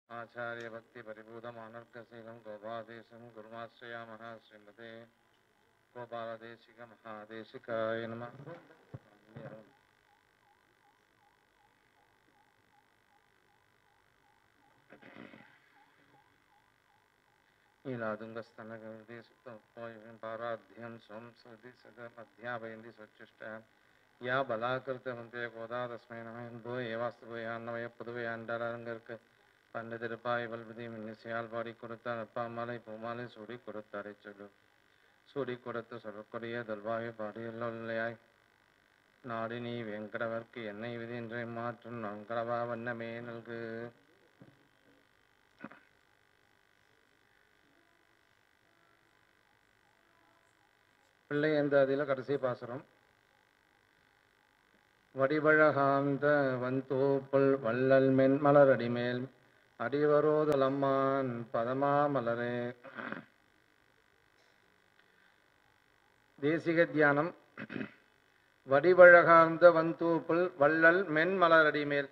आचार्यभक्तिपरिभूतमानर्गशीलं गोपादेशं गुरुमाश्रयामः श्रीमते गोपालदेशिकमहादेशिकाय नमः नीलादुङ्गस्तनगविदे सुप्तमुत्पायं पाराध्यं स्वं सदि सदमध्यापयन्ति स्वच्चिष्टः या பலாக்கிருத்தமந்தே கோதா தஸ்மை நம என்போ ஏவாஸ்து போயான்னவய புதுவையாண்டாரங்கற்கு பண்டதிருப்பாய் பல்பதி மின்னிசையால் பாடி கொடுத்தார் அப்பா மாலை பூமாலை சூடி கொடுத்தாரை சொல்லு சூடி கொடுத்து சொல்லக்கூடிய தல்வாயு பாடியுள்ளையாய் நாடி நீ வெங்கடவர்க்கு என்னை விதின்றை மாற்றும் நங்கடவா வண்ணமே நல்கு பிள்ளை எந்த அதில் கடைசி பாசுரம் வடிவழகாந்த வந்தோப்புள் வள்ளல் மென் மலரடிமேல் அடிவரோதலம்மான் பதமா மலரே தேசிக தியானம் வடிவழகார்ந்த வந்தூப்புள் வள்ளல் மென் மலரடிமேல்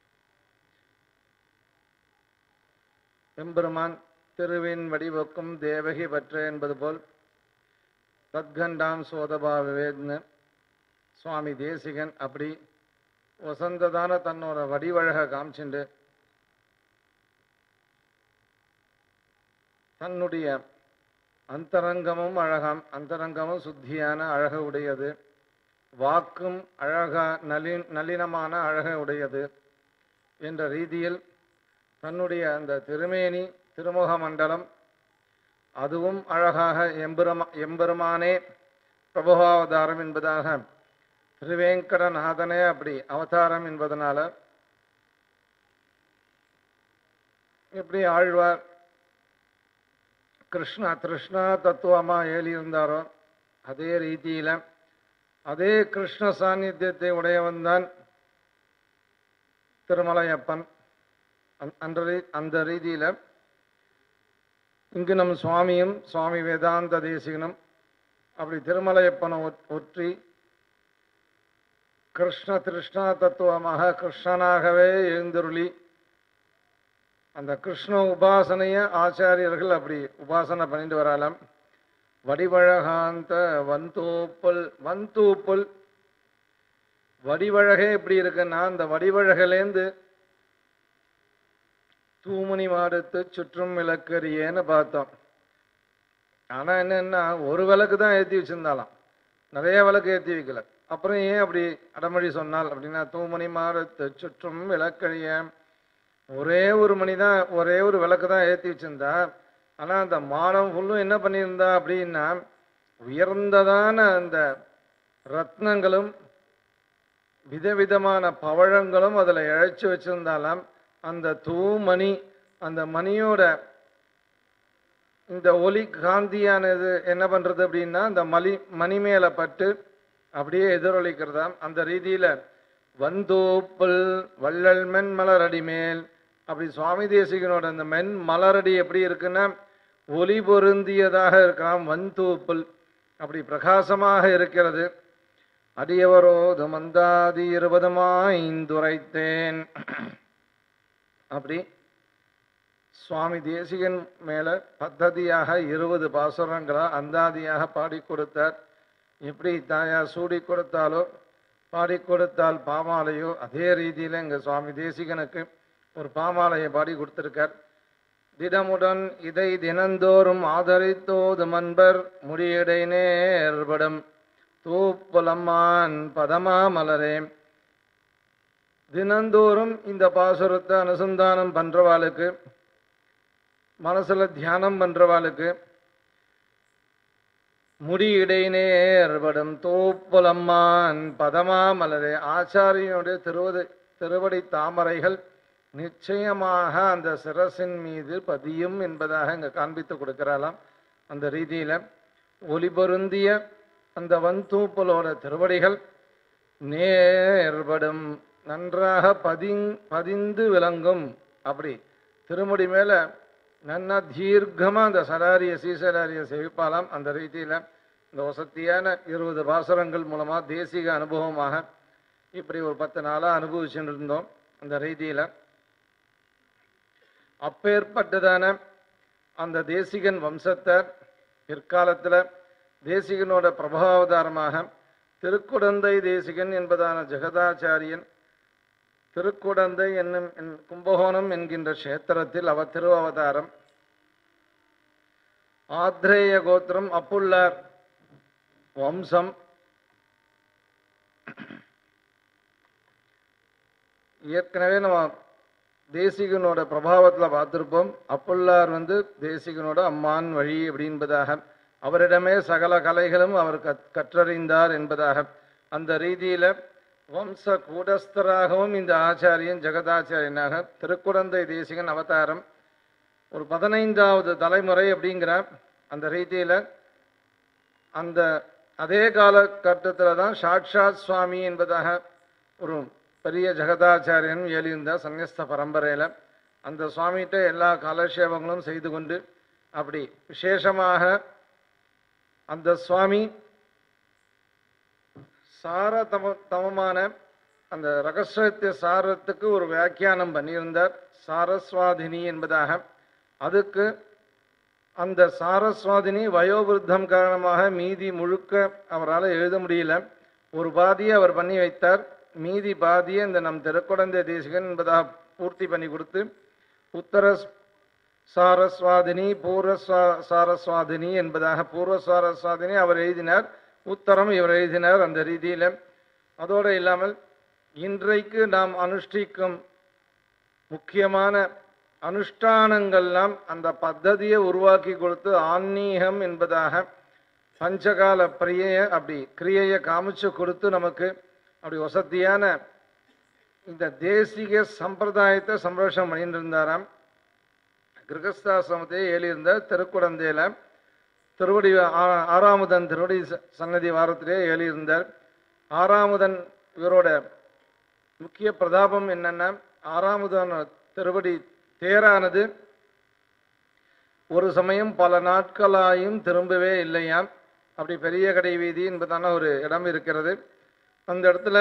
எம்பெருமான் திருவின் வடிவக்கும் தேவகி பற்ற என்பது போல் தத்கண்டாம் சோதபா விவேத்னு சுவாமி தேசிகன் அப்படி வசந்ததான தன்னோட வடிவழக காமிச்சுண்டு தன்னுடைய அந்தரங்கமும் அழகாம் அந்தரங்கமும் சுத்தியான அழக உடையது வாக்கும் அழகா நளின் நளினமான அழக உடையது என்ற ரீதியில் தன்னுடைய அந்த திருமேனி திருமுக மண்டலம் அதுவும் அழகாக எம்பெருமா எம்பெருமானே பிரபுவாவதாரம் என்பதாக திருவேங்கடநாதனே அப்படி அவதாரம் என்பதனால எப்படி ஆழ்வார் கிருஷ்ணா கிருஷ்ணா தத்துவமா ஏலியிருந்தாரோ அதே ரீதியில அதே கிருஷ்ண சாநித்தியத்தை உடையவன் தான் திருமலையப்பன் அந்த- அந்த ரீ- அந்த ரீதியில இங்கு நம் சுவாமியும் சுவாமி வேதாந்த தேசிகனும் அப்படி திருமலையப்பனை ஒற்- ஒற்றி கிருஷ்ண திருஷ்ணா தத்துவமாக கிருஷ்ணனாகவே எழுந்தருளி அந்த கிருஷ்ண உபாசனைய ஆச்சாரியர்கள் அப்படி உபாசனை பண்ணிட்டு வரலாம் வடிவழகாந்த வந்தூப்பல் வந்தூப்பல் வடிவழகே எப்படி இருக்குன்னா அந்த வடிவழகிலேந்து தூமணி மாடத்து சுற்றும் விளக்கறியேன்னு பார்த்தோம் ஆனா என்னன்னா ஒரு விளக்கு தான் ஏற்றி வச்சிருந்தாலாம் நிறைய விளக்கு ஏற்றி வைக்கல அப்புறம் ஏன் அப்படி அடமொழி சொன்னால் அப்படின்னா தூமணி மாடத்து சுற்றும் விளக்கழிய ஒரே ஒரு மணி தான் ஒரே ஒரு விளக்கு தான் ஏற்றி வச்சிருந்தா ஆனா அந்த மாடம் ஃபுல்லும் என்ன பண்ணியிருந்தா அப்படின்னா உயர்ந்ததான அந்த ரத்னங்களும் விதவிதமான பவழங்களும் அதில் இழைச்சி வச்சிருந்தாலாம் அந்த தூமணி அந்த மணியோட இந்த ஒலி காந்தியானது என்ன பண்றது அப்படின்னா அந்த மலி மணி மேல பட்டு அப்படியே எதிரொலிக்கிறதாம் அந்த ரீதியில வந்தோப்புல் வள்ளல் மென் மலரடி மேல் அப்படி சுவாமி தேசிகனோட அந்த மென் மலரடி எப்படி இருக்குன்னா ஒளி பொருந்தியதாக இருக்கலாம் வந்தோப்புல் அப்படி பிரகாசமாக இருக்கிறது அடியவரோது மந்தாதி இருபதுமாய்ந்துரைத்தேன் அப்படி சுவாமி தேசிகன் மேல பத்ததியாக இருபது பாசுரங்களா அந்தாதியாக பாடி கொடுத்தார் எப்படி தாயார் சூடி கொடுத்தாலோ பாடி கொடுத்தால் பாமாலையோ அதே ரீதியில இங்க சுவாமி தேசிகனுக்கு ஒரு பாமாலையை பாடி கொடுத்திருக்கார் திடமுடன் இதை தினந்தோறும் ஆதரித்தோது மன்பர் முடியடை நேர்படும் தூப்புலம்மான் பதமா மலரே தினந்தோறும் இந்த பாசுரத்தை அனுசந்தானம் பண்றவாளுக்கு மனசுல தியானம் பண்றவாளுக்கு முடி இடைநேர்படும் தோப்புலம்மான் பதமா மலரே ஆச்சாரியனுடைய திருவடி திருவடி தாமரைகள் நிச்சயமாக அந்த சிரசின் மீது பதியும் என்பதாக இங்க காண்பித்து கொடுக்கிறாளாம் அந்த ரீதியில ஒளி பொருந்திய அந்த வந்தூப்பலோட திருவடிகள் நேர்படும் நன்றாக பதிங் பதிந்து விளங்கும் அப்படி திருமுடி மேல நன்னா தீர்க்கமா அந்த சடாரிய சீசடாரிய செவிப்பாலாம் அந்த ரீதியில இந்த வசத்தியான இருபது பாசுரங்கள் மூலமா தேசிக அனுபவமாக இப்படி ஒரு பத்து நாளா அனுபவிச்சுட்டு இருந்தோம் அந்த ரீதியில அப்பேற்பட்டதான அந்த தேசிகன் வம்சத்தார் பிற்காலத்தில் தேசிகனோட பிரபாவதாரமாக திருக்குடந்தை தேசிகன் என்பதான ஜெகதாச்சாரியன் திருக்குடந்தை என்னும் என் கும்பகோணம் என்கின்ற க்ஷேத்திரத்தில் அவர் திருவவதாரம் ஆத்ரேய கோத்திரம் அப்புள்ளார் வம்சம் ஏற்கனவே நம்ம தேசிகனோட பிரபாவத்தில் பார்த்துருப்போம் அப்புள்ளார் வந்து தேசிகனோட அம்மான் வழி அப்படின்பதாக அவரிடமே சகல கலைகளும் அவர் கற் கற்றறிந்தார் என்பதாக அந்த ரீதியில் வம்ச கூடஸ்தராகவும் இந்த ஆச்சாரியன் ஜெகதாச்சாரியனாக திருக்குடந்தை தேசிகன் அவதாரம் ஒரு பதினைந்தாவது தலைமுறை அப்படிங்கிற அந்த ரீதியில் அந்த அதே காலகட்டத்தில் தான் சாட்சாத் சுவாமி என்பதாக ஒரு பெரிய ஜெகதாச்சாரியன் எழுந்தார் சன்னியஸ்த பரம்பரையில் அந்த சுவாமிகிட்ட எல்லா காலக்ஷேபங்களும் செய்து கொண்டு அப்படி விசேஷமாக அந்த சுவாமி சார தம தமமான அந்த ரகசியத்திய சாரத்துக்கு ஒரு வியாக்கியானம் பண்ணியிருந்தார் சாரஸ்வாதினி என்பதாக அதுக்கு அந்த சாரஸ்வாதினி வயோவிருத்தம் காரணமாக மீதி முழுக்க அவரால் எழுத முடியல ஒரு பாதியை அவர் பண்ணி வைத்தார் மீதி பாதியை இந்த நம் திருக்குடந்தை தேசிகன் என்பதாக பூர்த்தி பண்ணி கொடுத்து உத்தர சாரஸ்வாதினி பூர்வ சா- சாரஸ்வாதினி என்பதாக பூர்வ சாரஸ்வாதினி அவர் எழுதினார் உத்தரம் இவர் எழுதினார் அந்த ரீதியில் அதோடு இல்லாமல் இன்றைக்கு நாம் அனுஷ்டிக்கும் முக்கியமான அனுஷ்டானங்கள்லாம் அந்த பத்ததியை உருவாக்கி கொடுத்து ஆன்மீகம் என்பதாக பஞ்சகால பிரியைய அப்படி கிரியையை காமிச்சு கொடுத்து நமக்கு அப்படி வசதியான இந்த தேசிக சம்பிரதாயத்தை சம்ரட்சணம் பண்ணிட்டு இருந்தாராம் கிரகஸ்தாசிரமத்தையே எழுதியிருந்தார் திருக்குடந்தையில் திருவடி ஆ- ஆறாமுதன் திருவடி ச- சன்னதி வாரத்திலே எழுதியிருந்தார் ஆறாமுதன் இவரோட முக்கிய பிரதாபம் என்னன்னா ஆறாமுதன் திருவடி தேரானது ஒரு சமயம் பல நாட்களாயும் திரும்பவே இல்லையாம் அப்படி பெரிய கடை வீதி என்பதான ஒரு இடம் இருக்கிறது அந்த இடத்துல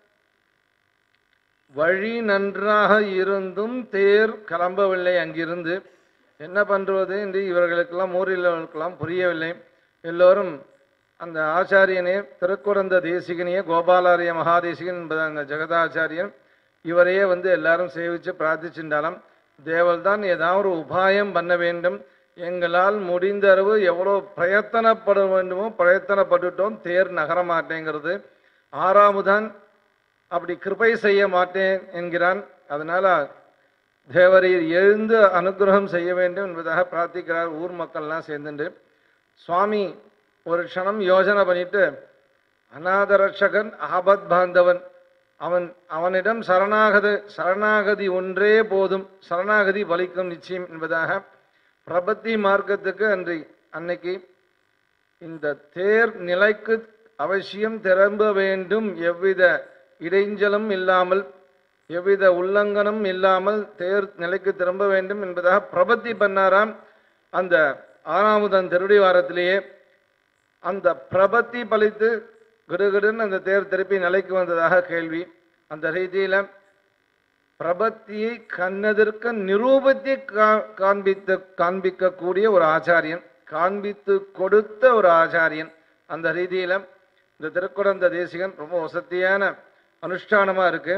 வழி நன்றாக இருந்தும் தேர் கிளம்பவில்லை அங்கிருந்து என்ன பண்ணுவது என்று இவர்களுக்கெல்லாம் ஊரிலவர்களுக்கெல்லாம் புரியவில்லை எல்லோரும் அந்த ஆச்சாரியனே திருக்குறந்த தேசிகனையே கோபாலாரிய மகாதேசிகன் என்பது அந்த ஜெகதாச்சாரியன் இவரையே வந்து எல்லாரும் சேவித்து பிரார்த்திச்சுட்டாலும் தேவல் தான் ஏதாவது ஒரு உபாயம் பண்ண வேண்டும் எங்களால் முடிந்த அளவு எவ்வளோ பிரயத்தனப்பட வேண்டுமோ பிரயத்தனப்பட்டுட்டோம் தேர் நகர மாட்டேங்கிறது ஆறாமுதான் அப்படி கிருபை செய்ய மாட்டேன் என்கிறான் அதனால தேவரீர் எழுந்து அனுகிரகம் செய்ய வேண்டும் என்பதாக பிரார்த்திக்கிறார் ஊர் மக்கள்லாம் சேர்ந்துட்டு சுவாமி ஒரு க்ஷணம் யோசனை பண்ணிட்டு அநாத ரட்சகன் ஆபத் பாந்தவன் அவன் அவனிடம் சரணாகத சரணாகதி ஒன்றே போதும் சரணாகதி பலிக்கும் நிச்சயம் என்பதாக பிரபத்தி மார்க்கத்துக்கு அன்று அன்னைக்கு இந்த தேர் நிலைக்கு அவசியம் திரும்ப வேண்டும் எவ்வித இடைஞ்சலும் இல்லாமல் எவ்வித உல்லங்கனும் இல்லாமல் தேர் நிலைக்கு திரும்ப வேண்டும் என்பதாக பிரபத்தி பண்ணாராம் அந்த ஆறாமுதன் திருடி வாரத்திலேயே அந்த பிரபத்தி பலித்து கிடுகிடுன்னு அந்த தேர் திருப்பி நிலைக்கு வந்ததாக கேள்வி அந்த ரீதியில பிரபத்தியை கண்ணதற்கு நிரூபத்தை கா- காண்பித்து காண்பிக்கக்கூடிய ஒரு ஆச்சாரியன் காண்பித்து கொடுத்த ஒரு ஆச்சாரியன் அந்த ரீதியில இந்த திருக்குடந்த தேசிகன் ரொம்ப வசதியான அனுஷ்டானமா இருக்கு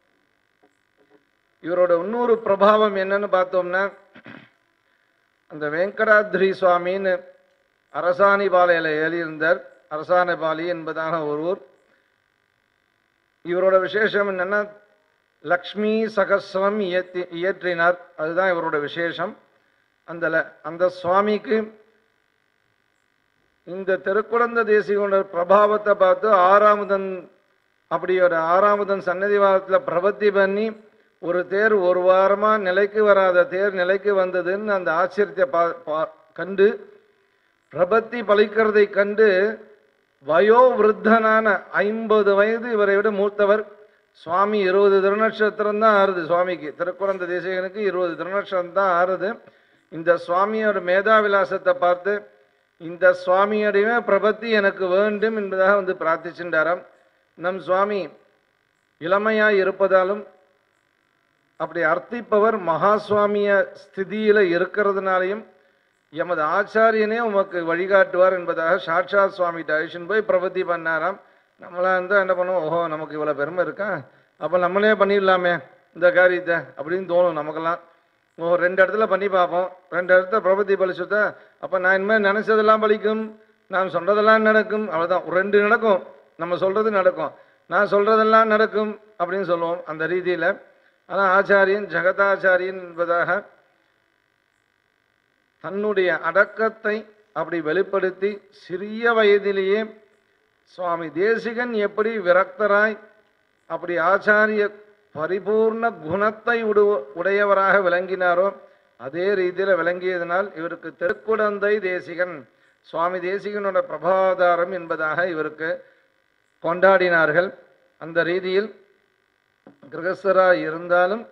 இவரோட இன்னொரு பிரபாவம் என்னன்னு பார்த்தோம்னா அந்த வெங்கடாத்ரி சுவாமின்னு அரசாணிபாளையில் எழுதியிருந்தார் அரசாணிபாளி என்பதான ஒரு ஊர் இவரோட விசேஷம் என்னன்னா லக்ஷ்மி சகஸ்ரம் இயற்றி இயற்றினார் அதுதான் இவரோட விசேஷம் அந்த ல- அந்த சுவாமிக்கு இந்த திருக்குடந்த தேசிகோட பிரபாவத்தை பார்த்து ஆறாமுதன் அப்படி ஒரு ஆறாமுதன் சன்னதி வாரத்தில் பிரபத்தி பண்ணி ஒரு தேர் ஒரு வாரமா நிலைக்கு வராத தேர் நிலைக்கு வந்ததுன்னு அந்த ஆச்சரியத்தை பா பா- கண்டு பிரபத்தி பலிக்கிறதை கண்டு வயோவிருத்தனான ஐம்பது வயது இவரை விட மூத்தவர் சுவாமி இருபது திருநட்சத்திரம் தான் ஆறுது சுவாமிக்கு திருக்குறந்த தேசிகனுக்கு இருபது திருநட்சத்திரம் தான் ஆறுது இந்த சுவாமியோட மேதாவிலாசத்தை பார்த்து இந்த சுவாமியுடைய பிரபத்தி எனக்கு வேண்டும் என்பதாக வந்து பிரார்த்திச்சுட்டாராம் நம் சுவாமி இளமையாய் இருப்பதாலும் அப்படி அர்த்திப்பவர் மகாசுவாமிய ஸ்திதியில இருக்கிறதுனாலையும் எமது ஆச்சாரியனே உமக்கு வழிகாட்டுவார் என்பதாக சாட்சாத் சுவாமி அழிச்சுன்னு போய் பிரபத்தி பண்ணாராம் நம்மளா இருந்தால் என்ன பண்ணுவோம் ஓஹோ நமக்கு இவ்வளோ பெருமை இருக்கா அப்போ நம்மளே பண்ணிடலாமே இந்த காரியத்தை அப்படின்னு தோணும் நமக்கெல்லாம் ஓ ரெண்டு இடத்துல பண்ணி பார்ப்போம் ரெண்டு இடத்துல பிரபத்தி பலிச்சுட்டா அப்போ நான் இனிமேல் நினைச்சதெல்லாம் பலிக்கும் நான் சொல்றதெல்லாம் நடக்கும் அவ்வளோதான் ரெண்டு நடக்கும் நம்ம சொல்றது நடக்கும் நான் சொல்றதெல்லாம் நடக்கும் அப்படின்னு சொல்லுவோம் அந்த ரீதியில் ஆனால் ஆச்சாரியன் ஜெகதாச்சாரியன் என்பதாக தன்னுடைய அடக்கத்தை அப்படி வெளிப்படுத்தி சிறிய வயதிலேயே சுவாமி தேசிகன் எப்படி விரக்தராய் அப்படி ஆச்சாரிய பரிபூர்ண குணத்தை உடு உடையவராக விளங்கினாரோ அதே ரீதியில் விளங்கியதனால் இவருக்கு திருக்குடந்தை தேசிகன் சுவாமி தேசிகனோட பிரபாதாரம் என்பதாக இவருக்கு கொண்டாடினார்கள் அந்த ரீதியில் கிரகஸ்தராய் இருந்தாலும்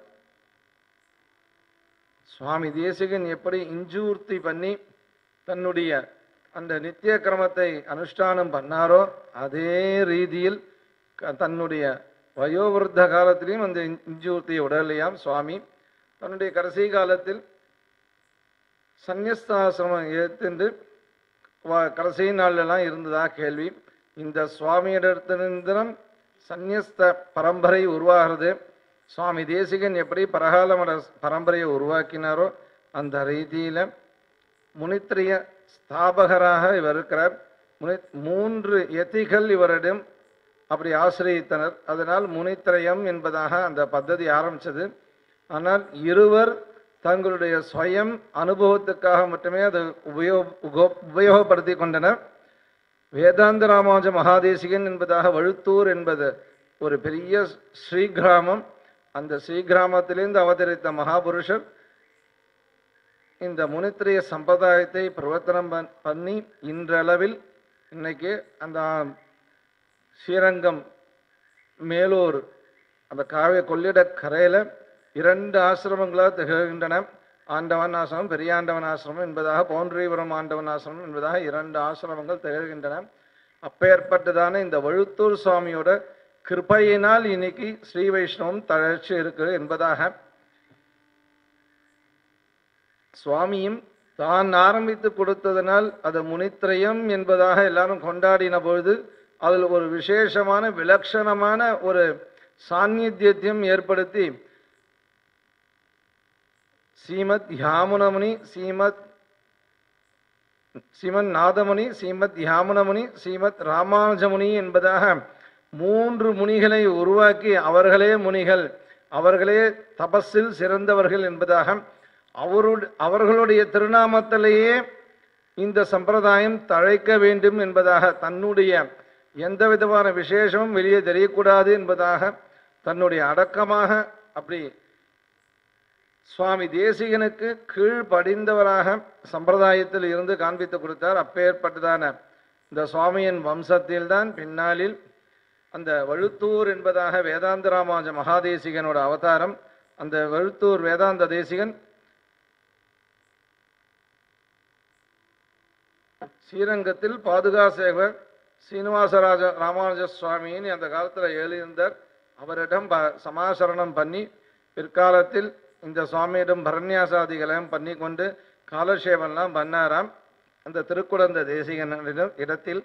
சுவாமி தேசிகன் எப்படி இஞ்சூர்த்தி பண்ணி தன்னுடைய அந்த நித்திய கிரமத்தை அனுஷ்டானம் பண்ணாரோ அதே ரீதியில் க- தன்னுடைய வயோவிருத்த காலத்திலையும் அந்த இஞ்- இஞ்சூர்த்தியை உடலையாம் சுவாமி தன்னுடைய கடைசி காலத்தில் சந்நியஸ்தாசிரமம் ஏற்றுண்டு வ- கடைசி நாள்லாம் இருந்ததா கேள்வி இந்த சுவாமியிடத்திலிருந்தும் சந்நியஸ்த பரம்பரை உருவாகிறது சுவாமி தேசிகன் எப்படி பரகால மட பரம்பரையை உருவாக்கினாரோ அந்த ரீதியில் முனித்திரிய ஸ்தாபகராக இவர் இருக்கிறார் முனி மூன்று யதிகள் இவரிடம் அப்படி ஆசிரியத்தனர் அதனால் முனித்திரயம் என்பதாக அந்த பద్ధதி ஆரம்பிச்சது ஆனால் இருவர் தங்களுடைய சுயம் அனுபவத்துக்காக மட்டுமே அதை உபயோக உகோ- உபயோகப்படுத்தி கொண்டனர் வேதாந்த ராமானுஜ மகாதேசிகன் என்பதாக வழுத்தூர் என்பது ஒரு பெரிய ஸ்ரீகிராமம் அந்த ஸ்ரீகிராமத்திலிருந்து அவதரித்த மகாபுருஷர் இந்த முனித்திரிய சம்பிரதாயத்தை பிரவர்த்தனம் பண்- பண்ணி இன்றளவில் இன்னைக்கு அந்த ஸ்ரீரங்கம் மேலூர் அந்த காவிய கொள்ளிட கரையில் இரண்டு ஆசிரமங்களாக திகழ்கின்றன ஆண்டவன் ஆசிரமம் பெரியாண்டவன் ஆசிரமம் என்பதாக பவுண்டரிபுரம் ஆண்டவன் ஆசிரமம் என்பதாக இரண்டு ஆசிரமங்கள் திகழ்கின்றன அப்பேற்பட்டதான இந்த வழுத்தூர் சுவாமியோட கிருபையினால் இன்னைக்கு ஸ்ரீ வைஷ்ணவம் தளர்ச்சி இருக்கு என்பதாக சுவாமியும் தான் ஆரம்பித்து கொடுத்ததனால் அது முனித்திரயம் என்பதாக எல்லாரும் கொண்டாடின பொழுது அதில் ஒரு விசேஷமான விலட்சணமான ஒரு சாநித்தியத்தையும் ஏற்படுத்தி ஸ்ரீமத் யாமுனமுனி ஸ்ரீமத் ஸ்ரீமத் நாதமுனி ஸ்ரீமத் யாமுனமுனி ஸ்ரீமத் ராமானுஜமுனி என்பதாக மூன்று முனிகளை உருவாக்கி அவர்களே முனிகள் அவர்களே தபஸில் சிறந்தவர்கள் என்பதாக அவருடைய அவர்களுடைய திருநாமத்திலேயே இந்த சம்பிரதாயம் தழைக்க வேண்டும் என்பதாக தன்னுடைய எந்த விதமான விசேஷமும் வெளியே தெரியக்கூடாது என்பதாக தன்னுடைய அடக்கமாக அப்படி சுவாமி தேசிகனுக்கு கீழ்ப்படிந்தவராக சம்பிரதாயத்தில் இருந்து காண்பித்து கொடுத்தார் அப்பேற்பட்டதான இந்த சுவாமியின் வம்சத்தில்தான் பின்னாளில் அந்த வழுத்தூர் என்பதாக வேதாந்த ராமானுஜ மகாதேசிகனோட அவதாரம் அந்த வழுத்தூர் வேதாந்த தேசிகன் ஸ்ரீரங்கத்தில் பாதுகா சேவர் சீனிவாசராஜ ராமானுஜ சுவாமின்னு அந்த காலத்தில் எழுந்தார் அவரிடம் ப சமாசரணம் பண்ணி பிற்காலத்தில் இந்த சுவாமியிடம் பரநியாசாதிகளையும் பண்ணி கொண்டு காலக்ஷேபம்லாம் பண்ணாராம் அந்த திருக்குடந்த தேசிகனிடம் இடத்தில்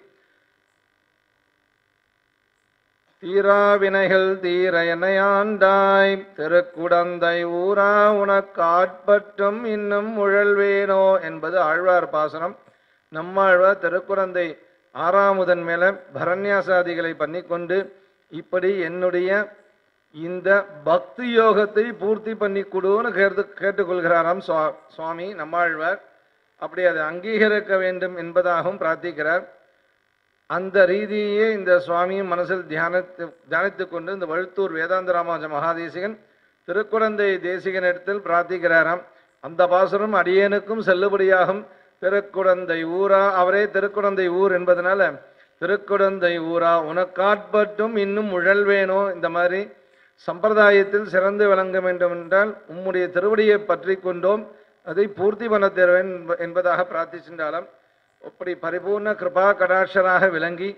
தீராவினைகள் தீர எனையாண்டாய் திருக்குடந்தை ஊரா உனக்கு ஆட்பட்டும் இன்னும் உழல்வேனோ என்பது ஆழ்வார் பாசனம் நம்மாழ்வார் திருக்குடந்தை ஆறாமுதன் மேல பரநியாசாதிகளை பண்ணிக்கொண்டு இப்படி என்னுடைய இந்த பக்தி யோகத்தை பூர்த்தி பண்ணி கொடுன்னு கேட்டு கேட்டுக்கொள்கிறாராம் சுவா- சுவாமி நம்மாழ்வார் அப்படி அதை அங்கீகரிக்க வேண்டும் என்பதாகவும் பிரார்த்திக்கிறார் அந்த ரீதியே இந்த சுவாமியும் மனசில் தியானித்து தியானித்து கொண்டு இந்த வழுத்தூர் வேதாந்த ராமானுஜ மகாதேசிகன் திருக்குடந்தை தேசிகனிடத்தில் பிரார்த்திக்கிறாராம் அந்த பாசுரம் அடியேனுக்கும் செல்லுபடியாகும் திருக்குடந்தை ஊரா அவரே திருக்குடந்தை ஊர் என்பதனால திருக்குடந்தை ஊரா உனக்காட்பட்டும் இன்னும் உழல்வேனோ இந்த மாதிரி சம்பிரதாயத்தில் சிறந்து விளங்க வேண்டும் என்றால் உம்முடைய திருவடியை பற்றி கொண்டோம் அதை பூர்த்தி பண்ண தருவேன் என்ப- என்பதாக பிரார்த்திச்சின்றாலும் அப்படி பரிபூர்ண கிருபா கடாட்சராக விளங்கி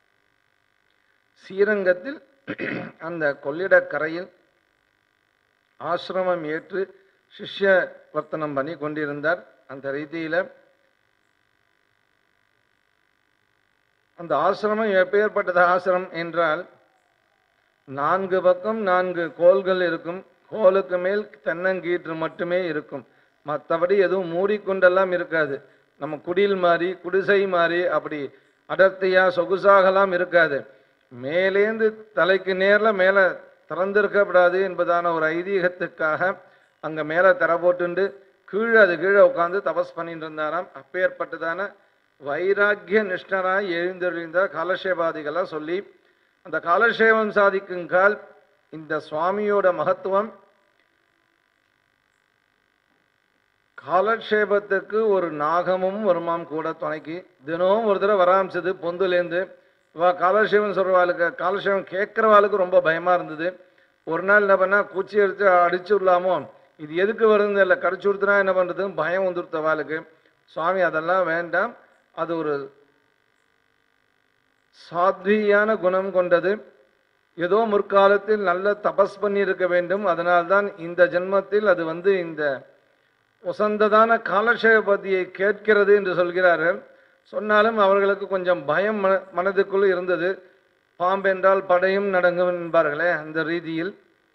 ஸ்ரீரங்கத்தில் அந்த கொள்ளிடக் கரையில் ஆசிரமம் ஏற்று சிஷ்ய வர்த்தனம் பண்ணி கொண்டிருந்தார் அந்த ரீதியில அந்த ஆசிரமம் எப்பேற்பட்டது ஆசிரமம் என்றால் நான்கு பக்கம் நான்கு கோல்கள் இருக்கும் கோலுக்கு மேல் தென்னங்கீற்று மட்டுமே இருக்கும் மற்றபடி எதுவும் மூடிக்கொண்டெல்லாம் இருக்காது நம்ம குடில் மாதிரி குடிசை மாதிரி அப்படி அடர்த்தியா சொகுசாகலாம் இருக்காது மேலேந்து தலைக்கு நேர்ல மேல திறந்திருக்கப்படாது என்பதான ஒரு ஐதீகத்துக்காக அங்க மேல திற போட்டுண்டு கீழே அது கீழே உட்காந்து தபஸ் பண்ணிட்டு இருந்தாராம் அப்பேற்பட்டதான வைராக்கிய நிஷ்டராய் எழுந்தொழிந்த காலக்ஷேபாதிகளை சொல்லி அந்த காலக்ஷேபம் சாதிக்கும் கால் இந்த சுவாமியோட மகத்துவம் காலக்ஷேபத்துக்கு ஒரு நாகமும் வருமாம் கூட துணைக்கு தினமும் ஒரு தடவை வராமிச்சது பொந்துலேருந்து இவா காலக்ஷேபம் சொல்றவாளுக்கு காலக்ஷேபம் கேட்குறவாளுக்கு ரொம்ப பயமா இருந்தது ஒரு நாள் என்ன பண்ணா குச்சி எடுத்து அடிச்சு விடலாமோ இது எதுக்கு வருது இல்லை கடிச்சு கொடுத்துனா என்ன பண்றதுன்னு பயம் வந்துருத்தவாளுக்கு சுவாமி அதெல்லாம் வேண்டாம் அது ஒரு சாத்வியான குணம் கொண்டது ஏதோ முற்காலத்தில் நல்ல தபஸ் பண்ணி இருக்க வேண்டும் அதனால்தான் இந்த ஜென்மத்தில் அது வந்து இந்த உசந்ததான காலக்ஷேபதியை கேட்கிறது என்று சொல்கிறார்கள் சொன்னாலும் அவர்களுக்கு கொஞ்சம் பயம் மன மனதுக்குள் இருந்தது பாம்பென்றால் படையும் நடங்கும் என்பார்களே அந்த ரீதியில்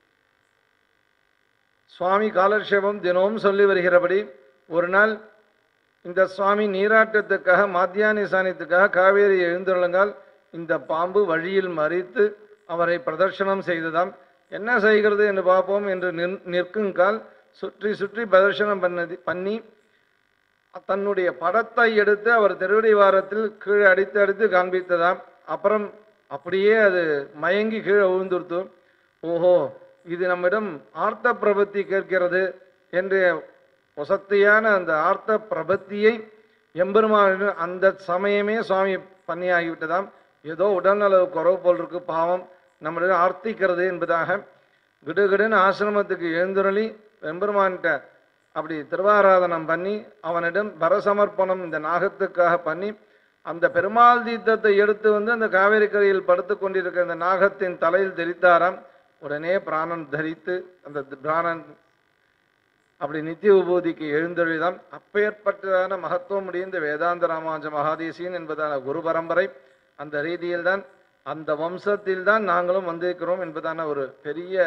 சுவாமி காலக்ஷேபம் தினமும் சொல்லி வருகிறபடி ஒரு நாள் இந்த சுவாமி நீராட்டத்துக்காக மாத்தியானி சாணியத்துக்காக காவேரி எழுந்துள்ளங்கால் இந்த பாம்பு வழியில் மறித்து அவரை பிரதர்ஷனம் செய்ததாம் என்ன செய்கிறது என்று பார்ப்போம் என்று நிற் நிற்குங்கால் சுற்றி சுற்றி பிரதர்ஷனம் பண்ணது பண்ணி தன்னுடைய படத்தை எடுத்து அவர் திருவடி வாரத்தில் கீழே அடித்து அடித்து காண்பித்ததாம் அப்புறம் அப்படியே அது மயங்கி கீழே விழுந்துருத்து ஓஹோ இது நம்மிடம் ஆர்த்த பிரபத்தி கேட்கிறது என்று வசத்தியான அந்த ஆர்த்த பிரபத்தியை எம்பெருமான் அந்த சமயமே சுவாமி பண்ணியாகிவிட்டதாம் ஏதோ உடல்நலவு குறவு போல் இருக்கு பாவம் நம்மளிடம் ஆர்த்திக்கிறது என்பதாக கிடுகிடுன்னு ஆசிரமத்துக்கு எழுந்துருளி எம்பெருமான்கிட்ட அப்படி திருவாராதனம் பண்ணி அவனிடம் பரசமர்ப்பணம் இந்த நாகத்துக்காக பண்ணி அந்த பெருமாள் தீர்த்தத்தை எடுத்து வந்து அந்த காவேரி கரையில் படுத்து கொண்டிருக்கிற அந்த நாகத்தின் தலையில் தெரித்தாராம் உடனே பிராணன் தரித்து அந்த பிராணன் அப்படி நித்திய உபூதிக்கு எழுந்தொழிதான் அப்பேற்பட்டதான மகத்துவம் முடிந்த வேதாந்த ராமானுஜ மகாதேசியன் என்பதான குரு பரம்பரை அந்த ரீதியில் தான் அந்த வம்சத்தில் தான் நாங்களும் வந்திருக்கிறோம் என்பதான ஒரு பெரிய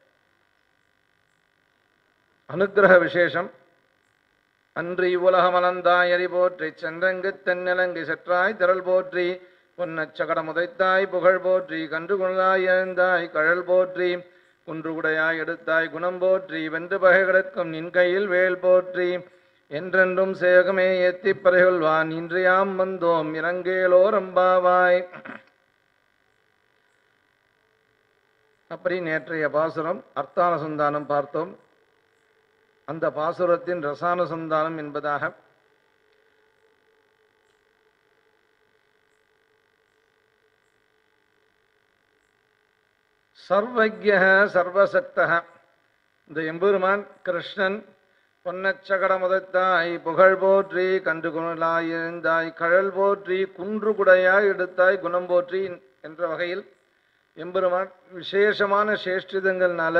அனுக்கிரக விசேஷம் அன்று இவ்வுலகமலந்தாய் அறி போற்றி சென்றங்கு தென்னிலங்கு செற்றாய் திரள் போற்றி பொன்னச்சகட முதைத்தாய் புகழ் போற்றி கன்று கொள்ளாய் எழுந்தாய் கழல் போற்றி குன்று குடையாய் எடுத்தாய் குணம் போற்றி வென்று பகை கிடக்கும் நின் கையில் வேல் போற்றி என்றென்றும் சேகமே ஏத்திப் பறைகொள்வான் இன்று யாம் வந்தோம் இறங்கேலோ ரம்பாவாய் அப்படி நேற்றைய பாசுரம் அர்த்தானசந்தானம் பார்த்தோம் அந்த பாசுரத்தின் ரசானுசந்தானம் என்பதாக சர்வஜ்ய சர்வசக்தக இந்த எம்பெருமான் கிருஷ்ணன் பொன்னச்சகட முதத்தாய் புகழ் போற்றி கன்று குணலாய் எழுந்தாய் கழல் போற்றி குன்று குடையாய் எடுத்தாய் குணம் போற்றி என்ற வகையில் எம்பெருமான் விசேஷமான சேஷ்டிதங்கள்னால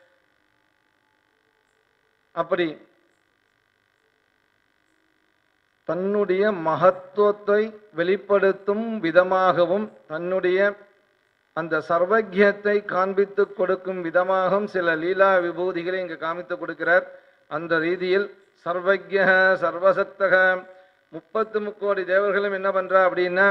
அப்படி தன்னுடைய மகத்துவத்தை வெளிப்படுத்தும் விதமாகவும் தன்னுடைய அந்த சர்வஜத்தை காண்பித்து கொடுக்கும் விதமாகவும் சில லீலா விபூதிகளை இங்கு காமித்து கொடுக்கிறார் அந்த ரீதியில் சர்வஜ சர்வசக்தக முப்பத்து முக்கோடி தேவர்களும் என்ன பண்றா அப்படின்னா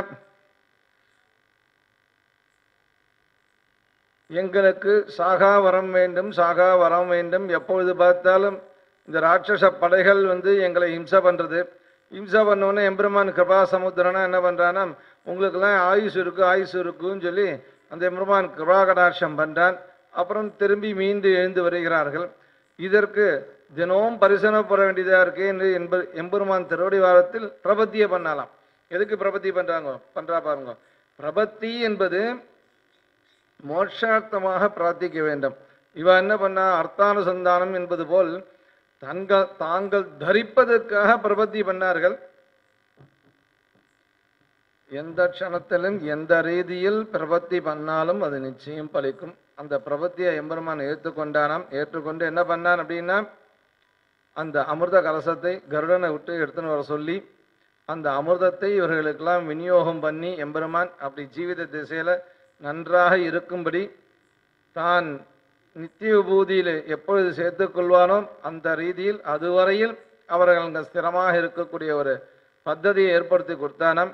எங்களுக்கு சாகா வரம் வேண்டும் சாகா வரம் வேண்டும் எப்பொழுது பார்த்தாலும் இந்த ராட்சச படைகள் வந்து எங்களை இம்சை பண்றது இம்சை பண்ணோன்னே எம்பெருமான் கிருபா சமுத்திரனா என்ன பண்றானா உங்களுக்கெல்லாம் ஆயுசு இருக்கு ஆயுசு இருக்குன்னு சொல்லி அந்த எம்பெருமான் கிருபா கடாட்சம் பண்றான் அப்புறம் திரும்பி மீண்டு எழுந்து வருகிறார்கள் இதற்கு தினமும் பரிசனப்பட வேண்டியதா இருக்கு என்று என்ப எம்பெருமான் திருவடி வாரத்தில் பிரபத்தியை பண்ணலாம் எதுக்கு பிரபத்தி பண்றாங்க பண்றா பாருங்க பிரபத்தி என்பது மோட்சார்த்தமாக பிரார்த்திக்க வேண்டும் இவ என்ன பண்ணா அர்த்தானுசந்தானம் என்பது போல் தங்கள் தாங்கள் தரிப்பதற்காக பிரபத்தி பண்ணார்கள் எந்த க்ஷணத்திலும் எந்த ரீதியில் பிரபத்தி பண்ணாலும் அது நிச்சயம் பலிக்கும் அந்த பிரபத்தியை எம்பெருமான் ஏற்றுக்கொண்டானாம் ஏற்றுக்கொண்டு என்ன பண்ணான் அப்படின்னா அந்த அமிர்த கலசத்தை கருடனை விட்டு எடுத்துன்னு வர சொல்லி அந்த அமிர்தத்தை இவர்களுக்கெல்லாம் விநியோகம் பண்ணி எம்பெருமான் அப்படி ஜீவித திசையில நன்றாக இருக்கும்படி தான் நித்திய விபூதியில் எப்பொழுது சேர்த்துக் கொள்வானோ அந்த ரீதியில் அதுவரையில் அவர்கள் அங்கே ஸ்திரமாக இருக்கக்கூடிய ஒரு பத்ததியை ஏற்படுத்தி கொடுத்தானாம்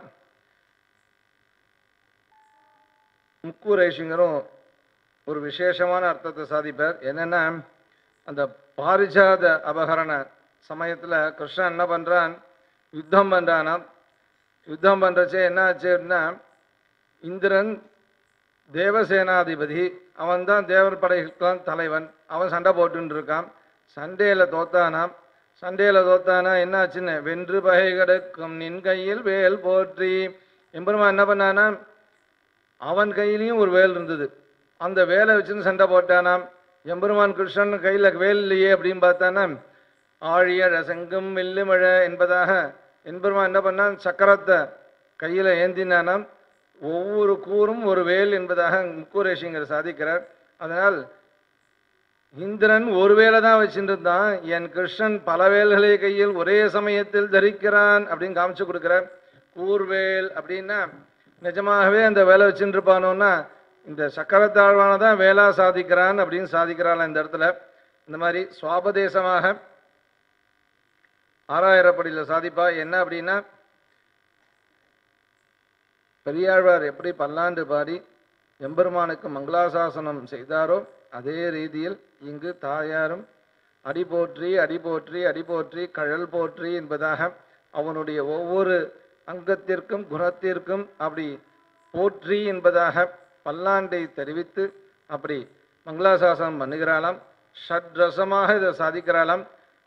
முக்கு ரேஷிங்கரும் ஒரு விசேஷமான அர்த்தத்தை சாதிப்பார் என்னன்னா அந்த பாரிஜாத அபகரண சமயத்துல கிருஷ்ணன் என்ன பண்றான் யுத்தம் பண்றானாம் யுத்தம் பண்றச்சே என்ன ஆச்சு அப்படின்னா இந்திரன் தேவசேனாதிபதி அவன் தான் தேவர் படைகளுக்கெல்லாம் தலைவன் அவன் சண்டை போட்டுன்னு இருக்கான் சண்டையில் தோத்தானாம் சண்டையில் தோத்தானா என்ன ஆச்சுன்னு வென்று பகை கிடக்கும் நின் கையில் வேல் போற்றி எம்பெருமான் என்ன பண்ணானா அவன் கையிலையும் ஒரு வேல் இருந்தது அந்த வேலை வச்சுன்னு சண்டை போட்டானாம் எம்பெருமான் கிருஷ்ணன் கையில் வேல் இல்லையே அப்படின்னு பார்த்தானா ஆழிய ரசங்கும் வில்லுமழ என்பதாக எம்பெருமான் என்ன பண்ணான் சக்கரத்தை கையில் ஏந்தினானாம் ஒவ்வொரு கூறும் ஒரு வேல் என்பதாக முக்கூரேஷிங்கர் சாதிக்கிறார் அதனால் இந்திரன் ஒரு வேலை தான் வச்சுட்டு இருந்தான் என் கிருஷ்ணன் பல வேல்களை கையில் ஒரே சமயத்தில் தரிக்கிறான் அப்படின்னு காமிச்சு கொடுக்கிறார் கூர்வேல் அப்படின்னா நிஜமாகவே அந்த வேலை வச்சுட்டு இருப்பானோன்னா இந்த சக்கரத்தாழ்வான தான் வேலா சாதிக்கிறான் அப்படின்னு சாதிக்கிறாள் இந்த இடத்துல இந்த மாதிரி சுவாபதேசமாக ஆறாயிரப்படியில் சாதிப்பா என்ன அப்படின்னா பெரியாழ்வார் எப்படி பல்லாண்டு பாடி எம்பெருமானுக்கு மங்களாசாசனம் செய்தாரோ அதே ரீதியில் இங்கு தாயாரும் அடி போற்றி அடி போற்றி அடி போற்றி கழல் போற்றி என்பதாக அவனுடைய ஒவ்வொரு அங்கத்திற்கும் குணத்திற்கும் அப்படி போற்றி என்பதாக பல்லாண்டை தெரிவித்து அப்படி மங்களாசாசனம் பண்ணுகிறாளாம் ஷட்ரசமாக இதை சாதிக்கிறாளாம்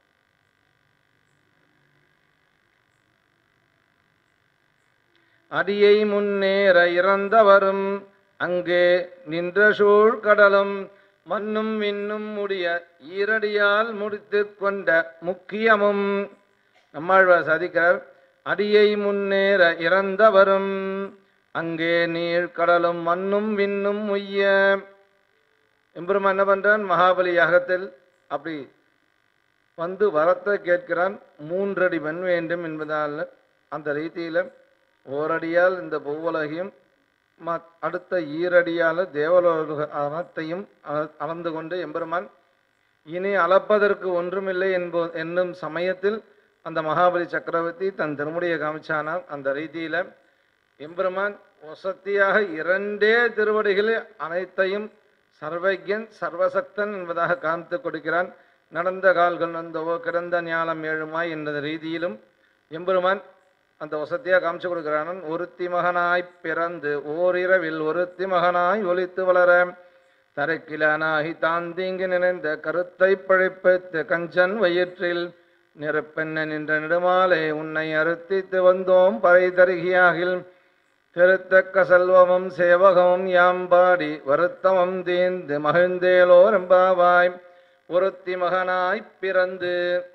அடியை முன்னேற இறந்தவரும் அங்கே நின்ற சூழ் கடலும் மண்ணும் விண்ணும் முடிய ஈரடியால் முடித்து கொண்ட முக்கியமும் நம்மாழ்வார் சாதிக்கிறார் அடியை முன்னேற இறந்தவரும் அங்கே நீர் கடலும் மண்ணும் விண்ணும் உய்ய எம்பெருமான் என்ன பண்றான் மகாபலி யாகத்தில் அப்படி வந்து வரத்தை கேட்கிறான் மூன்றடி மண் வேண்டும் என்பதால் அந்த ரீதியில ஓரடியால் இந்த பூவுலகையும் ம- அடுத்த ஈரடியால் தேவலோக அனைத்தையும் அள- அளந்து கொண்டு எம்பெருமான் இனி அளப்பதற்கு ஒன்றுமில்லை என்போ என்னும் சமயத்தில் அந்த மகாபலி சக்கரவர்த்தி தன் திருமுடியை காமிச்சானால் அந்த ரீதியில எம்பெருமான் வசத்தியாக இரண்டே திருவடிகளில் அனைத்தையும் சர்வஜன் சர்வசக்தன் என்பதாக காமித்து கொடுக்கிறான் நடந்த கால்கள் நந்தவோ கிடந்த ஞானம் ஏழுமாய் என்ற ரீதியிலும் எம்பெருமான் அந்த வசதியாக காமிச்சு கொடுக்கிறான் ஒருத்தி மகனாய் பிறந்து ஓரிரவில் ஒருத்தி மகனாய் ஒலித்து வளர தரைக்கிலானாகி தாந்தீங்கு நினைந்த கருத்தை பழிப்பித்து கஞ்சன் வயிற்றில் நிறப்பெண்ண நின்ற நெடுமாலை உன்னை அறுத்தித்து வந்தோம் பறை தருகியாகில் திருத்தக்க செல்வமும் சேவகமும் யாம்பாடி வருத்தமம் தீந்து மகிழ்ந்தேலோ ரெம்பாவாய் ஒருத்தி மகனாய் பிறந்து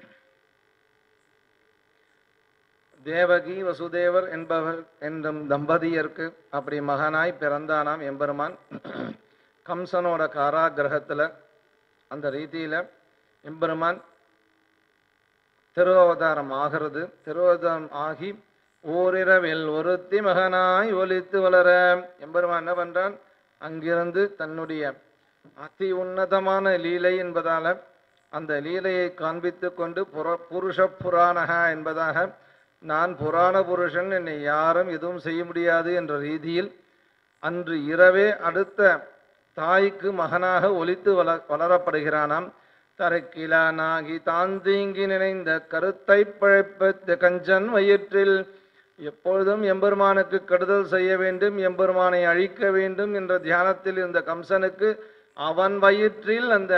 தேவகி வசுதேவர் என்பவர் என்றும் தம்பதியருக்கு அப்படி மகனாய் பிறந்தானாம் எம்பெருமான் கம்சனோட காராகிரகத்துல அந்த ரீதியில எம்பெருமான் திருவவதாரம் ஆகிறது திருவவதாரம் ஆகி ஓரிரவில் ஒருத்தி மகனாய் ஒலித்து வளர எம்பெருமான் என்ன பண்றான் அங்கிருந்து தன்னுடைய அதி உன்னதமான லீலை என்பதால அந்த லீலையை காண்பித்து கொண்டு புற புருஷ புராணக என்பதாக நான் புராண புருஷன் என்னை யாரும் எதுவும் செய்ய முடியாது என்ற ரீதியில் அன்று இரவே அடுத்த தாய்க்கு மகனாக ஒலித்து வள வளரப்படுகிறானாம் தரக்கிலானாகி தாந்தீங்கி நினைந்த கருத்தை பழைப்பத்து கஞ்சன் வயிற்றில் எப்பொழுதும் எம்பெருமானுக்கு கெடுதல் செய்ய வேண்டும் எம்பெருமானை அழிக்க வேண்டும் என்ற தியானத்தில் இருந்த கம்சனுக்கு அவன் வயிற்றில் அந்த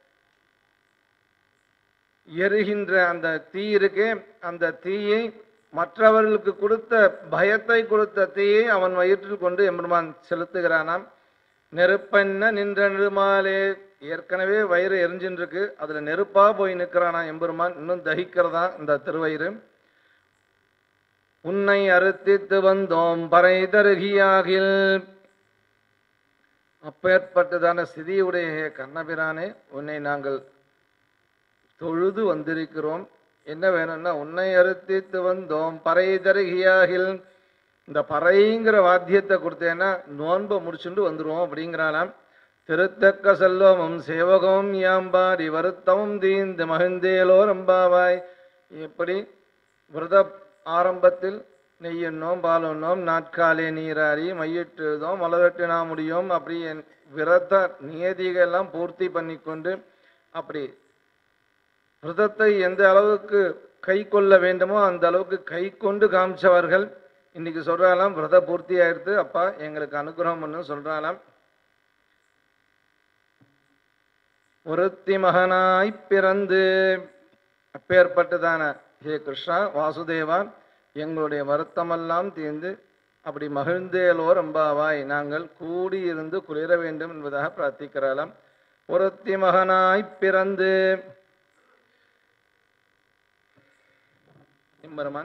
எரிகின்ற அந்த தீ இருக்கே அந்த தீயை மற்றவர்களுக்கு கொடுத்த பயத்தை கொடுத்த தீயை அவன் வயிற்றில் கொண்டு எம்பெருமான் செலுத்துகிறானாம் நெருப்பென்ன நின்ற நெடுமாலே ஏற்கனவே வயிறு எரிஞ்சுன்னு இருக்கு அதுல நெருப்பா போய் நிற்கிறானா எம்பெருமான் இன்னும் தகிக்கிறதா இந்த திருவயிறு உன்னை அறுத்தித்து வந்தோம் பறை தருகியாகில் அப்பேற்பட்டதான ஸ்திதியுடைய கண்ணபிரானே உன்னை நாங்கள் தொழுது வந்திருக்கிறோம் என்ன வேணும்னா உன்னை அறுத்தித்து வந்தோம் பறை தருகியாகில் இந்த பறைங்கிற வாத்தியத்தை கொடுத்தேன்னா நோன்பை முடிச்சுட்டு வந்துருவோம் அப்படிங்கிறானாம் திருத்தக்க செல்வமும் சேவகமும் யாம்பாடி வருத்தமும் தீந்து மகிழ்ந்தேலோ ரம்பாவாய் எப்படி விரத ஆரம்பத்தில் நெய்யுண்ணோம் பாலுண்ணோம் நாட்காலே நீராடி மையிட்டுதோம் மலரட்டினா முடியும் அப்படி என் விரத நியதிகள்லாம் பூர்த்தி பண்ணிக்கொண்டு அப்படி விரதத்தை எந்த அளவுக்கு கை கொள்ள வேண்டுமோ அந்த அளவுக்கு கை கொண்டு காமிச்சவர்கள் இன்னைக்கு சொல்றாலாம் விரத பூர்த்தி ஆயிடுத்து அப்பா எங்களுக்கு அனுகிரகம் பண்ணு சொல்றாலாம் ஒருத்தி மகனாய் பிறந்து அப்பேற்பட்டதான ஹே கிருஷ்ணா வாசுதேவா எங்களுடைய வருத்தமெல்லாம் தீர்ந்து அப்படி மகிழ்ந்தேலோ ரம்பாவாய் நாங்கள் கூடியிருந்து குளிர வேண்டும் என்பதாக பிரார்த்திக்கிறாளாம் ஒருத்தி மகனாய் பிறந்து எம்பெருமான்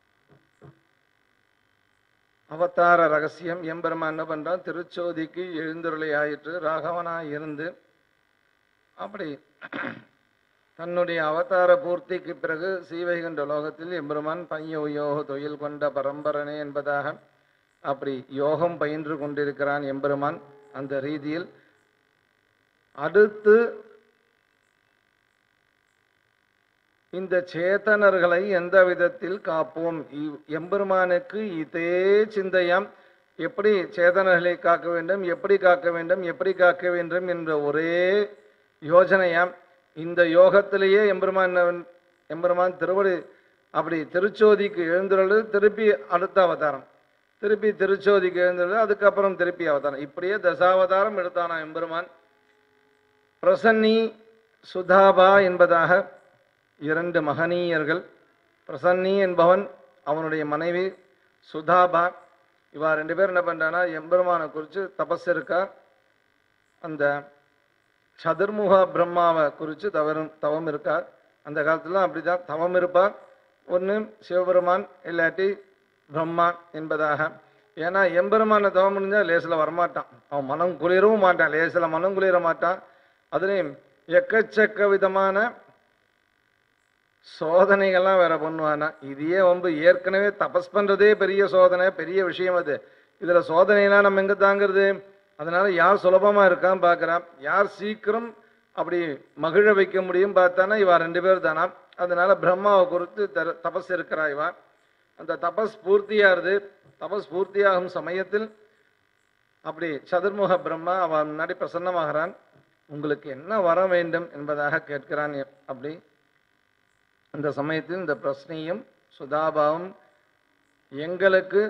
அவதார ரகசியம் எம்பெருமான் என்ன பண்றான் திருச்சோதிக்கு எழுந்தருளை ஆயிற்று ராகவனாய் இருந்து அப்படி தன்னுடைய அவதார பூர்த்திக்கு பிறகு சீவைகின்ற லோகத்தில் எம்பெருமான் பைய யோக தொழில் கொண்ட பரம்பரனே என்பதாக அப்படி யோகம் பயின்று கொண்டிருக்கிறான் எம்பெருமான் அந்த ரீதியில் அடுத்து இந்த சேத்தனர்களை எந்த விதத்தில் காப்போம் இவ்- எம்பெருமானுக்கு இதே சிந்தையாம் எப்படி சேதனர்களை காக்க வேண்டும் எப்படி காக்க வேண்டும் எப்படி காக்க வேண்டும் என்ற ஒரே யோஜனையாம் இந்த யோகத்திலேயே எம்பெருமான் என்ன- எம்பெருமான் திருவடி அப்படி திருச்சோதிக்கு எழுந்துள்ளது திருப்பி அடுத்த அவதாரம் திருப்பி திருச்சோதிக்கு எழுந்துள்ளது அதுக்கப்புறம் திருப்பி அவதாரம் இப்படியே தசாவதாரம் எடுத்தானா எம்பெருமான் பிரசன்னி சுதாபா என்பதாக இரண்டு மகனீயர்கள் பிரசன்னி என்பவன் அவனுடைய மனைவி சுதாபா இவா ரெண்டு பேர் என்ன பண்றானா எம்பெருமானை குறித்து தபஸ் இருக்கா அந்த சதுர்முக பிரம்மாவை குறித்து தவறும் தவம் இருக்கா அந்த காலத்துல அப்படிதான் தவம் இருப்பா ஒன்று சிவபெருமான் இல்லாட்டி பிரம்மா என்பதாக ஏன்னா எம்பெருமான தவம் முடிஞ்சா லேசில் வரமாட்டான் அவன் மனம் குளிரவும் மாட்டான் லேசில் மனம் குளிர மாட்டான் அதுலேயும் எக்கச்சக்க விதமான சோதனைகள்லாம் வேற பண்ணுவானா இதையே வந்து ஏற்கனவே தபஸ் பண்றதே பெரிய சோதனை பெரிய விஷயம் அது இதுல சோதனையெல்லாம் நம்ம எங்க தாங்கிறது அதனால யார் சுலபமா இருக்கான்னு பார்க்கறான் யார் சீக்கிரம் அப்படி மகிழ வைக்க முடியும் பார்த்தானா இவா ரெண்டு பேர் தானா அதனால பிரம்மாவை குறித்து தர- தபஸ் இருக்கிறா இவா அந்த தபஸ் பூர்த்தியாகுது தபஸ் பூர்த்தியாகும் சமயத்தில் அப்படி சதுர்முக பிரம்மா அவன் முன்னாடி பிரசன்னமாகிறான் உங்களுக்கு என்ன வர வேண்டும் என்பதாக கேட்கிறான் அப்படி அந்த சமயத்தில் இந்த பிரச்சனையும் சுதாபாவும் எங்களுக்கு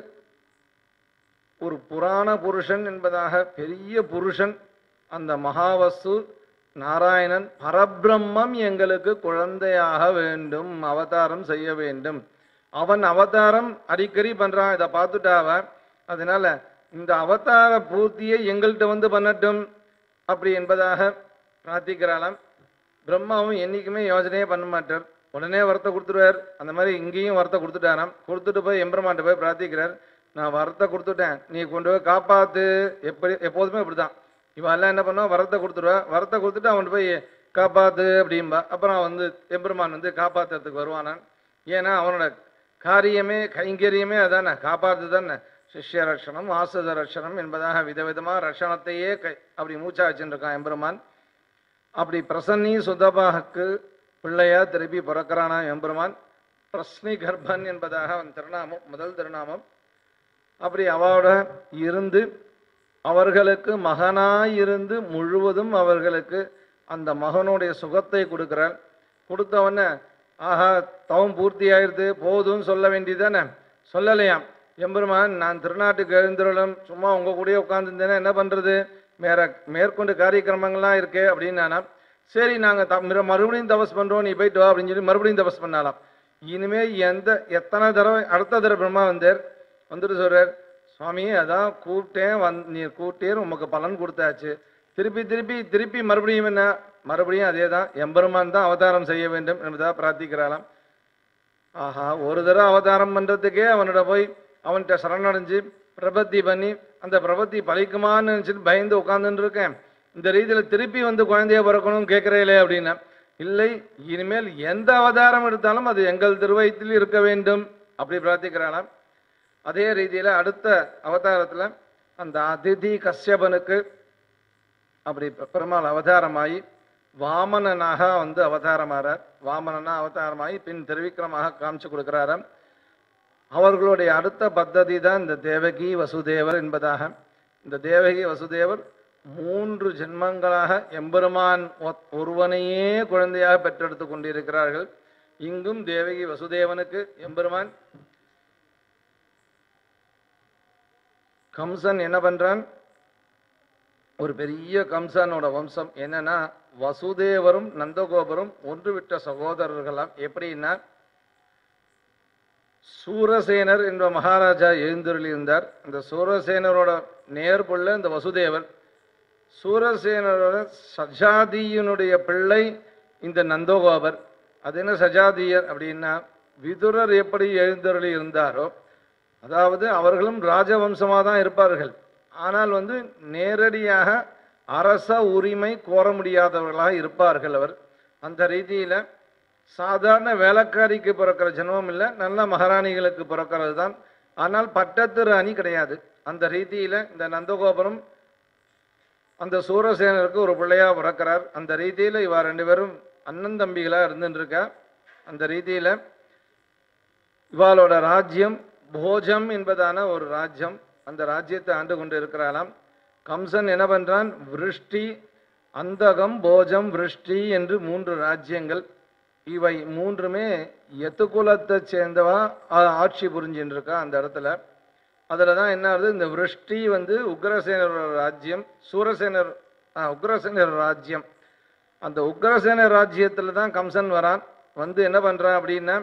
ஒரு புராண புருஷன் என்பதாக பெரிய புருஷன் அந்த மகாவஸ்து நாராயணன் பரபிரம்மம் எங்களுக்கு குழந்தையாக வேண்டும் அவதாரம் செய்ய வேண்டும் அவன் அவதாரம் அடிக்கடி பண்றான் இதை பார்த்துட்டாவ அதனால இந்த அவதார பூர்த்தியை எங்கள்கிட்ட வந்து பண்ணட்டும் அப்படி என்பதாக பிரார்த்திக்கிறாளாம் பிரம்மாவும் என்னைக்குமே யோசனையே பண்ண மாட்டார் உடனே வரத்தை கொடுத்துருவார் அந்த மாதிரி இங்கேயும் வரத்தை கொடுத்துட்டாராம் கொடுத்துட்டு போய் எம்பெருமான்ட்ட போய் பிரார்த்திக்கிறார் நான் வரத்தை கொடுத்துட்டேன் நீ கொண்டு போய் காப்பாத்து எப்படி எப்போதுமே இப்படிதான் இவன் எல்லாம் என்ன பண்ணுவா வரத்தை கொடுத்துருவா வரத்தை கொடுத்துட்டு அவன் போய் காப்பாத்து அப்படிம்பா அப்புறம் அவன் வந்து எம்பெருமான் வந்து காப்பாத்துறதுக்கு வருவானான் ஏன்னா அவனோட காரியமே கைங்கரியமே அதானே காப்பாத்து தானே சிஷ்ய ரட்சணம் ஆசுத ரட்சணம் என்பதாக விதவிதமா ரட்சணத்தையே கை அப்படி மூச்சா வச்சுட்டு இருக்கான் எம்பெருமான் அப்படி பிரசன்னி சுதபாக்கு பிள்ளையா திருப்பி பிறக்கிறானா எம்பெருமான் பிரஸ்னி கர்ப்பன் என்பதாக அவன் திருநாமம் முதல் திருநாமம் அப்படி அவளோட இருந்து அவர்களுக்கு மகனாயிருந்து முழுவதும் அவர்களுக்கு அந்த மகனுடைய சுகத்தை கொடுக்கிறாள் கொடுத்தவொடனே ஆஹா தவம் பூர்த்தி ஆயிருது போதும்னு சொல்ல வேண்டியதானே சொல்லலையாம் எம்பெருமான் நான் திருநாட்டுக்கு எழுந்துருளும் சும்மா உங்க கூடயே உட்காந்துருந்தேன்னா என்ன பண்றது மேற மேற்கொண்டு காரியக்கிரமங்கள்லாம் இருக்கே அப்படின்னு நானா சரி நாங்கள் த மிர- மறுபடியும் தபஸ் பண்றோம் நீ போயிட்டு வா அப்படின்னு சொல்லி மறுபடியும் தபஸ் பண்ணாலாம் இனிமே எந்த எத்தனை தடவை அடுத்த தடவை பிரம்மா வந்தார் வந்துட்டு சொல்றார் சுவாமி அதான் கூப்பிட்டேன் வந் நீ கூப்பிட்டேர் உமக்கு பலன் கொடுத்தாச்சு திருப்பி திருப்பி திருப்பி மறுபடியும் என்ன மறுபடியும் அதே தான் எம்பெருமான் தான் அவதாரம் செய்ய வேண்டும் என்பதாக பிரார்த்திக்கிறாளாம் ஆஹா ஒரு தடவை அவதாரம் பண்றதுக்கே அவனோட போய் அவன்கிட்ட சரணடைஞ்சு பிரபத்தி பண்ணி அந்த பிரபத்தி பலிக்குமான்னு நினைச்சிட்டு பயந்து உட்காந்துட்டு இருக்கேன் இந்த ரீதியில திருப்பி வந்து குழந்தைய பிறக்கணும்னு கேட்கிறேலே அப்படின்னா இல்லை இனிமேல் எந்த அவதாரம் எடுத்தாலும் அது எங்கள் திருவயத்தில் இருக்க வேண்டும் அப்படி பிரார்த்திக்கிறானாம் அதே ரீதியில அடுத்த அவதாரத்துல அந்த அதிதி கஷ்யபனுக்கு அப்படி பெ- பெருமாள் அவதாரமாகி வாமனனாக வந்து அவதாரமாறார் வாமனனா அவதாரமாகி பின் திருவிக்ரமாக காமிச்சு கொடுக்கிறாராம் அவர்களுடைய அடுத்த பத்ததி தான் இந்த தேவகி வசுதேவர் என்பதாக இந்த தேவகி வசுதேவர் மூன்று ஜென்மங்களாக எம்பெருமான் ஒத்- ஒருவனையே குழந்தையாக பெற்றெடுத்து கொண்டிருக்கிறார்கள் இங்கும் தேவகி வசுதேவனுக்கு எம்பெருமான் கம்சன் என்ன பண்றான் ஒரு பெரிய கம்சனோட வம்சம் என்னன்னா வசுதேவரும் நந்தகோபரும் ஒன்று விட்ட சகோதரர்களாம் எப்படின்னா சூரசேனர் என்ற மகாராஜா எழுந்தருளி இருந்தார் இந்த சூரசேனரோட நேர்புள்ள இந்த வசுதேவர் சூரசேனரோட சஜாதியினுடைய பிள்ளை இந்த நந்தகோபர் அது என்ன சஜாதியர் அப்படின்னா விதுரர் எப்படி எழுந்தருளி இருந்தாரோ அதாவது அவர்களும் ராஜவம்சமாக தான் இருப்பார்கள் ஆனால் வந்து நேரடியாக அரச உரிமை கோர முடியாதவர்களாக இருப்பார்கள் அவர் அந்த ரீதியில சாதாரண வேலைக்காரிக்கு பிறக்கிற ஜென்மம் இல்லை நல்ல மகாராணிகளுக்கு பிறக்கிறது தான் ஆனால் பட்டத்து ராணி கிடையாது அந்த ரீதியில இந்த நந்தகோபுரம் அந்த சூரசேனருக்கு ஒரு பிள்ளையா பிறக்கிறார் அந்த ரீதியில இவா ரெண்டு பேரும் அண்ணன் தம்பிகளா இருந்துட்டு இருக்கா அந்த ரீதியில இவாளோட ராஜ்யம் போஜம் என்பதான ஒரு ராஜ்யம் அந்த ராஜ்யத்தை ஆண்டு கொண்டு இருக்கிறாளாம் கம்சன் என்ன பண்றான் விருஷ்டி அந்தகம் போஜம் விருஷ்டி என்று மூன்று ராஜ்யங்கள் இவை மூன்றுமே எத்துக்குலத்தை சேர்ந்தவா ஆ- ஆட்சி புரிஞ்சுட்டு இருக்கா அந்த இடத்துல அதில் தான் என்ன ஆகுது இந்த விருஷ்டி வந்து உக்ரசேனரோட ராஜ்யம் சூரசேனர் ஆ, உக்ரசேனர் ராஜ்யம் அந்த உக்ரசேனர் ராஜ்யத்தில் தான் கம்சன் வரான் வந்து என்ன பண்ணுறான் அப்படின்னா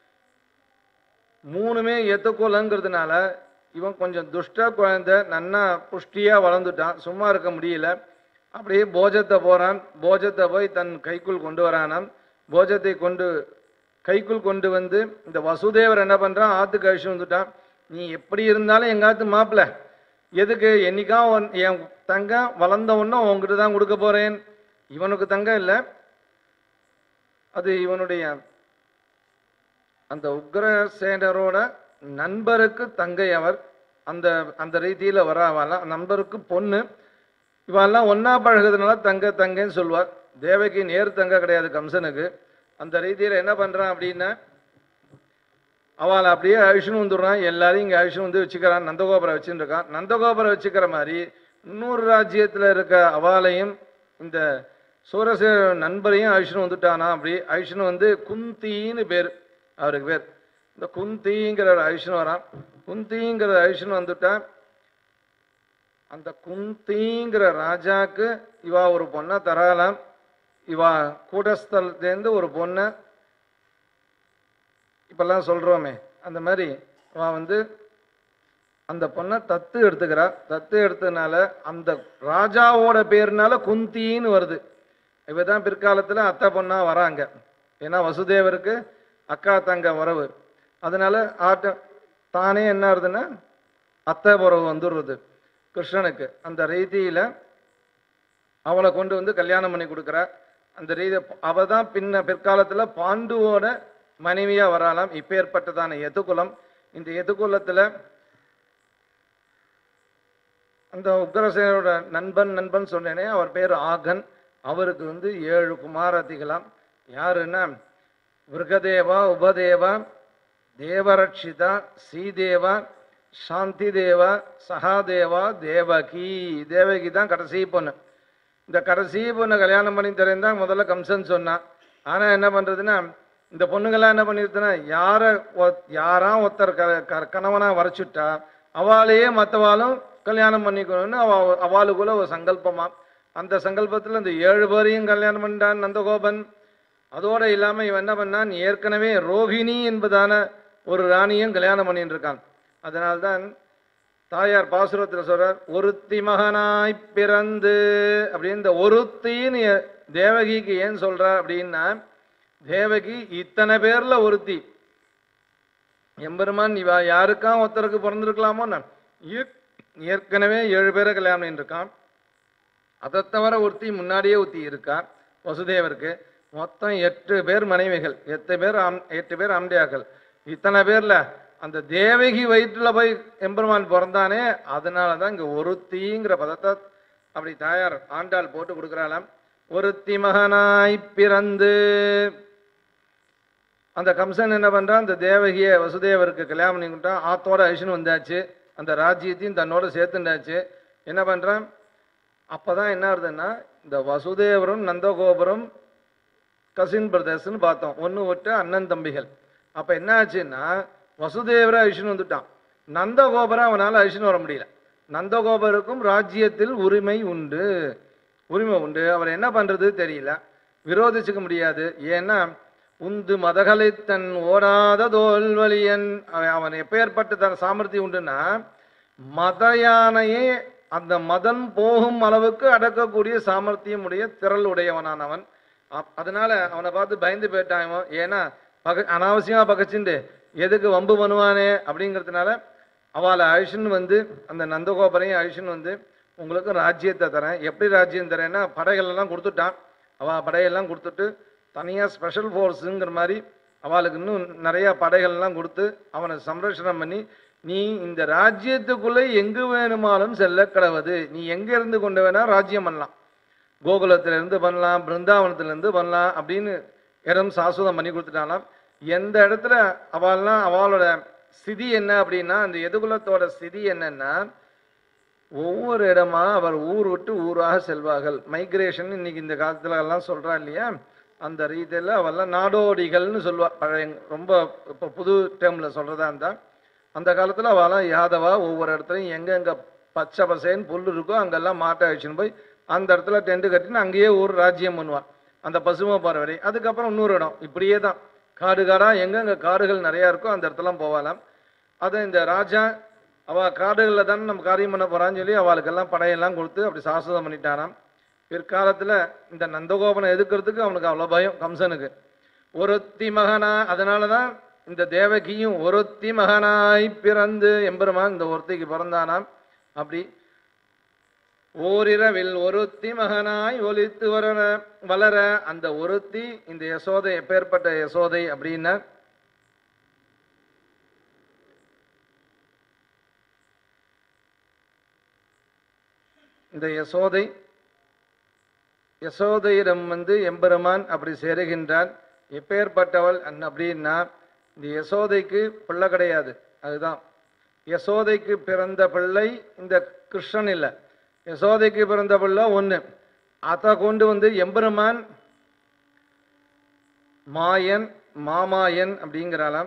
மூணுமே எத்துக்குலங்கிறதுனால இவன் கொஞ்சம் துஷ்ட குழந்தை நன்னா புஷ்டியாக வளர்ந்துட்டான் சும்மா இருக்க முடியல அப்படியே போஜத்தை போகிறான் போஜத்தை போய் தன் கைக்குள் கொண்டு வரானாம் போஜத்தை கொண்டு கைக்குள் கொண்டு வந்து இந்த வசுதேவர் என்ன பண்ணுறான் ஆற்றுக்கு அழிச்சு வந்துட்டான் நீ எப்படி இருந்தாலும் எங்காத்து மாப்பிள்ள எதுக்கு என்னைக்கா உன் என் தங்கம் வளர்ந்த உடனே உங்ககிட்ட தான் கொடுக்க போகிறேன் இவனுக்கு தங்கம் இல்லை அது இவனுடைய அந்த உக்ரசேனரோட நண்பருக்கு தங்கை அவர் அந்த அந்த ரீதியில் வராவாலாம் நண்பருக்கு பொண்ணு இவெல்லாம் ஒன்றா பழகுறதுனால தங்க தங்கைன்னு சொல்லுவார் தேவகி நேர் தங்க கிடையாது கம்சனுக்கு அந்த ரீதியில் என்ன பண்ணுறான் அப்படின்னா அவளை அப்படியே அழிச்சுன்னு வந்துடுறான் எல்லாரையும் இங்கே அழிச்சுன்னு வந்து வச்சுக்கிறான் நந்தகோபுரம் வச்சுன்னு இருக்கான் நந்தகோபுரம் வச்சுக்கிற மாதிரி இன்னொரு ராஜ்யத்தில் இருக்க அவளையும் இந்த சூரசேன நண்பரையும் அழிச்சுன்னு வந்துட்டானா அப்படி அழிச்சுன்னு வந்து குந்தின்னு பேர் அவருக்கு பேர் இந்த குந்திங்கிற அழிச்சுன்னு வரான் குந்திங்கிற அழிச்சுன்னு வந்துட்டா அந்த குந்திங்கிற ராஜாக்கு இவா ஒரு பொண்ணை தராலாம் இவா கூடஸ்தலத்துலேருந்து ஒரு பொண்ணை இப்பெல்லாம் சொல்கிறோமே அந்த மாதிரி அவ வந்து அந்த பொண்ணை தத்து எடுத்துக்கிறா தத்து எடுத்ததுனால அந்த ராஜாவோட பேர்னால குந்தின்னு வருது இவ தான் பிற்காலத்தில் அத்தை பொண்ணா வராங்க ஏன்னா வசுதேவருக்கு அக்கா தங்க உறவு அதனால ஆட்ட தானே என்ன ஆகுதுன்னா அத்தை உறவு வந்துடுறது கிருஷ்ணனுக்கு அந்த ரீதியில் அவளை கொண்டு வந்து கல்யாணம் பண்ணி கொடுக்குறா அந்த ரீதி அவ தான் பின்ன பிற்காலத்தில் பாண்டுவோட மனைவியா வராலாம் இப்பேற்பட்டதான எதுகுலம் இந்த எதுகுலத்தில் அந்த உக்ரசேனரோட நண்பன் நண்பன் சொன்னேனே அவர் பேர் ஆகன் அவருக்கு வந்து ஏழு குமாரதிகளாம் யாருன்னா விருகதேவா உபதேவா தேவரட்சிதா ஸ்ரீதேவா சாந்தி தேவா சகாதேவா தேவகி தேவகி தான் கடைசி பொண்ணு இந்த கடைசி பொண்ணை கல்யாணம் பண்ணி தரேன் தான் முதல்ல கம்சன் சொன்னான் ஆனால் என்ன பண்ணுறதுன்னா இந்த பொண்ணுங்கெல்லாம் என்ன பண்ணிருதுன்னா யாரை ஒ- யாரா ஒருத்தர் க க- கணவனா வரைச்சுட்டா அவளையே மற்றவாளும் கல்யாணம் பண்ணிக்கணும்னு அவ அவளுக்குள்ள ஒரு சங்கல்பமா அந்த சங்கல்பத்தில் இந்த ஏழு பேரையும் கல்யாணம் பண்ணிட்டான் நந்தகோபன் அதோட இல்லாமல் இவன் என்ன பண்ணான் ஏற்கனவே ரோஹிணி என்பதான ஒரு ராணியும் கல்யாணம் பண்ணிட்டு இருக்கான் அதனால்தான் தாயார் பாசுரத்தில் சொல்றார் ஒருத்தி மகனாய் பிறந்து அப்படின்னு இந்த ஒருத்தின்னு எ- தேவகிக்கு ஏன் சொல்றார் அப்படின்னா தேவகி இத்தனை பேர்ல ஒருத்தி எம்பெருமான் இவா யாருக்கா ஒருத்தருக்கு பிறந்திருக்கலாமோ நான் ஏற்- ஏற்கனவே ஏழு பேரை கல்யாணம் பண்ணியிருக்கான் அதை தவிர ஒருத்தி முன்னாடியே ஒருத்தி இருக்கா வசுதேவருக்கு மொத்தம் எட்டு பேர் மனைவிகள் எட்டு பேர் ஆம்- எட்டு பேர் ஆம்படியாக்கள் இத்தனை பேர்ல அந்த தேவகி வயிற்றுல போய் எம்பெருமான் பிறந்தானே அதனால தான் இங்க ஒருத்திங்கிற பதத்தை அப்படி தாயார் ஆண்டாள் போட்டு கொடுக்குறாளாம் ஒருத்தி மகனாய் பிறந்து அந்த கம்சன் என்ன பண்றான் அந்த தேவகியை வசுதேவருக்கு கல்யாணம் பண்ணி கொடுத்தான் ஆத்தோட அழிச்சுன்னு வந்தாச்சு அந்த ராஜ்யத்தையும் தன்னோட சேர்த்துண்டாச்சு என்ன பண்றான் அப்பதான் என்ன ஆகுதுன்னா இந்த வசுதேவரும் நந்தகோபுரம் கசின் பிரதர்ஸ்னு பார்த்தோம் ஒன்று விட்டு அண்ணன் தம்பிகள் அப்போ என்ன ஆச்சுன்னா வசுதேவரை அழிச்சுன்னு வந்துட்டான் நந்தகோபுரம் அவனால் அழிச்சுன்னு வர முடியல நந்தகோபருக்கும் ராஜ்யத்தில் உரிமை உண்டு உரிமை உண்டு அவர் என்ன பண்றது தெரியல விரோதிச்சுக்க முடியாது ஏன்னா உந்து மதகளை தன் ஓடாத தோல்வலியன் அவன் அவன் எப்பேற்பட்ட தன் சாமர்த்தியம் உண்டுன்னா மத யானையே அந்த மதம் போகும் அளவுக்கு அடக்கக்கூடிய சாமர்த்தியம் உடைய திரள் உடையவனானவன் அப்- அதனால அவனை பார்த்து பயந்து போயிட்டான் இவன். ஏன்னா பக அனாவசியமா பகச்சுண்டு எதுக்கு வம்பு பண்ணுவானே அப்படிங்கிறதுனால அவளை அழிச்சுன்னு வந்து அந்த நந்தகோபரையும் அழிச்சுன்னு வந்து உங்களுக்கு ராஜ்யத்தை தரேன் எப்படி ராஜ்யம் தரேன்னா படைகள் எல்லாம் கொடுத்துட்டான் அவள் படையெல்லாம் கொடுத்துட்டு தனியாக ஸ்பெஷல் ஃபோர்ஸுங்கிற மாதிரி அவளுக்கு இன்னும் நிறைய படைகள்லாம் கொடுத்து அவனை சம்ரட்சணம் பண்ணி நீ இந்த ராஜ்யத்துக்குள்ளே எங்கு வேணுமாலும் செல்ல கடவுது நீ எங்க இருந்து கொண்டு வேணா ராஜ்யம் பண்ணலாம் கோகுலத்துல இருந்து பண்ணலாம் பிருந்தாவனத்துல இருந்து பண்ணலாம் அப்படின்னு இடம் சாஸ்வதம் பண்ணி கொடுத்துட்டாலாம் எந்த இடத்துல அவள்லாம் அவளோட ஸ்திதி என்ன அப்படின்னா அந்த எதுகுலத்தோட ஸ்திதி என்னன்னா ஒவ்வொரு இடமா அவர் ஊர் விட்டு ஊராக செல்வார்கள் மைக்ரேஷன் இன்னைக்கு இந்த காலத்துல எல்லாம் சொல்றா இல்லையா அந்த ரீதியில் அவெல்லாம் நாடோடிகள்னு சொல்லுவா பழைய ரொம்ப இப்போ புது டேர்ம்ல சொல்றதா இருந்தா அந்த காலத்துல அவெல்லாம் யாதவா ஒவ்வொரு இடத்துலையும் எங்கெங்க பச்சை பசேன்னு புல் இருக்கோ அங்கெல்லாம் மாட்டை அழிச்சுன்னு போய் அந்த இடத்துல டென்ட் கட்டின்னு அங்கேயே ஒரு ராஜ்யம் பண்ணுவான் அந்த பசுமை பறவை அதுக்கப்புறம் இன்னொரு இடம் இப்படியே தான் காடு காடா எங்கெங்க காடுகள் நிறையா இருக்கோ அந்த இடத்துலாம் போவாலாம் அதை இந்த ராஜா அவ காடுகளில் தானே நம்ம காரியம் பண்ண போறான்னு சொல்லி அவளுக்கெல்லாம் படையெல்லாம் கொடுத்து அப்படி சாஸ்வதம் பண்ணிட்டாராம் பிற்காலத்துல இந்த நந்தகோபனை எதிர்க்கிறதுக்கு அவனுக்கு அவ்வளோ பயம் கம்சனுக்கு ஒருத்தி மகனா அதனால தான் இந்த தேவகியும் ஒருத்தி மகனாய் பிறந்து எம்பெருமான் இந்த ஒருத்திக்கு பிறந்தானாம் அப்படி ஓரிரவில் ஒருத்தி மகனாய் ஒலித்து வர வளர அந்த ஒருத்தி இந்த யசோதை எப்பேற்பட்ட யசோதை அப்படின்னா இந்த யசோதை யசோதையிடம் வந்து எம்பெருமான் அப்படி சேருகின்றான் எப்பேற்பட்டவள் அன் அப்படின்னா இந்த யசோதைக்கு பிள்ளை கிடையாது அதுதான் யசோதைக்கு பிறந்த பிள்ளை இந்த கிருஷ்ணன் இல்லை யசோதைக்கு பிறந்த பிள்ளை ஒன்று அதை கொண்டு வந்து எம்பெருமான் மாயன் மாமாயன் அப்படிங்கிறாளாம்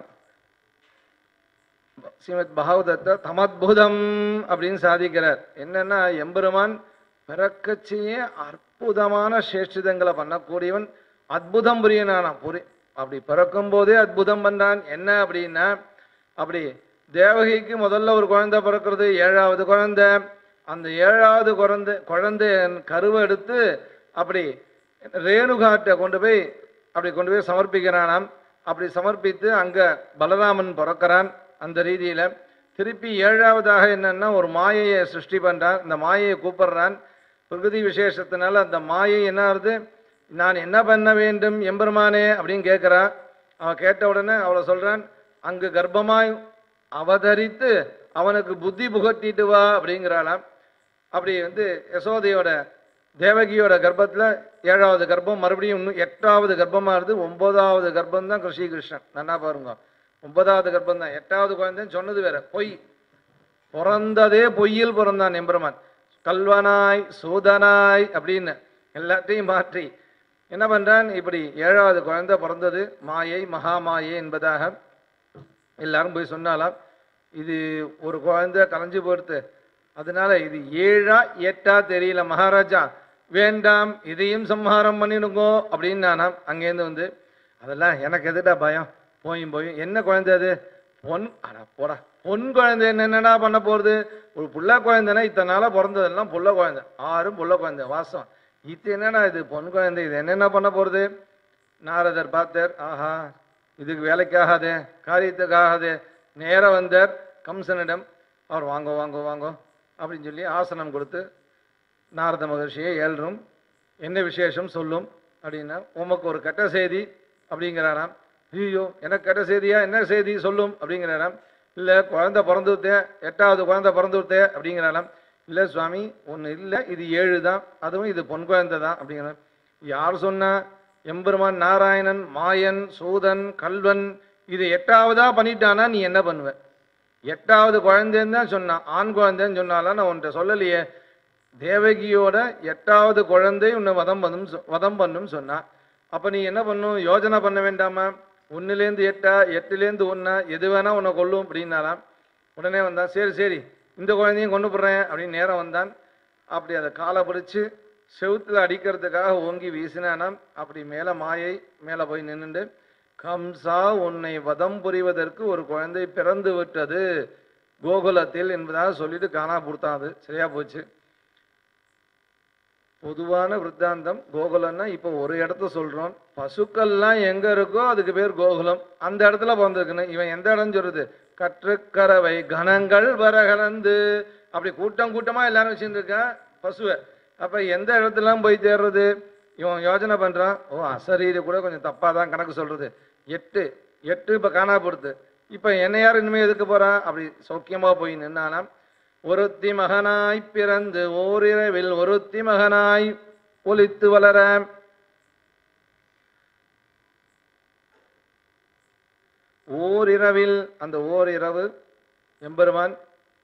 ஸ்ரீமத் பாகவதத்தை தமத்புதம் அப்படின்னு சாதிக்கிறார் என்னன்னா எம்பெருமான் பிறக்கச்சியே அற்புதமான சேஷ்டிதங்களை பண்ணக்கூடியவன் அற்புதம் புரியனானாம் புரி அப்படி பிறக்கும் போதே அற்புதம் பண்றான் என்ன அப்படின்னா அப்படி தேவகிக்கு முதல்ல ஒரு குழந்தை பிறக்கிறது ஏழாவது குழந்தை அந்த ஏழாவது குழந்தை குழந்தை கருவை எடுத்து அப்படி ரேணுகாட்டை கொண்டு போய் அப்படி கொண்டு போய் சமர்ப்பிக்கிறானாம் அப்படி சமர்ப்பித்து அங்க பலராமன் பிறக்கிறான் அந்த ரீதியில திருப்பி ஏழாவதாக என்னன்னா ஒரு மாயையை சிருஷ்டி பண்றான் இந்த மாயையை கூப்பிடுறான் பிரகிருதி விசேஷத்தினால அந்த மாயை என்ன ஆகுது நான் என்ன பண்ண வேண்டும் எம்பெருமானே அப்படின்னு கேட்கிறான் அவன் கேட்ட உடனே அவளை சொல்றான் அங்கு கர்ப்பமாய் அவதரித்து அவனுக்கு புத்தி புகட்டிட்டு வா அப்படிங்கிறாளாம் அப்படி வந்து யசோதையோட தேவகியோட கர்ப்பத்துல ஏழாவது கர்ப்பம் மறுபடியும் இன்னும் எட்டாவது கர்ப்பமா இருந்து ஒன்பதாவது கர்ப்பம் தான் கிருஷி கிருஷ்ணன் நல்லா பாருங்க ஒன்பதாவது கர்ப்பம் தான் எட்டாவது குழந்தைன்னு சொன்னது வேற பொய் பிறந்ததே பொய்யில் பிறந்தான் எம்பெருமான் கல்வனாய் சூதனாய் அப்படின்னு எல்லாத்தையும் மாற்றி என்ன பண்றான் இப்படி ஏழாவது குழந்தை பிறந்தது மாயை மகாமாயை என்பதாக எல்லாரும் போய் சொன்னாலாம் இது ஒரு குழந்தை கலைஞ்சு போயிடுத்து அதனால இது ஏழா எட்டா தெரியல மகாராஜா வேண்டாம் இதையும் சம்ஹாரம் பண்ணிடுங்கோ அப்படின்னு நானாம் அங்கேருந்து வந்து அதெல்லாம் எனக்கு எதுடா பயம் போயும் போயும் என்ன குழந்தை அது பொன் அட போடா பொன் குழந்தை என்னென்னடா பண்ண போறது ஒரு புள்ள குழந்தைனா இத்தனை நாளா பிறந்ததெல்லாம் புள்ள குழந்தை ஆறும் புள்ள குழந்தை வாசம் இது என்னடா இது பொன் குழந்தை இது என்னென்ன பண்ண போறது நாரதர் பார்த்தார் ஆஹா இதுக்கு வேலைக்காகாதே காரியத்துக்காகாதே நேரா வந்தார் கம்சனிடம் அவர் வாங்கோ வாங்கோ வாங்கோ அப்படின்னு சொல்லி ஆசனம் கொடுத்து நாரத மகர்ஷியை ஏழ்றும் என்ன விசேஷம் சொல்லும் அப்படின்னா உமக்கு ஒரு கெட்ட செய்தி அப்படிங்கிறாராம் ஐயோ எனக்கு கெட்ட செய்தியா என்ன செய்தி சொல்லும் அப்படிங்கிறாராம் இல்லை குழந்தை பிறந்து விட்டேன் எட்டாவது குழந்தை பிறந்து விட்டேன் அப்படிங்கிறாராம் இல்லை சுவாமி ஒன்று இல்லை இது ஏழு தான் அதுவும் இது பொன் குழந்தை தான் அப்படிங்கிறார் யார் சொன்னா எம்பெருமான் நாராயணன் மாயன் சூதன் கல்வன் இது எட்டாவதா பண்ணிட்டானா நீ என்ன பண்ணுவ எட்டாவது குழந்தைன்னு தான் சொன்னான் ஆண் குழந்தைன்னு சொன்னாலாம் நான் உன்கிட்ட சொல்லலையே தேவகியோட எட்டாவது குழந்தை உன்னை வதம் பண்ணும் சொ- வதம் பண்ணும் சொன்னா அப்ப நீ என்ன பண்ணும் யோஜனை பண்ண வேண்டாமா ஒன்னுலேருந்து எட்டா எட்டுலேருந்து ஒன்னா எது வேணா உன்னை கொல்லும் அப்படின்னாலாம் உடனே வந்தான் சரி சரி இந்த குழந்தையும் கொண்டு போடுறேன் அப்படின்னு நேரம் வந்தான் அப்படி அதை காலை பிடிச்சு செவுத்துல அடிக்கிறதுக்காக ஓங்கி வீசினானாம் அப்படி மேலே மாயை மேலே போய் நின்னுண்டு கம்சா உன்னை வதம் புரிவதற்கு ஒரு குழந்தை பிறந்து விட்டது கோகுலத்தில் என்பதாக சொல்லிட்டு காணா கொடுத்தான் அது சரியா போச்சு பொதுவான விருத்தாந்தம் கோகுலம்னா இப்போ ஒரு இடத்த சொல்றோம் பசுக்கள்லாம் எங்க இருக்கோ அதுக்கு பேர் கோகுலம் அந்த இடத்துல பிறந்திருக்குன்னு இவன் எந்த இடம் சொல்றது கற்றுக்கறவை கணங்கள் வர கலந்து அப்படி கூட்டம் கூட்டமா எல்லாரும் வச்சுட்டு இருக்கான் பசுவை அப்ப எந்த இடத்துலாம் போய் தேடுறது இவன் யோசனை பண்றான் ஓ அசரீரி கூட கொஞ்சம் தப்பா தான் கணக்கு சொல்றது எட்டு எட்டு இப்ப காணா போடுது இப்ப என்ன யார் இனிமே எதுக்கு போறான் அப்படி சௌக்கியமா போய் நின்னானாம் ஒருத்தி மகனாய் பிறந்து ஓரிரவில் ஒருத்தி மகனாய் ஒலித்து வளர ஓரிரவில் அந்த ஓரிரவு எம்பெருமான்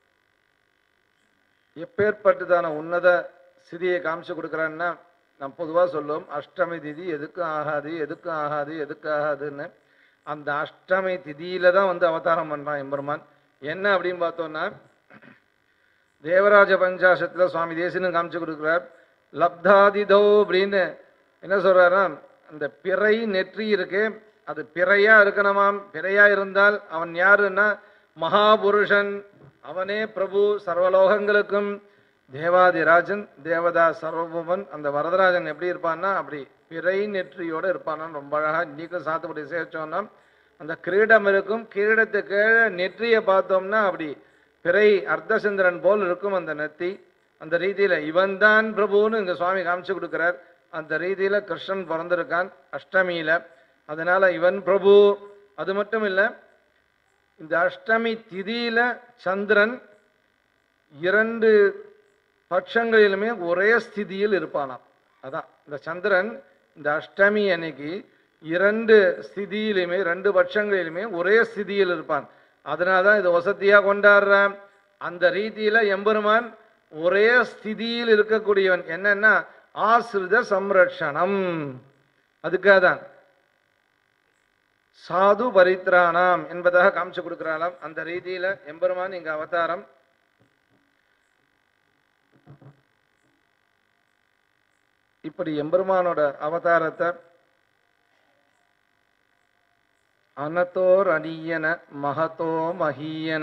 எப்பேற்பட்டதான உன்னத சிதியை காமிச்சு கொடுக்குறான்னா நம்ம பொதுவாக சொல்லுவோம் அஷ்டமி திதி எதுக்கும் ஆகாது எதுக்கும் ஆகாது எதுக்கு ஆகாதுன்னு அந்த அஷ்டமி திதியில தான் வந்து அவதாரம் பண்றான் எம்பெருமான் என்ன அப்படின்னு பார்த்தோம்னா தேவராஜ பஞ்சாசத்துல சுவாமி தேசின்னு காமிச்சு கொடுக்குறார் லப்தாதிதோ அப்படின்னு என்ன சொல்றாரா அந்த பிறை நெற்றி இருக்கு அது பிறையா இருக்கணுமாம் பிறையா இருந்தால் அவன் யாருன்னா மகாபுருஷன் அவனே பிரபு சர்வலோகங்களுக்கும் தேவாதிராஜன் தேவதா சர்வபூமன் அந்த வரதராஜன் எப்படி இருப்பான்னா அப்படி பிறை நெற்றியோட இருப்பானா ரொம்ப அழகா இன்னைக்கும் சாத்துப்படி சேர்ச்சோம்னா அந்த கிரீடம் இருக்கும் கிரீடத்துக்கு நெற்றியை பார்த்தோம்னா அப்படி பிறை அர்த்தசந்திரன் போல் இருக்கும் அந்த நெத்தி அந்த ரீதியில இவன்தான் பிரபுன்னு இங்க சுவாமி காமிச்சு கொடுக்கிறார் அந்த ரீதியில கிருஷ்ணன் பிறந்திருக்கான் அஷ்டமியில அதனால இவன் பிரபு அது மட்டும் இல்ல இந்த அஷ்டமி திதியில சந்திரன் இரண்டு பட்சங்களிலுமே ஒரே ஸ்திதியில் இருப்பானாம் அதான் இந்த சந்திரன் இந்த அஷ்டமி அன்னைக்கு இரண்டு ஸ்திதியிலுமே ரெண்டு பட்சங்களிலுமே ஒரே ஸ்திதியில் இருப்பான் அதனால தான் இதை வசதியா கொண்டாடுறான் அந்த ரீதியில எம்பெருமான் ஒரே ஸ்திதியில் இருக்கக்கூடியவன் என்னன்னா ஆசிரித சம்ரட்சணம் அதுக்காக தான் சாது பரித்ராணாம் என்பதாக காமிச்சு கொடுக்கிறாளாம் அந்த ரீதியில எம்பெருமான் இங்க அவதாரம் இப்படி எம்பெருமானோட அவதாரத்தை அனதோர் அடியன மகதோ மஹீயன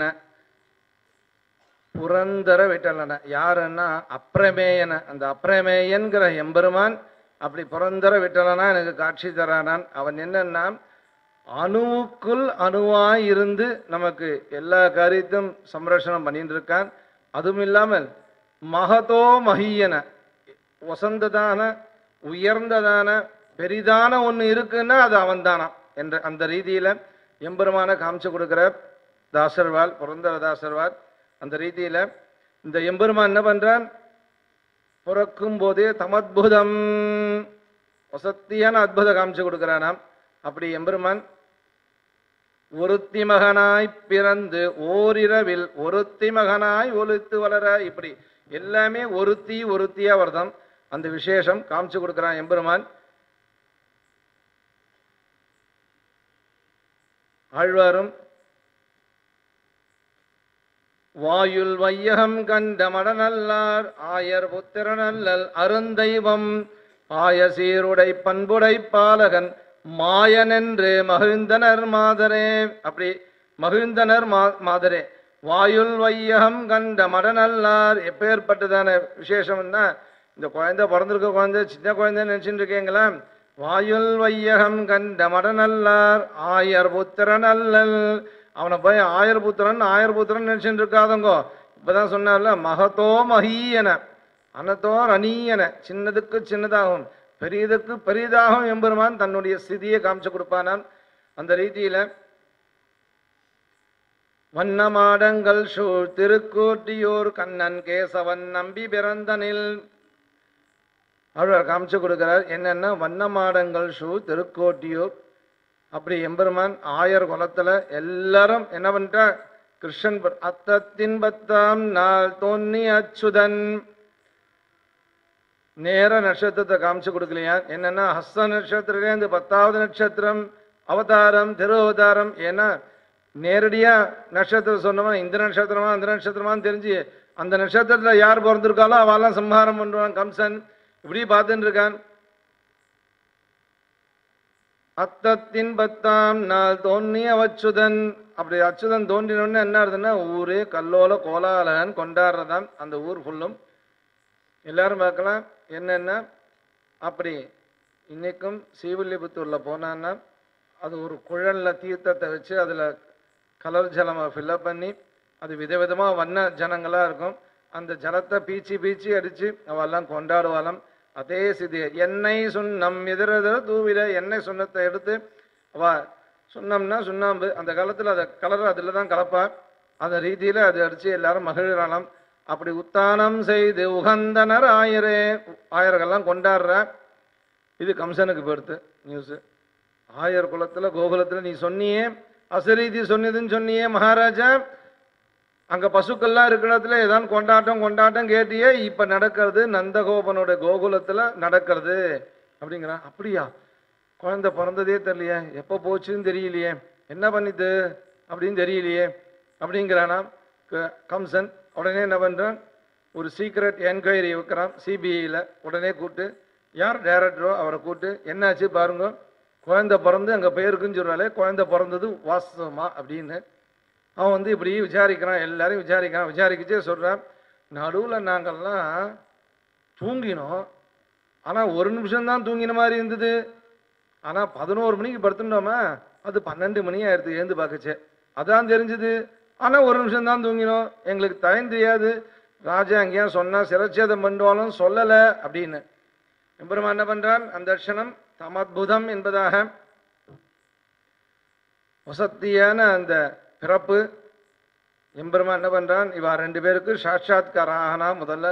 புரந்தர விட்டலன யாருன்னா அப்பிரமேயன அந்த அப்பிரமேயன்கிற எம்பெருமான் அப்படி புரந்தர விட்டலனா எனக்கு காட்சி தரானான் அவன் என்னன்னா அணுவுக்குள் அணுவாய் இருந்து நமக்கு எல்லா காரியத்தையும் சம்ரட்சணம் பண்ணிட்டு இருக்கான் அதுவும் இல்லாமல் மகதோ மகியன வசந்ததான உயர்ந்ததான பெரிதான ஒன்று இருக்குன்னா அது அவன்தானாம் என்ற அந்த ரீதியில எம்பெருமான காமிச்சு கொடுக்கிற தாசர்வால் புரந்தர தாசர்வால் அந்த ரீதியில இந்த எம்பெருமான் என்ன பண்றான் பிறக்கும் போதே தமத்புதம் வசத்தியான அற்புதம் காமிச்சு கொடுக்கிறானாம் அப்படி எம்பெருமான் ஒருத்தி மகனாய் பிறந்து ஓரிரவில் ஒருத்தி மகனாய் ஒலித்து வளர இப்படி எல்லாமே ஒருத்தி ஒருத்தியா வருதம் அந்த விசேஷம் காமிச்சு கொடுக்கிறான் எம்பெருமான் ஆழ்வாரும் வாயுல் வையகம் கண்ட மடநல்லார் ஆயர் புத்திரநல்லல் அருந்தெய்வம் ஆயசீருடை பண்புடை பாலகன் மாயனென்று மகிழ்ந்தனர் மாதரே அப்படி மகிழ்ந்தனர் மா மாதரே வாயுல் வையகம் கண்ட மடநல்லார் எப்பேற்பட்டதான விசேஷம்னா இந்த குழந்தை பிறந்திருக்க குழந்தை சின்ன குழந்தைன்னு நினைச்சுட்டு இருக்கீங்களா வாயுல் வையகம் கண்ட மடநல்லார் ஆயர் புத்திரநல்லல் அவனை போய் ஆயர்புத்திரன் ஆயர்புத்திரன் நினைச்சுட்டு இருக்காதங்கோ இப்பதான் சொன்னார்ல மகத்தோ மகீயன அனத்தோ ரனீயன சின்னதுக்கு சின்னதாகும் பெரியதுக்கு பெரியதாகும் எம்பெருமான் தன்னுடைய ஸ்திதியை காமிச்சு கொடுப்பானான் அந்த ரீதியில வண்ணமாடங்கள் சூழ் திருக்கோட்டியூர் கண்ணன் கேசவன் நம்பி பிறந்தனில் அவர் காமிச்சு கொடுக்கிறார் என்னன்னா வண்ணமாடங்கள் ஷூ திருக்கோட்டியூர் அப்படி எம்பெருமான் ஆயர் குலத்துல எல்லாரும் என்ன பண்ணிட்டா கிருஷ்ணன் ப- அத்தத்தின் பத்தாம் நாள் தோன்னி அச்சுதன் நேர நட்சத்திரத்தை காமிச்சு கொடுக்கலையா என்னன்னா ஹஸ்த நட்சத்திரத்துல இந்த பத்தாவது நட்சத்திரம் அவதாரம் திரு அவதாரம் ஏன்னா நேரடியா நட்சத்திரம் சொன்னவன் இந்த நட்சத்திரமா அந்த நட்சத்திரமான்னு தெரிஞ்சு அந்த நட்சத்திரத்துல யார் பிறந்திருக்காளோ அவெல்லாம் சம்ஹாரம் பண்ணுவான் கம்சன் இப்படி பார்த்துட்டு இருக்கான் அத்தத்தின் பத்தாம் நாள் தோன்றிய அச்சுதன் அப்படி அச்சுதன் தோன்றினோடனே என்ன ஆகுதுன்னா ஊரே கல்லோல கோலாலகன் கொண்டாடுறதான் அந்த ஊர் ஃபுல்லும் எல்லாரும் பார்க்கலாம் என்னென்ன அப்படி இன்னைக்கும் ஸ்ரீவில்லிபுத்தூரில் போனான்னா அது ஒரு குழல்ல தீர்த்தத்தை வச்சு அதில் கலர் ஜலமை ஃபில்லப் பண்ணி அது விதவிதமாக வண்ண ஜனங்களாக இருக்கும் அந்த ஜலத்தை பீச்சி பீச்சி அடித்து அவெல்லாம் கொண்டாடுவாளாம் அதே சிதி எண்ணெய் சுண்ணம் எதிர எதிர தூவில எண்ணெய் சுண்ணத்தை எடுத்து அவ சுண்ணம்னா சுண்ணாம்பு அந்த காலத்தில் அதை கலர் அதில் தான் கலப்பா அந்த ரீதியில் அதை அடித்து எல்லாரும் மகிழலாம் அப்படி உத்தானம் செய்து உகந்தனர் ஆயிரே ஆயிரங்கள்லாம் கொண்டாடுற இது கம்சனுக்கு பொறுத்து நியூஸு ஆயர் குலத்தில் கோகுலத்தில் நீ சொன்னியே அசரீதி சொன்னதுன்னு சொன்னியே மகாராஜா அங்கே பசுக்கள்லாம் இருக்கிற இடத்துல ஏதாவது கொண்டாட்டம் கொண்டாட்டம் கேட்டியே இப்போ நடக்கிறது நந்தகோபனோட கோகுலத்தில் நடக்கிறது அப்படிங்கிறான் அப்படியா குழந்தை பிறந்ததே தெரியலையே எப்போ போச்சுன்னு தெரியலையே என்ன பண்ணிது அப்படின்னு தெரியலையே அப்படிங்கிறானா க- கம்சன் உடனே என்ன பண்ணுறான் ஒரு சீக்ரெட் என்கொயரி வைக்கிறான் சிபிஐயில் உடனே கூப்பிட்டு யார் டைரக்டரோ அவரை கூப்பிட்டு என்னாச்சு பாருங்க குழந்தை பிறந்து அங்கே பேருக்குன்னு சொல்கிறாலே குழந்தை பிறந்தது வாஸ்தவமா அப்படின்னு அவன் வந்து இப்படி விசாரிக்கிறான் எல்லாரையும் விசாரிக்கிறான் விசாரிக்கிச்சே சொல்கிறான் நடுவில் நாங்கள்லாம் தூங்கினோம் ஆனால் ஒரு நிமிஷம்தான் தூங்கின மாதிரி இருந்தது ஆனால் பதினோரு மணிக்கு படுத்துட்டோமா அது பன்னெண்டு மணி ஆயிடுது எழுந்து பார்க்கச்சே அதான் தெரிஞ்சுது ஆனால் ஒரு நிமிஷம் தான் தூங்கினோம் எங்களுக்கு தயம் தெரியாது ராஜா அங்கேயா சொன்னா சிரச்சேதம் பண்ணுவாலும் சொல்லலை அப்படின்னு எம்பெருமான் என்ன பண்றான் அந்த க்ஷணம் தமத்புதம் என்பதாக வசத்தியான அந்த பிறப்பு எம்பெருமான் என்ன பண்றான் இவா ரெண்டு பேருக்கு சாட்சாத்காராகனா முதல்ல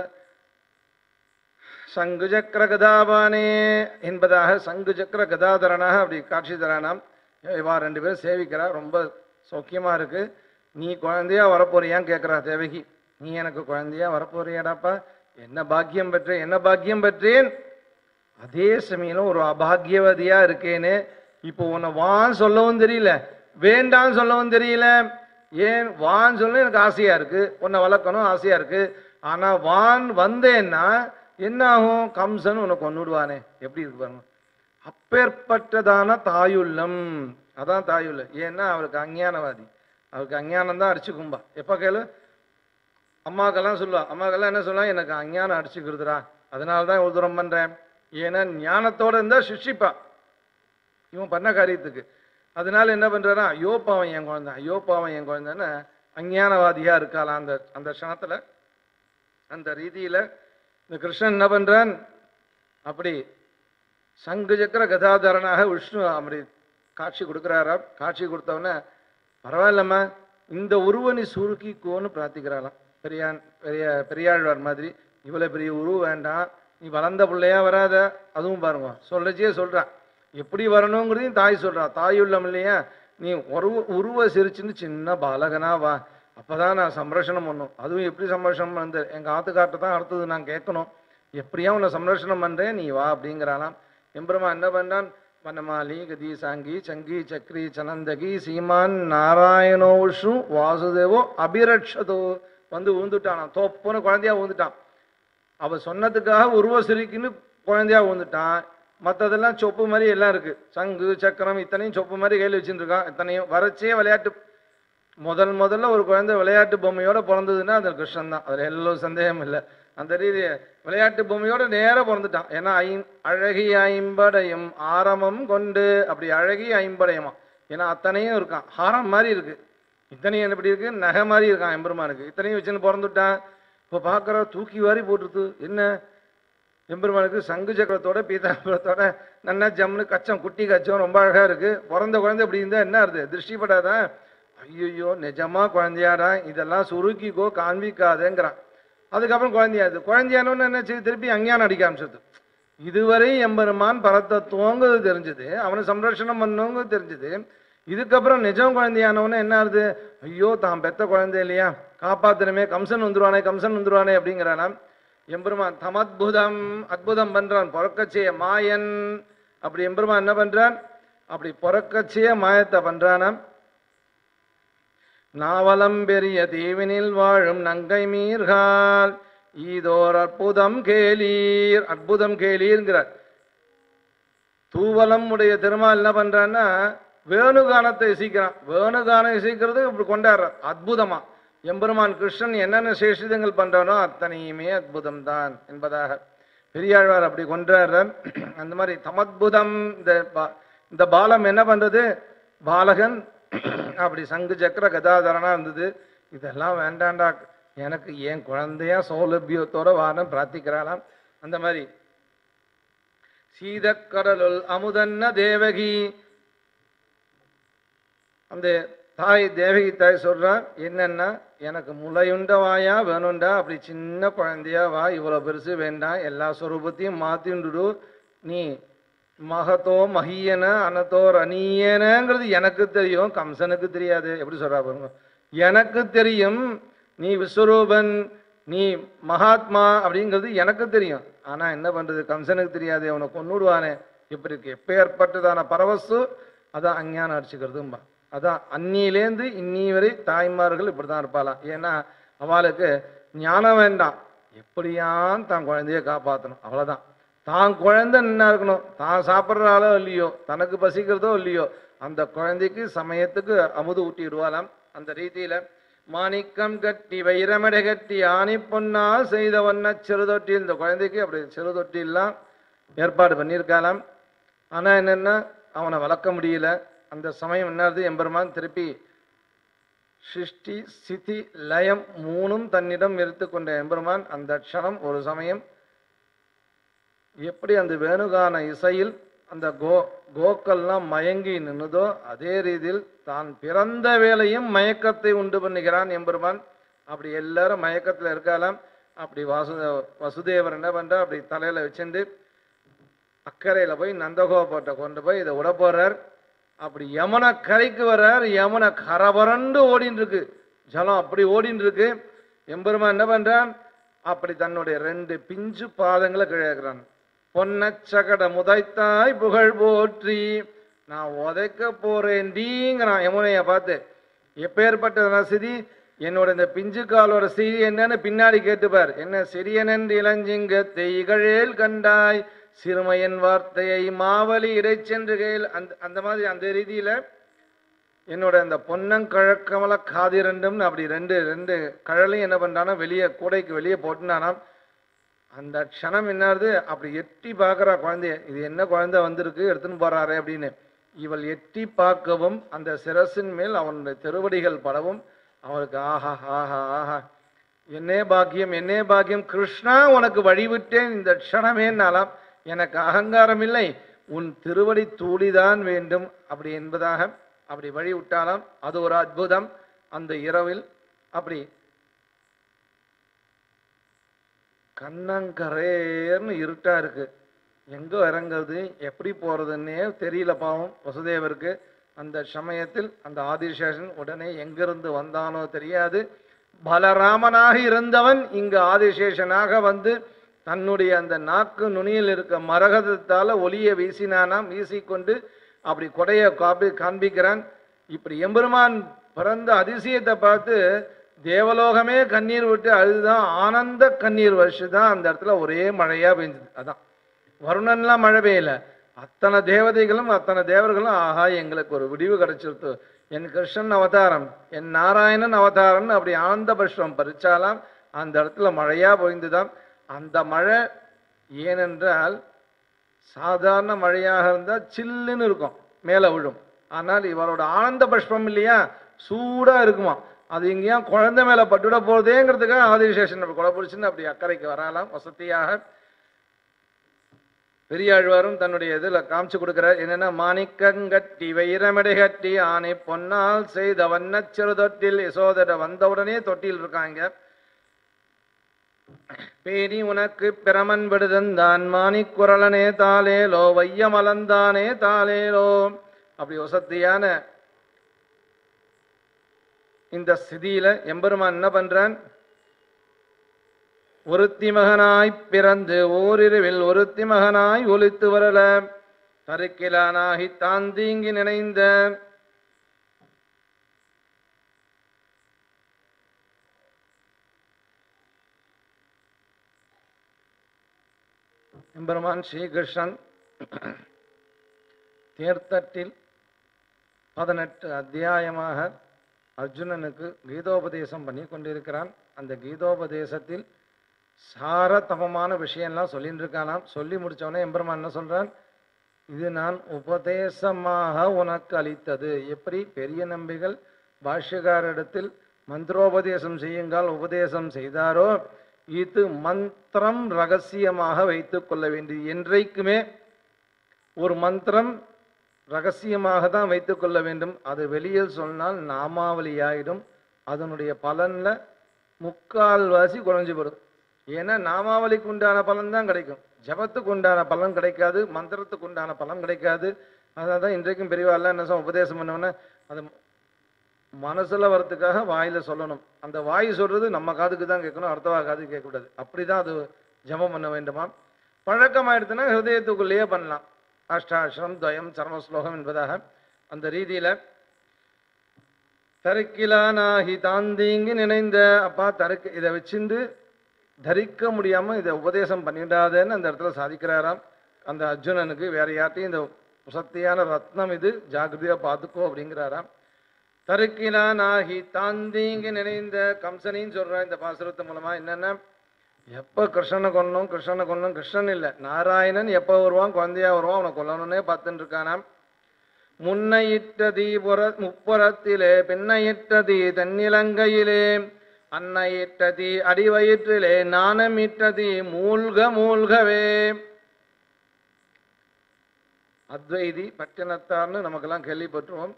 சங்கு சக்கர கதாபானே என்பதாக சங்கு சக்கர கதாதரனாக அப்படி காட்சி தரானாம் இவா ரெண்டு பேரும் சேவிக்கிறா ரொம்ப சௌக்கியமா இருக்கு நீ குழந்தையா வரப்போறியான்னு கேட்குறா தேவகி நீ எனக்கு குழந்தையா வரப்போறியாடாப்பா என்ன பாக்கியம் பெற்றேன் என்ன பாக்கியம் பெற்றேன் அதே சமயம் ஒரு அபாகியவதியா இருக்கேன்னு இப்போ உன்னை வான் சொல்லவும் தெரியல வேண்டான்னு சொல்லவும் தெரியல ஏன் வான் சொல்ல எனக்கு ஆசையா இருக்கு உன்னை வளர்க்கணும் ஆசையா இருக்கு ஆனா வான் வந்தேன்னா என்ன ஆகும் கம்சன் உன்னை கொன்னுடுவானே எப்படி இருக்கு பாருங்க அப்பேற்பட்டதான தாயுள்ளம் அதான் தாயுள்ளம் ஏன்னா அவருக்கு அஞ்ஞானவாதி அவருக்கு அஞ்ஞானம் தான் அடிச்சுக்கும்பா எப்போ கேளு அம்மாக்கெல்லாம் சொல்லுவா அம்மாக்கெல்லாம் என்ன சொல்லுவா எனக்கு அஞ்ஞானம் அடிச்சுக்கிறதுடா அதனால தான் இவ்வளோ தூரம் பண்ணுறேன் ஏன்னா ஞானத்தோட இருந்தால் சிக்ஷிப்பா இவன் பண்ண காரியத்துக்கு அதனால என்ன பண்றாரா ஐயோ பாவம் என் குழந்தை ஐயோ பாவம் என் குழந்தைன்னு அஞ்ஞானவாதியா இருக்காளாம் அந்த அந்த க்ஷணத்துல அந்த ரீதியில இந்த கிருஷ்ணன் என்ன பண்றான் அப்படி சங்கு சக்கர கதாதரனாக விஷ்ணு அப்படி காட்சி கொடுக்குறாராம் காட்சி கொடுத்தவொடனே பரவாயில்லம்மா இந்த உருவ நீ சுருக்கிக்கோன்னு பிரார்த்திக்கிறாளாம் பெரியான் பெரிய பெரியாழ்வார் மாதிரி இவ்வளோ பெரிய உருவம் வேண்டாம் நீ வளர்ந்த பிள்ளையா வராத அதுவும் பாருங்க சொல்லச்சே சொல்றா எப்படி வரணுங்கிறதையும் தாய் சொல்றா தாய் உள்ளம் இல்லையா நீ உருவ உருவ சிரிச்சுன்னு சின்ன பாலகனா வா அப்பதான் நான் சம்ரஷணம் பண்ணும் அதுவும் எப்படி சம்ரஷணம் வந்து எங்க ஆத்துக்கார்ட்ட தான் அடுத்தது நான் கேட்கணும் எப்படியா உன்னை சம்ரஷணம் பண்றேன் நீ வா அப்படிங்கிறாளாம் எம்பெருமா என்ன பண்ணான் வனமாலி கதி சாங்கி சங்கி சக்ரி சனந்தகி சீமான் நாராயணோஷு வாசுதேவோ அபிரட்சதோ வந்து விழுந்துட்டானாம் தோப்புன்னு குழந்தையா விழுந்துட்டான் அவ சொன்னதுக்காக உருவ சிரிக்குன்னு குழந்தையா விழுந்துட்டான் மற்றதெல்லாம் சொப்பு மாதிரி எல்லாம் இருக்கு சங்கு சக்கரம் இத்தனையும் சொப்பு மாதிரி கையில் வச்சுட்டு இருக்கான் இத்தனையும் வரச்சே விளையாட்டு முதல் முதல்ல ஒரு குழந்தை விளையாட்டு பொம்மையோட பிறந்ததுன்னா அது கிருஷ்ணன் தான் அதில் எல்லோரும் சந்தேகம் இல்லை அந்த ரீதி விளையாட்டு பொம்மையோட நேரா பிறந்துட்டான் ஏன்னா ஐம் அழகி ஐம்படையும் ஆரமம் கொண்டு அப்படி அழகி ஐம்படையமா ஏன்னா அத்தனையும் இருக்கான் ஹாரம் மாதிரி இருக்கு இத்தனையும் எப்படி இருக்கு நகை மாதிரி இருக்கான் எம்பெருமானுக்கு இத்தனையும் வச்சுன்னு பிறந்துட்டான் இப்போ பார்க்குற தூக்கி வாரி போட்டுருது என்ன எம்பெருமானுக்கு சங்கு சக்கரத்தோட பீதாம்பரத்தோட நல்லா ஜம்னு கச்சம் குட்டி கச்சம் ரொம்ப அழகா இருக்கு பிறந்த குழந்தை இப்படி இருந்தா என்ன அர்த்தம் திருஷ்டிப்படாதான் ஐயோ நிஜமா குழந்தையாடா இதெல்லாம் சுருக்கிக்கோ காண்பிக்காதேங்கிறான் அதுக்கப்புறம் குழந்தையாது குழந்தையானோன்னு என்ன செய்யுது திருப்பி அஞ்ஞானம் அடிக்க ஆரம்பிச்சது இதுவரை எம்பெருமான் பரத்தத்துவங்கிறது தெரிஞ்சது அவனை சம்ரட்சணம் பண்ணவங்க தெரிஞ்சது இதுக்கப்புறம் நிஜம் குழந்தையானவனே என்ன ஆகுது ஐயோ தான் பெத்த குழந்தை இல்லையா காப்பாத்தணுமே கம்சன் வந்துருவானே கம்சன் வந்துருவானே அப்படிங்கிறானாம் எம்பெருமான் தமத்புதம் அற்புதம் பண்றான் பொறக்கச்சைய மாயன் அப்படி எம்பெருமான் என்ன பண்றான் அப்படி பொறக்கச்சைய மாயத்தை பண்றானாம் நாவலம் பெரிய தீவினில் வாழும் நங்கை மீர்கால் ஈதோர் அற்புதம் கேளீர் அற்புதம் கேளீர்ங்கிறார் தூவலம் உடைய திருமால் என்ன பண்றான்னா வேணுகானத்தை இசைக்கிறான் வேணுகானம் இசைக்கிறது இப்படி கொண்டாடுறார் அற்புதமா எம்பெருமான் கிருஷ்ணன் என்னென்ன சேஷிதங்கள் பண்றானோ அத்தனையுமே அற்புதம் தான் என்பதாக பெரியாழ்வார் அப்படி கொண்டாடுறார் அந்த மாதிரி தமத்புதம் இந்த பா- இந்த பாலம் என்ன பண்றது பாலகன் அப்படி சங்கு சக்கர கதாதரனா இருந்தது இதெல்லாம் வேண்டாண்டா எனக்கு என் குழந்தையா சௌலபியத்தோட வாரம் பிரார்த்திக்கிறாளாம் அந்த மாதிரி சீதக்கடலுள் அமுதன்ன தேவகி அந்த தாய் தேவகி தாய் சொல்றான் என்னன்னா எனக்கு முளையுண்ட வாயா வேணுண்டா அப்படி சின்ன குழந்தையா வா இவ்வளவு பெருசு வேண்டாம் எல்லா சொரூபத்தையும் மாத்திண்டுடு நீ மகத்தோ மகியன அனத்தோர் அணியனங்கிறது எனக்கு தெரியும் கம்சனுக்கு தெரியாது எப்படி சொல்றா பாருங்க எனக்கு தெரியும் நீ விஸ்வரூபன் நீ மகாத்மா அப்படிங்கிறது எனக்கு தெரியும் ஆனா என்ன பண்றது கம்சனுக்கு தெரியாது அவனை கொன்னுடுவானே இப்படி இருக்கு எப்பேற்பட்டதான பரவசு அதான் அஞ்ஞானம் அடிச்சுக்கிறதும்பா அதான் அன்னியிலேந்து இன்னி வரை தாய்மார்கள் இப்படிதான் இருப்பாளாம் ஏன்னா அவளுக்கு ஞானம் வேண்டாம் எப்படியான் தான் குழந்தைய காப்பாற்றணும் அவ்வளவுதான் தான் குழந்தை என்ன இருக்கணும் தான் சாப்பிட்றாலோ இல்லையோ தனக்கு பசிக்கிறதோ இல்லையோ அந்த குழந்தைக்கு சமயத்துக்கு அமுது ஊட்டிடுவாளாம் அந்த ரீதியில மாணிக்கம் கட்டி வைரமடை கட்டி ஆணி பொன்னா செய்த வண்ண சிறுதொட்டில் இந்த குழந்தைக்கு அப்படி சிறுதொட்டிலாம் ஏற்பாடு பண்ணியிருக்காளாம் ஆனா என்னன்னா அவனை வளர்க்க முடியல அந்த சமயம் என்னது எம்பெருமான் திருப்பி சிருஷ்டி ஸ்திதி லயம் மூணும் தன்னிடம் எடுத்துக்கொண்ட எம்பெருமான் அந்த க்ஷணம் ஒரு சமயம் எப்படி அந்த வேணுகான இசையில் அந்த கோ கோக்கள்லாம் மயங்கி நின்னுதோ அதே ரீதியில் தான் பிறந்த வேளையும் மயக்கத்தை உண்டு பண்ணுகிறான் எம்பெருமான் அப்படி எல்லாரும் மயக்கத்துல இருக்கலாம் அப்படி வாசு வசுதேவர் என்ன பண்றா அப்படி தலையில வச்சுண்டு அக்கறையில போய் நந்தகோபத்தை கொண்டு போய் இதை விட போறார் அப்படி யமுன கரைக்கு வர்றார் யமுன கரபரண்டு ஓடின்னு இருக்கு ஜலம் அப்படி ஓடின்னு இருக்கு எம்பெருமான் என்ன பண்றான் அப்படி தன்னுடைய ரெண்டு பிஞ்சு பாதங்களை கிழக்கிறான் பொன்னச்சகட முதைத்தாய் புகழ் போற்றி நான் உதைக்க போறேன் டீங்கிறான் யமுனைய பார்த்து எப்பேற்பட்ட சிதி என்னோட இந்த பிஞ்சு காலோட செய்தி என்னன்னு பின்னாடி கேட்டுப்பார் என்ன சிறியனென்று இளஞ்சிங்க தெய்கழேல் கண்டாய் சிறுமையன் வார்த்தையை மாவலி இடைச்சென்றுகையில் அந்த அந்த மாதிரி அந்த ரீதியில என்னோட அந்த பொன்னங்கழக்கமல காதி ரெண்டும்னு அப்படி ரெண்டு ரெண்டு கழலையும் என்ன பண்றானா வெளியே கூடைக்கு வெளியே போட்டுனானாம் அந்த க்ஷணம் என்னாருது அப்படி எட்டி பார்க்கறா குழந்தைய இது என்ன குழந்தை வந்திருக்கு எடுத்துன்னு போறாரே அப்படின்னு இவள் எட்டி பார்க்கவும் அந்த சிரசின் மேல் அவனுடைய திருவடிகள் படவும் அவளுக்கு ஆஹா ஆஹா ஆஹா என்னே பாக்கியம் என்னே பாக்கியம் கிருஷ்ணா உனக்கு வழிவிட்டேன் இந்த க்ஷணமேனாலாம் எனக்கு அகங்காரம் இல்லை உன் திருவடி தூளிதான் வேண்டும் அப்படி என்பதாக அப்படி வழி விட்டாலாம் அது ஒரு அற்புதம் அந்த இரவில் அப்படி கண்ணங்கரேர்னு இருட்டா இருக்கு எங்க இறங்குறது எப்படி போறதுன்னே தெரியல பாவம் வசுதேவருக்கு அந்த சமயத்தில் அந்த ஆதிசேஷன் உடனே எங்கிருந்து வந்தானோ தெரியாது பலராமனாக இருந்தவன் இங்கு ஆதிசேஷனாக வந்து தன்னுடைய அந்த நாக்கு நுனியில் இருக்க மரகதத்தால ஒளியை வீசினானாம் வீசிக்கொண்டு அப்படி கொடைய காப்பி காண்பிக்கிறான் இப்படி எம்பெருமான் பிறந்த அதிசயத்தை பார்த்து தேவலோகமே கண்ணீர் விட்டு அழுதுதான் ஆனந்த கண்ணீர் வருஷம் அந்த இடத்துல ஒரே மழையா பெஞ்சது அதான் வருணன்லாம் மழை பெய்யல அத்தனை தேவதைகளும் அத்தனை தேவர்களும் ஆஹா எங்களுக்கு ஒரு விடிவு கிடைச்சிருத்து என் கிருஷ்ணன் அவதாரம் என் நாராயணன் அவதாரம் அப்படி ஆனந்த பஷ்பம் பறிச்சாலாம் அந்த இடத்துல மழையா பொய்ந்துதான் அந்த மழை ஏனென்றால் சாதாரண மழையாக இருந்தால் சில்லுன்னு இருக்கும் மேலே விழும் ஆனால் இவரோட ஆனந்த பஷ்பம் இல்லையா சூடா இருக்குமா அது எங்கேயா குழந்தை மேல பட்டுட போறதேங்கிறதுக்காக ஆதிசேஷன் அப்படி கொலை பிடிச்சுன்னு அப்படி அக்கறைக்கு வரலாம் வசதியாக பெரியாழ்வாரும் தன்னுடைய இதுல காமிச்சு கொடுக்கிறார் என்னன்னா மாணிக்கங்கட்டி வைரமடை கட்டி ஆனை பொன்னால் செய்த வண்ணச் சிறு தொட்டில் யசோதர வந்தவுடனே தொட்டில் இருக்காங்க பேணி உனக்கு பிரமன் விடுதந்தான் மாணிக்குரலனே தாலேலோ வையமலந்தானே தாலேலோ அப்படி வசத்தியான இந்த ஸ்திதியில எம்பெருமான் என்ன பண்றான் ஒருத்தி மகனாய் பிறந்து ஓரிருவில் ஒருத்தி மகனாய் ஒலித்து வரல தருக்கிலானாகி தான் தீங்கி நினைந்த எம்பெருமான் ஸ்ரீகிருஷ்ணன் தேர்த்தட்டில் பதினெட்டு அத்தியாயமாக அர்ஜுனனுக்கு கீதோபதேசம் பண்ணி கொண்டிருக்கிறான் அந்த கீதோபதேசத்தில் சாரதமமான விஷயம்லாம் சொல்லிட்டு இருக்கானாம் சொல்லி முடிச்சவொடனே எம்பெருமான் என்ன சொல்றான் இது நான் உபதேசமாக உனக்கு அளித்தது எப்படி பெரிய நம்பிகள் பாஷ்யகாரிடத்தில் மந்திரோபதேசம் செய்யுங்கள் உபதேசம் செய்தாரோ இது மந்திரம் ரகசியமாக வைத்துக் கொள்ள வேண்டியது என்றைக்குமே ஒரு மந்திரம் ரகசியமாக தான் வைத்துக் கொள்ள வேண்டும் அது வெளியில் சொன்னால் நாமாவளியாயிடும் அதனுடைய பலன்ல முக்கால்வாசி குறைஞ்சு போடும் ஏன்னா நாமாவளிக்கு உண்டான பலன் தான் கிடைக்கும் ஜபத்துக்கு உண்டான பலன் கிடைக்காது மந்திரத்துக்கு உண்டான பலன் கிடைக்காது அதனால தான் இன்றைக்கும் பெரியவாள்லாம் என்ன சொல்ல உபதேசம் பண்ணோன்னே அது மனசுல வரத்துக்காக வாயில சொல்லணும் அந்த வாய் சொல்றது நம்ம காதுக்கு தான் கேட்கணும் அடுத்தவா காதுக்கு கேட்கக்கூடாது அப்படிதான் அது ஜபம் பண்ண வேண்டுமா பழக்கமாயிடுச்சுன்னா ஹிருதயத்துக்குள்ளேயே பண்ணலாம் அஷ்டாட்சரம் துவயம் சர்ம ஸ்லோகம் என்பதாக அந்த ரீதியில தருக்கிலானாகி தாந்தீங்கி நினைந்த அப்பா தருக்கு இதை வச்சிருந்து தரிக்க முடியாம இதை உபதேசம் பண்ணிடாதேன்னு அந்த இடத்துல சாதிக்கிறாராம் அந்த அர்ஜுனனுக்கு வேற யார்ட்டையும் இந்த சக்தியான ரத்னம் இது ஜாகிரதையா பார்த்துக்கோ அப்படிங்கிறாராம் தருக்கிலானாகி தாந்தீங்கி நினைந்த கம்சனின்னு சொல்ற இந்த பாசுரத்து மூலமா என்னன்னா எப்போ கிருஷ்ணனை கொல்லணும் கிருஷ்ணனை கொல்லணும் கிருஷ்ணன் இல்லை நாராயணன் எப்போ வருவான் குழந்தையா வருவான் அவனை கொல்லணும்னே பார்த்துட்டு இருக்கானாம் முன்னையிட்டதி புற முப்புறத்திலே பின்னையிட்டதி தென்னிலங்கையிலே அன்னையிட்டதி அடிவயிற்றிலே நாணமிட்டதி மூழ்க மூழ்கவே அத்வைதி பட்டினத்தார்னு நமக்கெல்லாம் கேள்விப்பட்டுருவோம்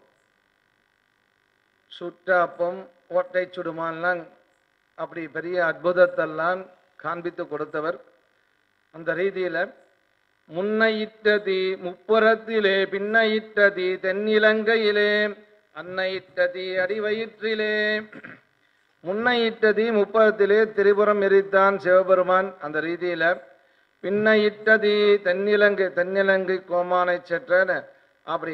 சுட்டாப்பம் ஓட்டை சுடுமான்லாம் அப்படி பெரிய அற்புதத்தெல்லாம் காண்பித்து கொடுத்தவர் அந்த ரீதியில முன்னையிட்டதி முப்புறத்திலே பின்னையிட்டதி தென்னிலங்கையிலே அன்னையிட்டதி அடிவயிற்றிலே முன்னையிட்டதி முப்புறத்திலே திரிபுரம் எரித்தான் சிவபெருமான் அந்த ரீதியில பின்னையிட்டதி தென்னிலங்கை தென்னிலங்கை கோமானை செற்றன அப்படி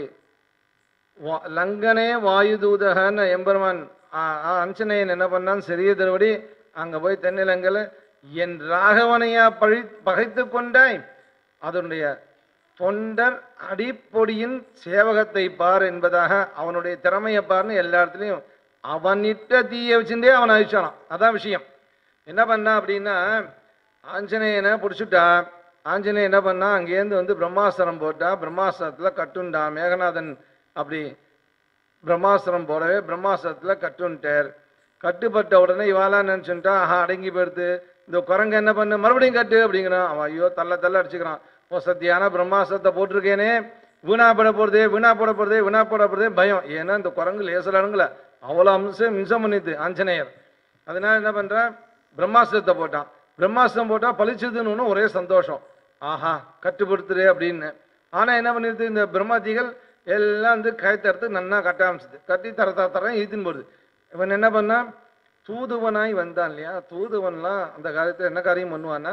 வா- லங்கனே வாயுதூதகன்னு எம்பெருமான் ஆ- ஆ, அஞ்சனையன் என்ன பண்ணான் சிறிய திருவடி அங்க போய் தென்னிலங்கல என் ராகவனையா பழி பகைத்து கொண்டாய் அதனுடைய தொண்டர் அடிப்பொடியின் சேவகத்தை பார் என்பதாக அவனுடைய திறமையை பார்னு எல்லா இடத்துலையும் அவன் இட்ட தீயை வச்சுட்டே அவனை அழிச்சானான் அதான் விஷயம் என்ன பண்ணா அப்படின்னா ஆஞ்சநேயனை பிடிச்சுட்டா ஆஞ்சநேயன் என்ன பண்ணா அங்கேருந்து வந்து பிரம்மாஸ்திரம் போட்டா பிரம்மாஸ்திரத்துல கட்டுண்டா மேகநாதன் அப்படி பிரம்மாஸ்திரம் போடவே பிரம்மாஸ்திரத்துல கட்டுன்ட்டார் கட்டுப்பட்ட உடனே இவாலாம் நினச்சுட்டா ஆஹா அடங்கி போயிடுது இந்த குரங்கு என்ன பண்ணு மறுபடியும் கட்டு அப்படிங்கிறான் அவன் ஐயோ தள்ள தள்ள அடிச்சுக்கிறான் ஓ சத்தியான பிரம்மாஸ்திரத்தை போட்டிருக்கேனே வீணா போட போறதே வீணா போட போறதே வீணா போட போறதே பயம் ஏன்னா இந்த குரங்கு லேசில் அடங்கல அவ்வளோ அம்சம் மின்சம் பண்ணிது ஆஞ்சநேயர் அதனால என்ன பண்றான் பிரம்மாஸ்திரத்தை போட்டான் பிரம்மாஸ்திரம் போட்டா பளிச்சதுன்னு ஒண்ணு ஒரே சந்தோஷம் ஆஹா கட்டுப்படுத்துரு அப்படின்னு ஆனா என்ன பண்ணிருது இந்த பிரம்மாதிகள் எல்லாம் வந்து கயத்தறுத்து நன்னா கட்ட ஆரம்பிச்சது கட்டி தர தர தர இழுத்துன்னு போடுது இவன் என்ன பண்ணா தூதுவனாய் வந்தான் இல்லையா தூதுவன்லாம் அந்த காலத்துல என்ன காரியம் பண்ணுவான்னா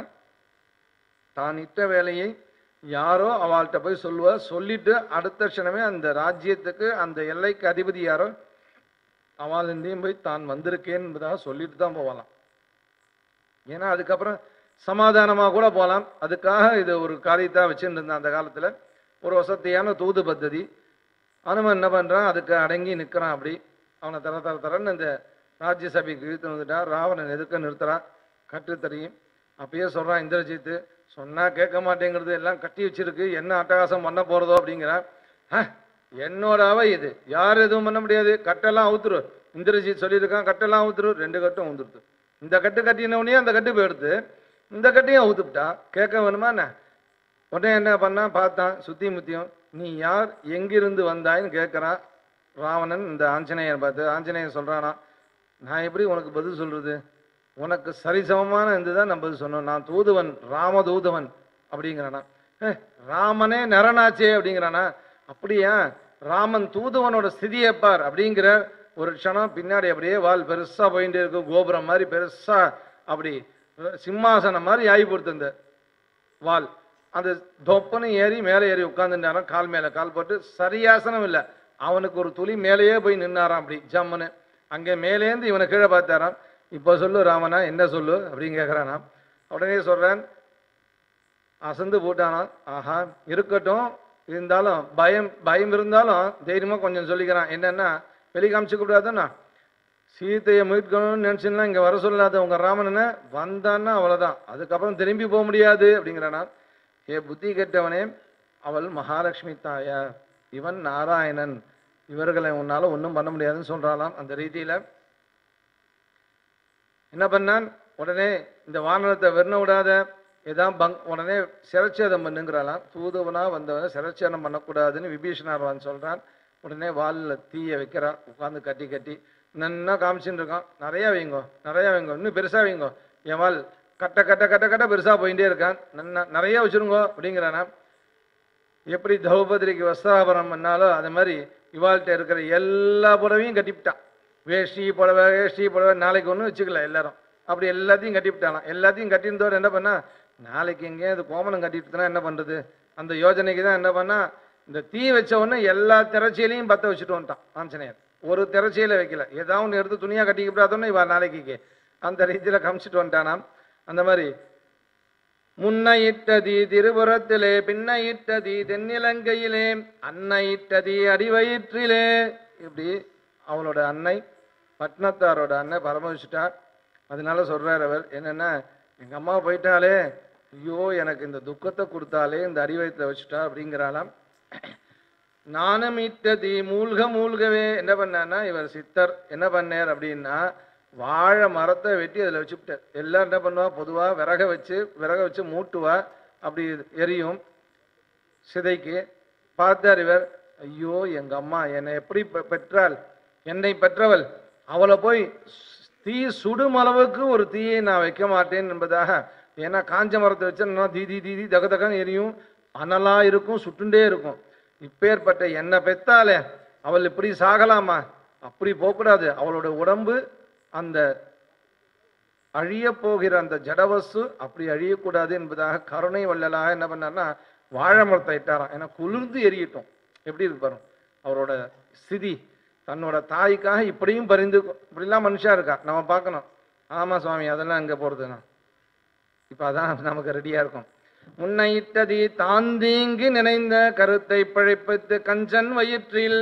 தான் இட்ட வேலையை யாரோ அவள்கிட்ட போய் சொல்லுவா சொல்லிட்டு அடுத்த க்ஷணமே அந்த ராஜ்யத்துக்கு அந்த எல்லைக்கு அதிபதி யாரோ அவளிந்தையும் போய் தான் வந்திருக்கேன் என்பதாக சொல்லிட்டு தான் போகலாம் ஏன்னா அதுக்கப்புறம் சமாதானமாக கூட போகலாம் அதுக்காக இது ஒரு காரியத்தை வச்சுட்டு இருந்தான் அந்த காலத்தில் ஒரு வசதியான தூது பദ്ധதி அனுமன் என்ன பண்ணுறான் அதுக்கு அடங்கி நிற்கிறான் அப்படி அவனை தர தர தரன்னு இந்த ராஜ்யசபைக்கு இழுத்து வந்துட்டான் ராவணன் எதுக்க நிறுத்துறான் கட்டு தெரியும் அப்பயே சொல்கிறான் இந்திரஜித்து சொன்னா கேட்க மாட்டேங்கிறது எல்லாம் கட்டி வச்சிருக்கு என்ன அட்டகாசம் பண்ண போகிறதோ அப்படிங்கிறான் "ஆ, என்னோட அவை இது யார் எதுவும் பண்ண முடியாது கட்டெல்லாம் அவுத்துரு இந்திரஜித் சொல்லியிருக்கான் கட்டெல்லாம் அவுத்துரு ரெண்டு கட்டும் அவுந்துருது இந்த கட்டு கட்டினவுடனே அந்த கட்டு போயிடுது இந்த கட்டையும் அவுத்துப்பிட்டா கேட்க வேணுமா என்ன உடனே என்ன பண்ணான் பார்த்தான் சுத்தி முத்தியும் நீ யார் எங்கிருந்து வந்தாய்ன்னு கேட்குறான் ராவணன் இந்த ஆஞ்சநேயர் பார்த்து ஆஞ்சநேயர் சொல்றானா நான் எப்படி உனக்கு பதில் சொல்றது உனக்கு சரிசமமான இந்த தான் நான் பதில் சொன்னோம் நான் தூதுவன் ராமதூதுவன் அப்படிங்கிறானா "ஏ, ராமனே நரனாச்சே அப்படிங்கிறானா அப்படியா ராமன் தூதுவனோட ஸ்திதியை பார் அப்படிங்கிற ஒரு க்ஷணம் பின்னாடி அப்படியே வால் பெருசா போயிட்டே இருக்கும் கோபுரம் மாதிரி பெருசா அப்படி சிம்மாசனம் மாதிரி ஆகி கொடுத்து இந்த வால் அந்த தொப்பனை ஏறி மேலே ஏறி உட்காந்துட்டாராம் கால் மேலே கால் போட்டு சரியாசனம் இல்லை அவனுக்கு ஒரு துளி மேலேயே போய் நின்னாராம் அப்படி ஜம்முன்னு அங்கே மேலேந்து இவனை கீழே பார்த்தாராம் இப்போ சொல்லு ராமனா என்ன சொல்லு அப்படின்னு கேட்குறானாம் உடனே சொல்றேன் அசந்து போட்டானா ஆஹா இருக்கட்டும் இருந்தாலும் பயம் பயம் இருந்தாலும் தைரியமா கொஞ்சம் சொல்லிக்கிறான் என்னன்னா வெளி காமிச்சு கூடாதுன்னா சீத்தையை மீட்கணும்னு நினைச்சுன்னா இங்க வர சொல்லாத உங்க ராமனை வந்தான்னா அவ்வளவுதான் அதுக்கப்புறம் திரும்பி போக முடியாது அப்படிங்கிறானா ஏ புத்தி கெட்டவனே அவள் மகாலட்சுமி தாயா இவன் நாராயணன் இவர்களை உன்னால ஒன்றும் பண்ண முடியாதுன்னு சொல்றாளாம் அந்த ரீதியில என்ன பண்ணான் உடனே இந்த வானரத்தை வெறுன விடாத ஏதான் பங் உடனே சிரச்சேதம் பண்ணுங்கிறாளாம் தூதுவனா வந்தவனை சிரச்சேதம் பண்ணக்கூடாதுன்னு விபீஷணர் வந்து சொல்றான் உடனே வாலில் தீயை வைக்கிறான் உட்காந்து கட்டி கட்டி நன்னா காமிச்சுட்டு இருக்கான் நிறைய வைங்கோ நிறைய வைங்கோ இன்னும் பெருசா வைங்கோ என் வால் கட்ட கட்ட கட்ட கட்ட பெருசா போயிட்டே இருக்கான் நன்னா நிறைய வச்சிருங்கோ அப்படிங்கிறானா எப்படி திரௌபதிக்கு வஸ்திராபரணம் பண்ணாலோ அது மாதிரி இவாள்கிட்ட இருக்கிற எல்லா புடவையும் கட்டிவிட்டான் வேஷ்டி புடவை வேஷ்டி புடவை நாளைக்கு ஒன்றும் வச்சுக்கல எல்லாரும் அப்படி எல்லாத்தையும் கட்டிவிட்டாலாம் எல்லாத்தையும் கட்டியிருந்தோட என்ன பண்ணா நாளைக்கு எங்கேயாவது கோமணம் கட்டிட்டுனா என்ன பண்றது அந்த யோஜனைக்கு தான் என்ன பண்ணா இந்த தீ வச்ச உடனே எல்லா திரைச்சியிலையும் பற்ற வச்சுட்டு வந்துட்டான் ஆஞ்சநேயர் ஒரு திரைச்சியில வைக்கல ஏதாவது ஒன்று எடுத்து துணியா கட்டிக்கப்படாதோன்னு இவ நாளைக்கு அந்த ரீதியில காமிச்சிட்டு வந்துட்டானாம் அந்த மாதிரி முன்னையிட்டதி திருபுறத்திலே பின்னையிட்டதி தென்னிலங்கையிலே அன்னையிட்டதி அடிவயிற்றிலே இப்படி அவளோட அன்னை பட்னத்தாரோட அன்னை பரமவிச்சுட்டார் அதனால சொல்றார் அவர் என்னன்னா எங்க அம்மா போயிட்டாலே ஐயோ எனக்கு இந்த துக்கத்தை கொடுத்தாலே இந்த அடிவயத்தில் வச்சுட்டா அப்படிங்கிறாளாம் நானும் இட்டதி மூழ்க மூழ்கவே என்ன பண்ணான்னா இவர் சித்தர் என்ன பண்ணார் அப்படின்னா வாழை மரத்தை வெட்டி அதில் வச்சுவிட்டார் எல்லாம் என்ன பண்ணுவா பொதுவாக விறக வச்சு விறக வச்சு மூட்டுவா அப்படி எரியும் சிதைக்கு பார்த்தார் இவர் ஐயோ எங்க அம்மா என்னை எப்படி பெ- பெற்றாள் என்னை பெற்றவள் அவளை போய் ஸ்- தீ சுடும் அளவுக்கு ஒரு தீயை நான் வைக்க மாட்டேன் என்பதாக ஏன்னா காஞ்ச மரத்தை வச்சா தீதி தீதி தக தகன்னு எரியும் அனலா இருக்கும் சுட்டுண்டே இருக்கும் இப்பேற்பட்ட என்னை பெத்தாலே அவள் இப்படி சாகலாமா அப்படி போகக்கூடாது அவளோட உடம்பு அந்த அழிய போகிற அந்த ஜடவஸ்து அப்படி அழியக்கூடாது என்பதாக கருணை வள்ளலாக என்ன பண்ணார்னா வாழை மரத்தை இட்டாராம் ஏன்னா குளிர்ந்து எரியட்டும் எப்படி இருக்கு பாருங்க அவரோட ஸ்திதி தன்னோட தாய்க்காக இப்படியும் பரிந்து இப்படிலாம் மனுஷா இருக்கா நம்ம பார்க்கணும் ஆமா சுவாமி அதெல்லாம் அங்க போறதுன்னா இப்ப அதான் நமக்கு ரெடியா இருக்கும் முன்னையிட்டதி தாந்தீங்கு நினைந்த கருத்தை பழைப்பித்து கஞ்சன் வயிற்றில்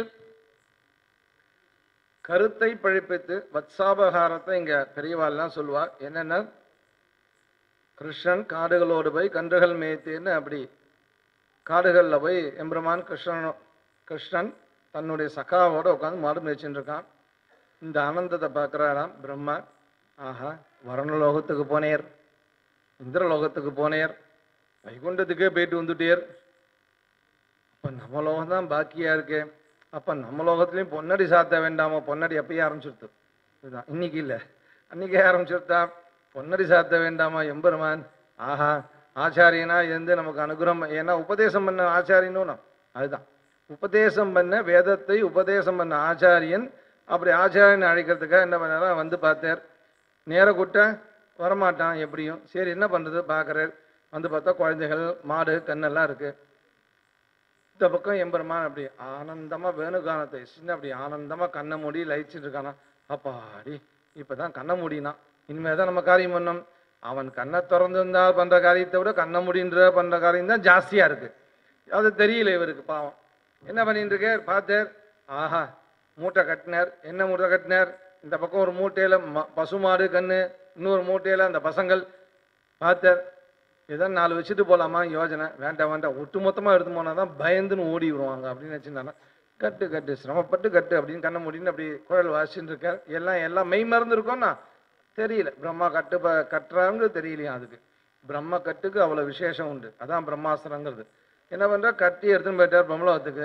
கருத்தை பழிப்பித்து வத்சாபகாரத்தை இங்க பெரியவாள்லாம் சொல்லுவா என்னன்னா கிருஷ்ணன் காடுகளோடு போய் கன்றுகள் மேய்த்தேன்னு அப்படி காடுகள்ல போய் எம்பெருமான் கிருஷ்ணன் கிருஷ்ணன் தன்னுடைய சகாவோட உட்காந்து மாடு மேய்ச்சின்னு இருக்கான் இந்த ஆனந்தத்தை பார்க்குறாராம் பிரம்மா ஆஹா வருணலோகத்துக்கு போனேர் இந்திரலோகத்துக்கு போனேர் வைகுண்டத்துக்கே போயிட்டு வந்துட்டேர் அப்ப நம்ம லோகம் தான் பாக்கியா இருக்கே அப்ப நம்ம லோகத்துலயும் பொன்னடி சாத்த வேண்டாமா பொன்னடி அப்பயே ஆரம்பிச்சிருத்து இதுதான் இன்னைக்கு இல்ல அன்னைக்கே ஆரம்பிச்சிருத்தா பொன்னடி சாத்த வேண்டாமா எம்பெருமான் ஆஹா ஆச்சாரியனா இருந்து நமக்கு அனுகிரகம் ஏன்னா உபதேசம் பண்ண ஆச்சாரியனும் நான். அதுதான் உபதேசம் பண்ண வேதத்தை உபதேசம் பண்ண ஆச்சாரியன் அப்படி ஆச்சாரியன் அழைக்கிறதுக்காக என்ன பண்ணாரா வந்து பார்த்தார் நேர கூட்ட வரமாட்டான் எப்படியும் சரி என்ன பண்றது பார்க்கறார் வந்து பார்த்தா குழந்தைகள் மாடு கண்ணெல்லாம் இருக்கு இந்த பக்கம் எம்பெருமான் அப்படி ஆனந்தமா வேணுகானத்தை சின்ன அப்படி ஆனந்தமா கண்ணை மூடி லயிச்சுட்டு இருக்கானா அப்பாடி இப்பதான் கண்ணை மூடினான் இனிமே தான் நம்ம காரியம் பண்ணோம் அவன் கண்ணை திறந்திருந்தா பண்ற காரியத்தை விட கண்ணை மூடின்ற பண்ற காரியம் தான் ஜாஸ்தியா இருக்கு அது தெரியல இவருக்கு பாவம் என்ன பண்ணிட்டு இருக்கார் பார்த்தார் ஆஹா மூட்டை கட்டினார் என்ன மூட்டை கட்டினார் இந்த பக்கம் ஒரு மூட்டையில ம- பசுமாடு கண்ணு இன்னொரு மூட்டையில அந்த பசங்கள் பார்த்தார் ஏதோ நாலு வச்சுட்டு போலாமா யோஜனை வேண்டாம் வேண்டாம் ஒட்டு மொத்தமா எடுத்து போனா தான் பயந்துன்னு ஓடி வருவாங்க அப்படின்னு வச்சிருந்தானா கட்டு கட்டு சிரமப்பட்டு கட்டு அப்படின்னு கண்ண முடின்னு அப்படி குழல் வாசிச்சுட்டு இருக்கார் எல்லாம் எல்லாம் மெய் மறந்து இருக்கோம்னா தெரியல பிரம்மா கட்டு ப கட்டுறாங்க தெரியலையா அதுக்கு பிரம்ம கட்டுக்கு அவ்வளோ விசேஷம் உண்டு அதான் பிரம்மாஸ்திரங்கிறது என்ன பண்ணுறா கட்டி எடுத்துன்னு போயிட்டார் பிரம்மலோகத்துக்கு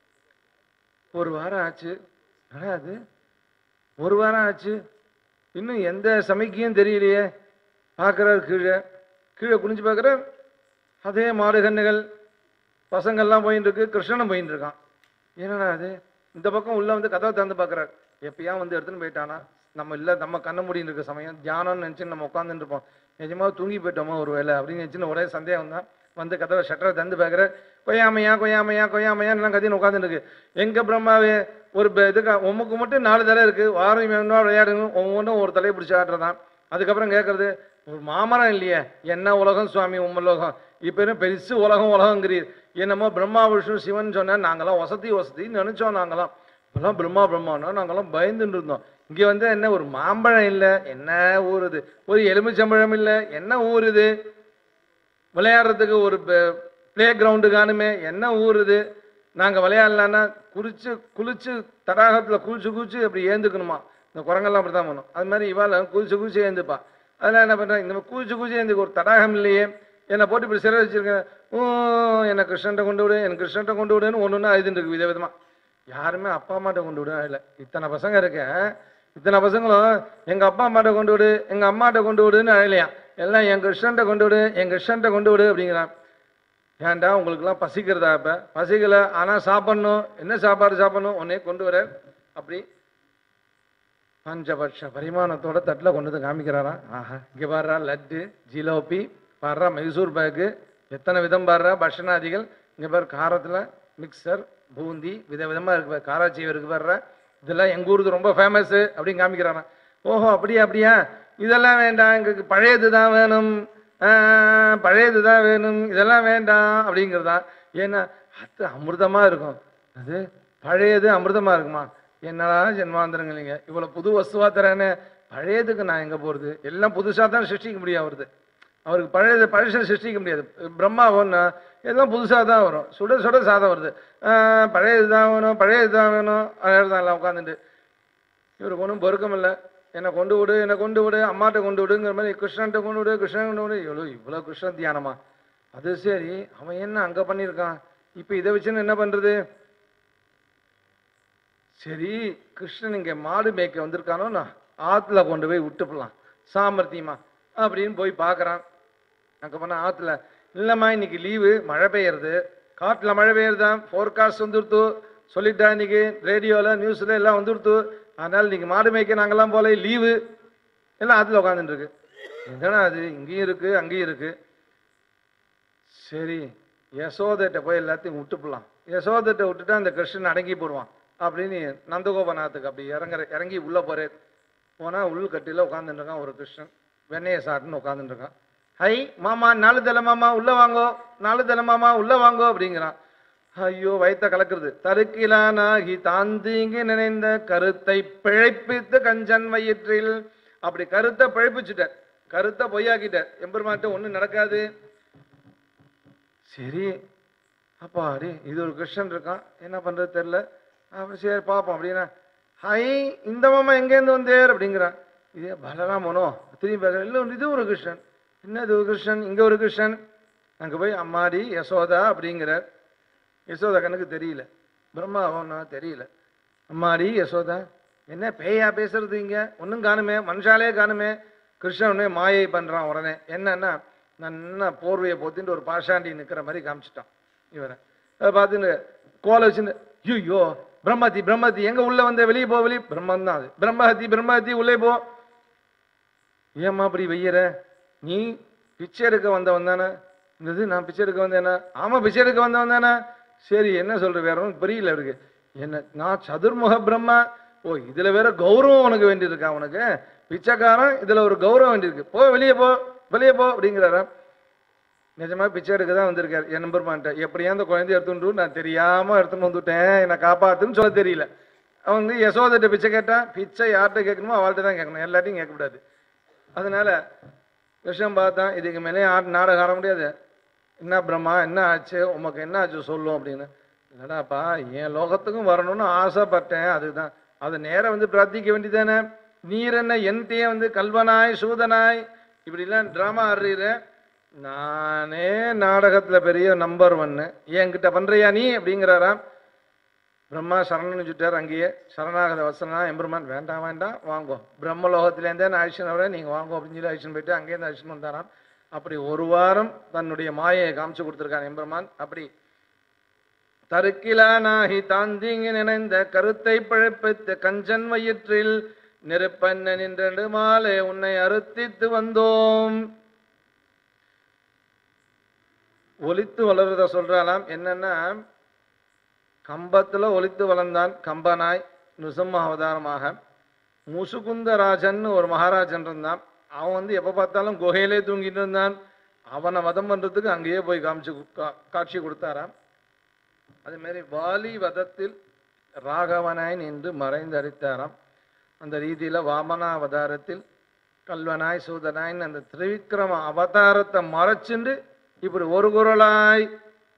ஒரு வாரம் ஆச்சு என்னடா அது ஒரு வாரம் ஆச்சு இன்னும் எந்த சமைக்கையும் தெரியலையே பார்க்குறாரு கீழே கீழே குனிஞ்சு பார்க்குறார் அதே மாடு கன்றுகள் பசங்கள்லாம் போயின்னு இருக்கு கிருஷ்ணனும் போயின்னு இருக்கான் என்னடா அது இந்த பக்கம் உள்ள வந்து கதவை திறந்து பார்க்குறாரு எப்பயா வந்து எடுத்துன்னு போயிட்டானா நம்ம இல்லை நம்ம கண்ண முடின்னு இருக்க சமயம் தியானம்னு நினச்சி நம்ம உட்காந்துட்டு இருப்போம் நிஜமாக தூங்கி போயிட்டோமா ஒரு வேலை அப்படின்னு நினச்சின்னு ஒரே சந்தேகம் தான் வந்து கதவை ஷட்டரை திறந்து பார்க்குறாரு கொய்யாமையா கொய்யாமையா கொய்யாமையா எல்லாம் கத்தின்னு உட்காந்துட்டு இருக்கு எங்க பிரம்மாவே ஒரு ப- இதுக்கு உமக்கு மட்டும் நாலு தலை இருக்கு வாரம் வேணும்னா விளையாடுங்க ஒவ்வொன்றும் ஒரு தலையை பிடிச்சி ஆடுறதான் அதுக்கப்புறம் கேட்கறது ஒரு மாமரம் இல்லையே என்ன உலகம் சுவாமி உம்மலோகம் இப்போ என்ன பெருசு உலகம் உலகங்கிறீர் என்னமோ பிரம்மா விஷ்ணு சிவன் சொன்னா நாங்களாம் வசதி வசதின்னு நினைச்சோம் நாங்களாம் இப்பெல்லாம் பிரம்மா பிரம்மானா நாங்களாம் பயந்துட்டு இருந்தோம் இங்க வந்து என்ன ஒரு மாம்பழம் இல்லை என்ன ஊறுது ஒரு எலுமிச்சம்பழம் இல்லை என்ன ஊறுது விளையாடுறதுக்கு ஒரு ப்ளே கிரவுண்டு காணுமே என்ன ஊறுது நாங்கள் விளையாடலான்னா குளிச்சு குளிச்சு தடாகத்தில் குளிச்சு குளிச்சு அப்படி ஏந்துக்கணுமா இந்த குரங்கெல்லாம் அப்படி தான் பண்ணும் அது மாதிரி இவாள் குளிச்சு குளிச்சு ஏந்துப்பா அதெல்லாம் என்ன பண்ணுறேன் இந்த மாதிரி குளிச்சு குளிச்சு ஏந்துக்கு ஒரு தடாகம் இல்லையே என்னை போட்டு இப்படி சிறை வச்சிருக்கேன் ஊ என்னை கிருஷ்ணன்ட்ட கொண்டு விடு எனக்கு கிருஷ்ணன்ட்ட கொண்டு விடுன்னு ஒன்று ஒன்றா எழுதிட்டு இருக்கு வித விதமாக யாருமே அப்பா அம்மாட்ட கொண்டு விட இல்லை இத்தனை பசங்க இருக்க இத்தனை பசங்களும் எங்கள் அப்பா அம்மாட்ட கொண்டு விடு எங்கள் அம்மாட்ட கொண்டு விடுன்னு அழையலையா எல்லாம் என் கிருஷ்ணன்ட்ட கொண்டு விடு என் கிருஷ்ணன்ட்ட கொண்டு விடு அப்படிங்கிறான் ஏன்டா உங்களுக்குலாம் பசிக்கிறதா இப்போ பசிக்கல ஆனால் சாப்பிட்ணும் என்ன சாப்பாடு சாப்பிடணும் உடனே கொண்டு வர அப்படி பஞ்சபட்ச பரிமாணத்தோட தட்டில் கொண்டு வந்து காமிக்கிறாராம் ஆஹா இங்கே பாடுறா லட்டு ஜிலேபி பாடுறா மைசூர் பேக்கு எத்தனை விதம் பாடுறா பட்சணாதிகள் இங்கே பாரு காரத்தில் மிக்சர் பூந்தி விதவிதமாக இருக்கு பாரு காராச்சீவ் இருக்கு பாடுறா இதெல்லாம் எங்கள் ஊருக்கு ரொம்ப ஃபேமஸ்ஸு அப்படின்னு காமிக்கிறாராம் ஓஹோ அப்படியா அப்படியா இதெல்லாம் வேண்டாம் எங்களுக்கு பழையது தான் வேணும் ஆஹ், பழையது தான் வேணும் இதெல்லாம் வேண்டாம் அப்படிங்கிறதா ஏன்னா அது அமிர்தமாக இருக்கும் அது பழையது அமிர்தமாக இருக்குமா என்னடா ஜென்மாந்திரங்க இல்லைங்க இவ்வளோ புது வஸ்துவா தரேன்னு பழையதுக்கு நான் எங்கே போகிறது எல்லாம் புதுசாக தான் சிருஷ்டிக்க முடியும் அவருது அவருக்கு பழையது பழசை சிருஷ்டிக்க முடியாது பிரம்மா ஒன்று எல்லாம் புதுசாக தான் வரும் சுட சுட சாதம் வருது ஆஹ், பழையது தான் வேணும் பழையது தான் வேணும் அழகு எல்லாம் உட்காந்துட்டு இவருக்கு ஒன்றும் பொறுக்கம் இல்லை என்னை கொண்டு விடு என்னை கொண்டு விடு அம்மாட்ட கொண்டு விடுங்கிற மாதிரி கிருஷ்ணன்ட்ட கொண்டு விடு கிருஷ்ணன் கொண்டு விடு இவ்வளோ இவ்வளோ கிருஷ்ண தியானமா அது சரி அவன் என்ன அங்கே பண்ணியிருக்கான் இப்போ இதை வச்சுன்னு என்ன பண்ணுறது சரி கிருஷ்ணன் இங்கே மாடு மேய்க்க வந்திருக்கானோ நான் ஆற்றுல கொண்டு போய் விட்டுப்பலாம் சாமர்த்தியமா அப்படின்னு போய் பார்க்குறான் அங்கே போனால் ஆற்றுல இல்லைம்மா இன்னைக்கு லீவு மழை பெய்யறது காட்டில் மழை பெய்யறதான் ஃபோர்காஸ்ட் வந்துடுத்து சொல்லிட்டா இன்னைக்கு ரேடியோவில் நியூஸில் எல்லாம் வந்துடுத்து அதனால் இன்னைக்கு மாடு மேய்க்க நாங்கெல்லாம் போல லீவு எல்லாம் ஆற்றுல உட்காந்துட்டு இருக்கு என்னடா அது இங்கேயும் இருக்கு அங்கேயும் இருக்கு சரி யசோதைட்ட போய் எல்லாத்தையும் விட்டுப்பலாம் யசோதைட்ட விட்டுட்டா அந்த கிருஷ்ணன் அடங்கி போடுவான் அப்படின்னு நந்தகோபநாத்துக்கு அப்படி இறங்குற இறங்கி உள்ளே போகிறேன் போனால் உள் கட்டியில் உட்காந்துட்டு இருக்கான் ஒரு கிருஷ்ணன் வெண்ணையை சாட்டுன்னு உட்காந்துட்டு இருக்கான் ஹை மாமா நாலு தலை மாமா உள்ளே வாங்கோ நாலு தலை மாமா உள்ளே வாங்கோ அப்படிங்கிறான் ஐயோ வயித்த கலக்குறது தருக்கிலானாகி தாந்தீங்கி நினைந்த கருத்தை பிழைப்பித்து கஞ்சன் வயிற்றில் அப்படி கருத்தை பிழைப்பிச்சுட்ட கருத்தை பொய்யாக்கிட்ட எம்பெருமாட்ட ஒன்றும் நடக்காது சரி அப்பா அடி இது ஒரு கிருஷ்ணன் இருக்கான் என்ன பண்றது தெரியல அப்புறம் சரி பார்ப்போம் அப்படின்னா ஹை இந்த மாமா எங்கேருந்து வந்தேர் அப்படிங்கிறான் இதே பலராமனோ திரும்பி பார்க்குறேன் இல்லை இது ஒரு கிருஷ்ணன் என்ன இது ஒரு கிருஷ்ணன் இங்கே ஒரு கிருஷ்ணன் அங்கே போய் அம்மாடி யசோதா அப்படிங்கிறார் யசோதா கண்ணுக்கு தெரியல பிரம்மா அவனா தெரியல அம்மாடி யசோதா என்ன பேயா பேசுறது இங்க ஒன்றும் காணுமே மனுஷாலே காணுமே கிருஷ்ணன் உடனே மாயை பண்றான் உடனே என்னன்னா நல்லா போர்வையை போத்திட்டு ஒரு பாஷாண்டி நிக்கிற மாதிரி காமிச்சிட்டான் இவரை அதை பார்த்துட்டு கோலை வச்சுட்டு ஐயோ பிரம்மதி பிரம்மதி எங்க உள்ள வந்த வெளியே போ வெளியே பிரம்மன் தான் அது பிரம்மஹத்தி பிரம்மஹத்தி உள்ளே போ ஏம்மா அப்படி வெய்யற நீ பிச்சை எடுக்க வந்தவன் தானே இது நான் பிச்சை எடுக்க வந்தேனா ஆமா பிச்சை எடுக்க வந்தவன் தானே சரி என்ன சொல்ற வேற ஒன்றும் புரியல இருக்கு என்ன நான் சதுர்முக பிரம்மா ஓ இதுல வேற கௌரவம் உனக்கு வேண்டியிருக்கா உனக்கு பிச்சைக்காரன் இதுல ஒரு கௌரவம் வேண்டியிருக்கு போ வெளியே போ வெளியே போ அப்படிங்கிறாரா நிஜமா பிச்சை எடுக்க தான் வந்திருக்காரு என் நம்பர் மாட்ட எப்படியா அந்த குழந்தைய எடுத்துட்டு நான் தெரியாம எடுத்துன்னு வந்துட்டேன் என்னை காப்பாத்துன்னு சொல்ல தெரியல அவன் வந்து யசோதட்ட பிச்சை கேட்டான் பிச்சை யார்கிட்ட கேட்கணுமோ அவள்கிட்ட தான் கேட்கணும் எல்லாத்தையும் கேட்கக்கூடாது அதனால விஷயம் பார்த்தான் இதுக்கு மேலே ஆட் நாடகம் ஆட முடியாது என்ன பிரம்மா என்ன ஆச்சு உமக்கு என்ன ஆச்சு சொல்லும் அப்படின்னு இல்லடாப்பா என் லோகத்துக்கும் வரணும்னு ஆசைப்பட்டேன் அதுதான் அது நேரா வந்து பிரார்த்திக்க வேண்டியதானே நீர் என்ன என்கிட்டயே வந்து கல்வனாய் சூதனாய் இப்படிலாம் ட்ராமா ஆடுறீர நானே நாடகத்துல பெரிய நம்பர் ஒன்னு என்கிட்ட பண்றியா நீ அப்படிங்கிறாராம் பிரம்மா சரணன்னு சுட்டார் அங்கேயே சரணாகத வசனா எம்பெருமான் வேண்டாம் வேண்டாம் வாங்கோ பிரம்மலோகத்திலேருந்தே நான் அழிச்சுன்னு வரேன் நீங்கள் வாங்கோ அப்படின்னு சொல்லி அழிச்சுன்னு போயிட்டு அங்கேருந்து அழிச்சுன்னு வந்தாராம் அப்படி ஒரு வாரம் தன்னுடைய மாயை காமிச்சு கொடுத்துருக்கான் எம்பெருமான் அப்படி தருக்கிலானாகி தாந்திங்கு நினைந்த கருத்தை பழப்பித்த கஞ்சன் வயிற்றில் நெருப்பண்ண நின்றண்டு மாலை உன்னை அறுத்தித்து வந்தோம் ஒலித்து வளருத சொல்றாலாம் என்னன்னா கம்பத்துல ஒலித்து வளர்ந்தான் கம்பனாய் நுசம்ம அவதாரமாக முசுகுந்தராஜன் ஒரு மகாராஜன் இருந்தான் அவன் வந்து எப்ப பார்த்தாலும் குகையிலே தூங்கிட்டு இருந்தான் அவனை வதம் பண்றதுக்கு அங்கேயே போய் காமிச்சு கு- கா- காட்சி கொடுத்தாராம் அதே மாதிரி வாலி வதத்தில் ராகவனாய் நின்று மறைந்து அடித்தாராம் அந்த ரீதியில வாமனாவதாரத்தில் கல்வனாய் சூதனாய் அந்த திரிவிக்ரம அவதாரத்தை மறைச்சுண்டு இப்படி ஒரு குரலாய்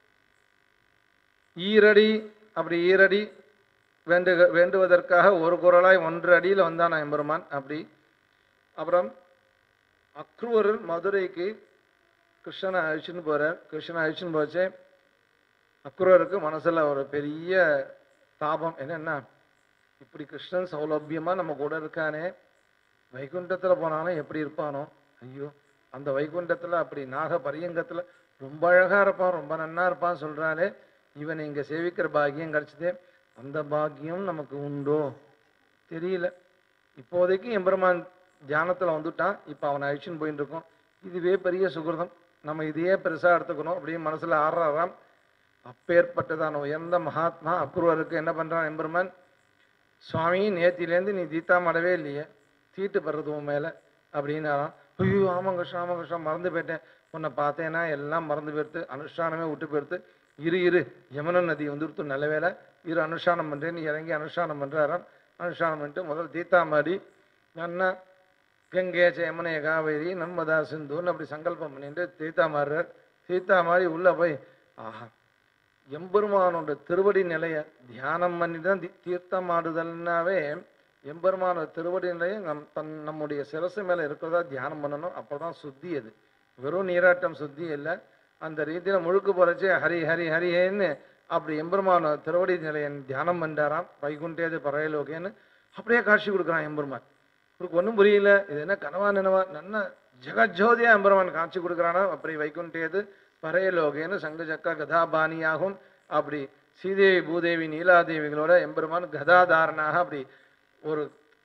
ஈரடி அப்படி ஈரடி வேண்டு வேண்டுவதற்காக ஒரு குரலாய் ஒன்று அடியில் வந்தான் எம்பெருமான் அப்படி அப்புறம் அக்ரூரர் மதுரைக்கு கிருஷ்ணனை அழிச்சுன்னு போறார் கிருஷ்ணனை அழிச்சுன்னு போச்சே அக்ரூரருக்கு மனசுல ஒரு பெரிய தாபம் என்னன்னா இப்படி கிருஷ்ணன் சௌலபியமா நம்ம கூட இருக்கானே வைகுண்டத்துல போனாலும் எப்படி இருப்பானோ ஐயோ அந்த வைகுண்டத்துல அப்படி நாக பரியங்கத்துல ரொம்ப அழகா இருப்பான் ரொம்ப நன்னா இருப்பான் சொல்றானே இவன் இங்க சேவிக்கிற பாக்கியம் கிடைச்சதே அந்த பாக்கியம் நமக்கு உண்டோ தெரியல இப்போதைக்கு எம்பெருமான் தியானத்துல வந்துட்டான் இப்ப அவனை அழிச்சுன்னு போயிட்டு இருக்கோம் இதுவே பெரிய சுகிருதம் நம்ம இதையே பெருசா எடுத்துக்கணும் அப்படியே மனசுல ஆடுறாராம் அப்பேற்பட்டதான உயர்ந்த மகாத்மா அக்ரூவருக்கு என்ன பண்றான் எம்பெருமான் சுவாமி நேத்திலேருந்து நீ தீத்தா மடவே இல்லையே தீட்டு படுறது உன் மேல அப்படின்னாராம் ஐயோ ஆமாம் கிருஷ்ணா ஆமாம் கிருஷ்ணா மறந்து போயிட்டேன் உன்னை பார்த்தேன்னா எல்லாம் மறந்து போயிடுத்து அனுஷ்டானமே விட்டு போயிடுத்து இரு இரு யமுன நதி வந்துடுத்து நல்ல வேலை இரு அனுஷ்டானம் பண்றேன்னு இறங்கி அனுஷ்டானம் பண்றாராம் அனுஷ்டானம் பண்ணிட்டு முதல் தீத்தா மாடி நன்னா கங்கை யமுனை காவேரி நர்மதா சிந்துன்னு அப்படி சங்கல்பம் பண்ணிட்டு தீத்தா மாறுறார் தீத்தா மாறி உள்ள போய் ஆஹா எம்பெருமானோட திருவடி நிலைய தியானம் பண்ணி தான் தி- தீர்த்தம் ஆடுதல்னாவே எம்பெருமானோட திருவடி நிலையை நம் தன் நம்முடைய சிரசு மேல இருக்கிறதா தியானம் பண்ணணும் அப்பதான் சுத்தி அது வெறும் நீராட்டம் சுத்தி இல்லை அந்த ரீதியில முழுக்க போறச்சே ஹரி ஹரி ஹரிஹேன்னு அப்படி எம்பெருமான திருவடி நிலையை தியானம் பண்ணாராம் வைகுண்டேது பறையலோகேன்னு அப்படியே காட்சி கொடுக்குறான் எம்பெருமான் இவருக்கு ஒன்றும் புரியல இது என்ன கனவா நினவா நன்ன ஜெகஜோதியா எம்பெருமான் காட்சி கொடுக்குறானா அப்படி வைகுண்டேது பறையலோகேன்னு சங்க சக்கர கதாபாணியாகும் அப்படி ஸ்ரீதேவி பூதேவி நீலாதேவிகளோட எம்பெருமான் கதாதாரனாக அப்படி ஒரு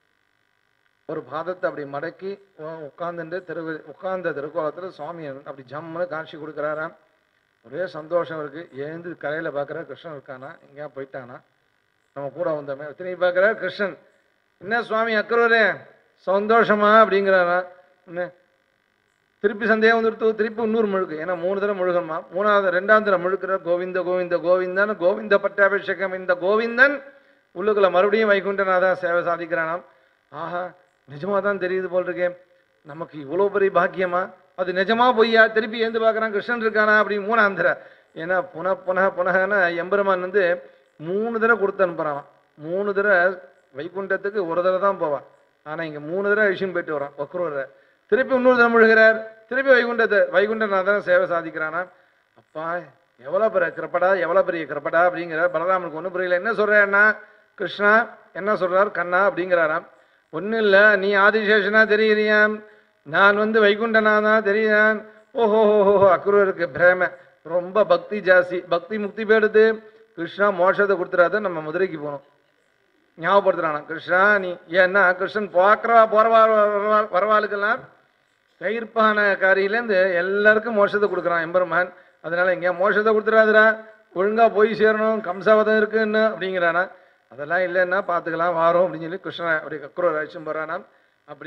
ஒரு பாதத்தை அப்படி மடக்கி உட்காந்துட்டு திரு உட்கார்ந்த திருக்கோலத்துல சுவாமி அப்படி ஜம்முன்னு காட்சி கொடுக்குறாராம் ஒரே சந்தோஷம் இருக்கு எழுந்து கரையில பார்க்குற கிருஷ்ணன் இருக்கானா எங்கேயா போயிட்டானா நம்ம கூட வந்தோமே திரும்பி பார்க்குற கிருஷ்ணன் என்ன சுவாமி அக்கரவரே சந்தோஷமா அப்படிங்கிறாரா என்ன திருப்பி சந்தேகம் வந்துடுத்து திருப்பி இன்னொரு முழுக்கு ஏன்னா மூணு தடவை முழுகணுமா மூணாவது ரெண்டாவது தடவை முழுக்கிற கோவிந்த கோவிந்த கோவிந்தன் கோவிந்த பட்டாபிஷேகம் இந்த கோவிந்தன் உள்ளுக்குள்ள மறுபடியும் வைகுண்டநாதா சேவை சாதிக்கிறானாம் ஆஹா நிஜமா தான் தெரியுது போல் இருக்கே நமக்கு இவ்வளோ பெரிய பாக்கியமா அது நிஜமா பொய்யா திருப்பி எழுந்து பார்க்கறான் கிருஷ்ணன் இருக்கானா அப்படி மூணாம் தடவை ஏன்னா புன புன புனகன எம்பெருமான் வந்து மூணு தடவை கொடுத்து அனுப்புறான் மூணு தடவை வைகுண்டத்துக்கு ஒரு தடவை தான் போவான் ஆனா இங்க மூணு தடவை விஷயம் போயிட்டு வரான் வக்ரூர திருப்பி இன்னொரு தடவை முழுகிறார் திருப்பி வைகுண்டத்தை வைகுண்டநாதன் சேவை சாதிக்கிறானா அப்பா எவ்வளவு பெரிய கிருப்படா எவ்வளவு பெரிய கிருப்படா அப்படிங்கிறார் பலராமனுக்கு ஒன்றும் புரியல என்ன சொல்றேன்னா கிருஷ்ணா என்ன சொல்றார் கண்ணா அப்படிங்கிறாராம் ஒன்றும் இல்லை நீ ஆதிசேஷனா தெரியறியாம் நான் வந்து வைகுண்டனானா தெரியான் ஓஹோ ஓஹோ அக்ரூருக்கு பிரேம ரொம்ப பக்தி ஜாஸ்தி பக்தி முக்தி போயிடுது கிருஷ்ணா மோட்சத்தை கொடுத்துறாத நம்ம மதுரைக்கு போகணும் ஞாபகப்படுத்துறானா கிருஷ்ணா நீ ஏன்னா கிருஷ்ணன் பார்க்குறவா போறவா வரவா- வரவாளுக்கெல்லாம் கயிற்பான காரியிலேருந்து எல்லாருக்கும் மோட்சத்தை கொடுக்குறான் எம்பெருமான் அதனால எங்கேயா மோட்சத்தை கொடுத்துறாதுடா ஒழுங்கா போய் சேரணும் கம்சாவதம் இருக்குன்னு அப்படிங்கிறானா அதெல்லாம் இல்லைன்னா பார்த்துக்கலாம் வாரோம் அப்படின்னு சொல்லி கிருஷ்ணன் அப்படி கக்குரோர் அழிச்சும் போறானாம் அப்படி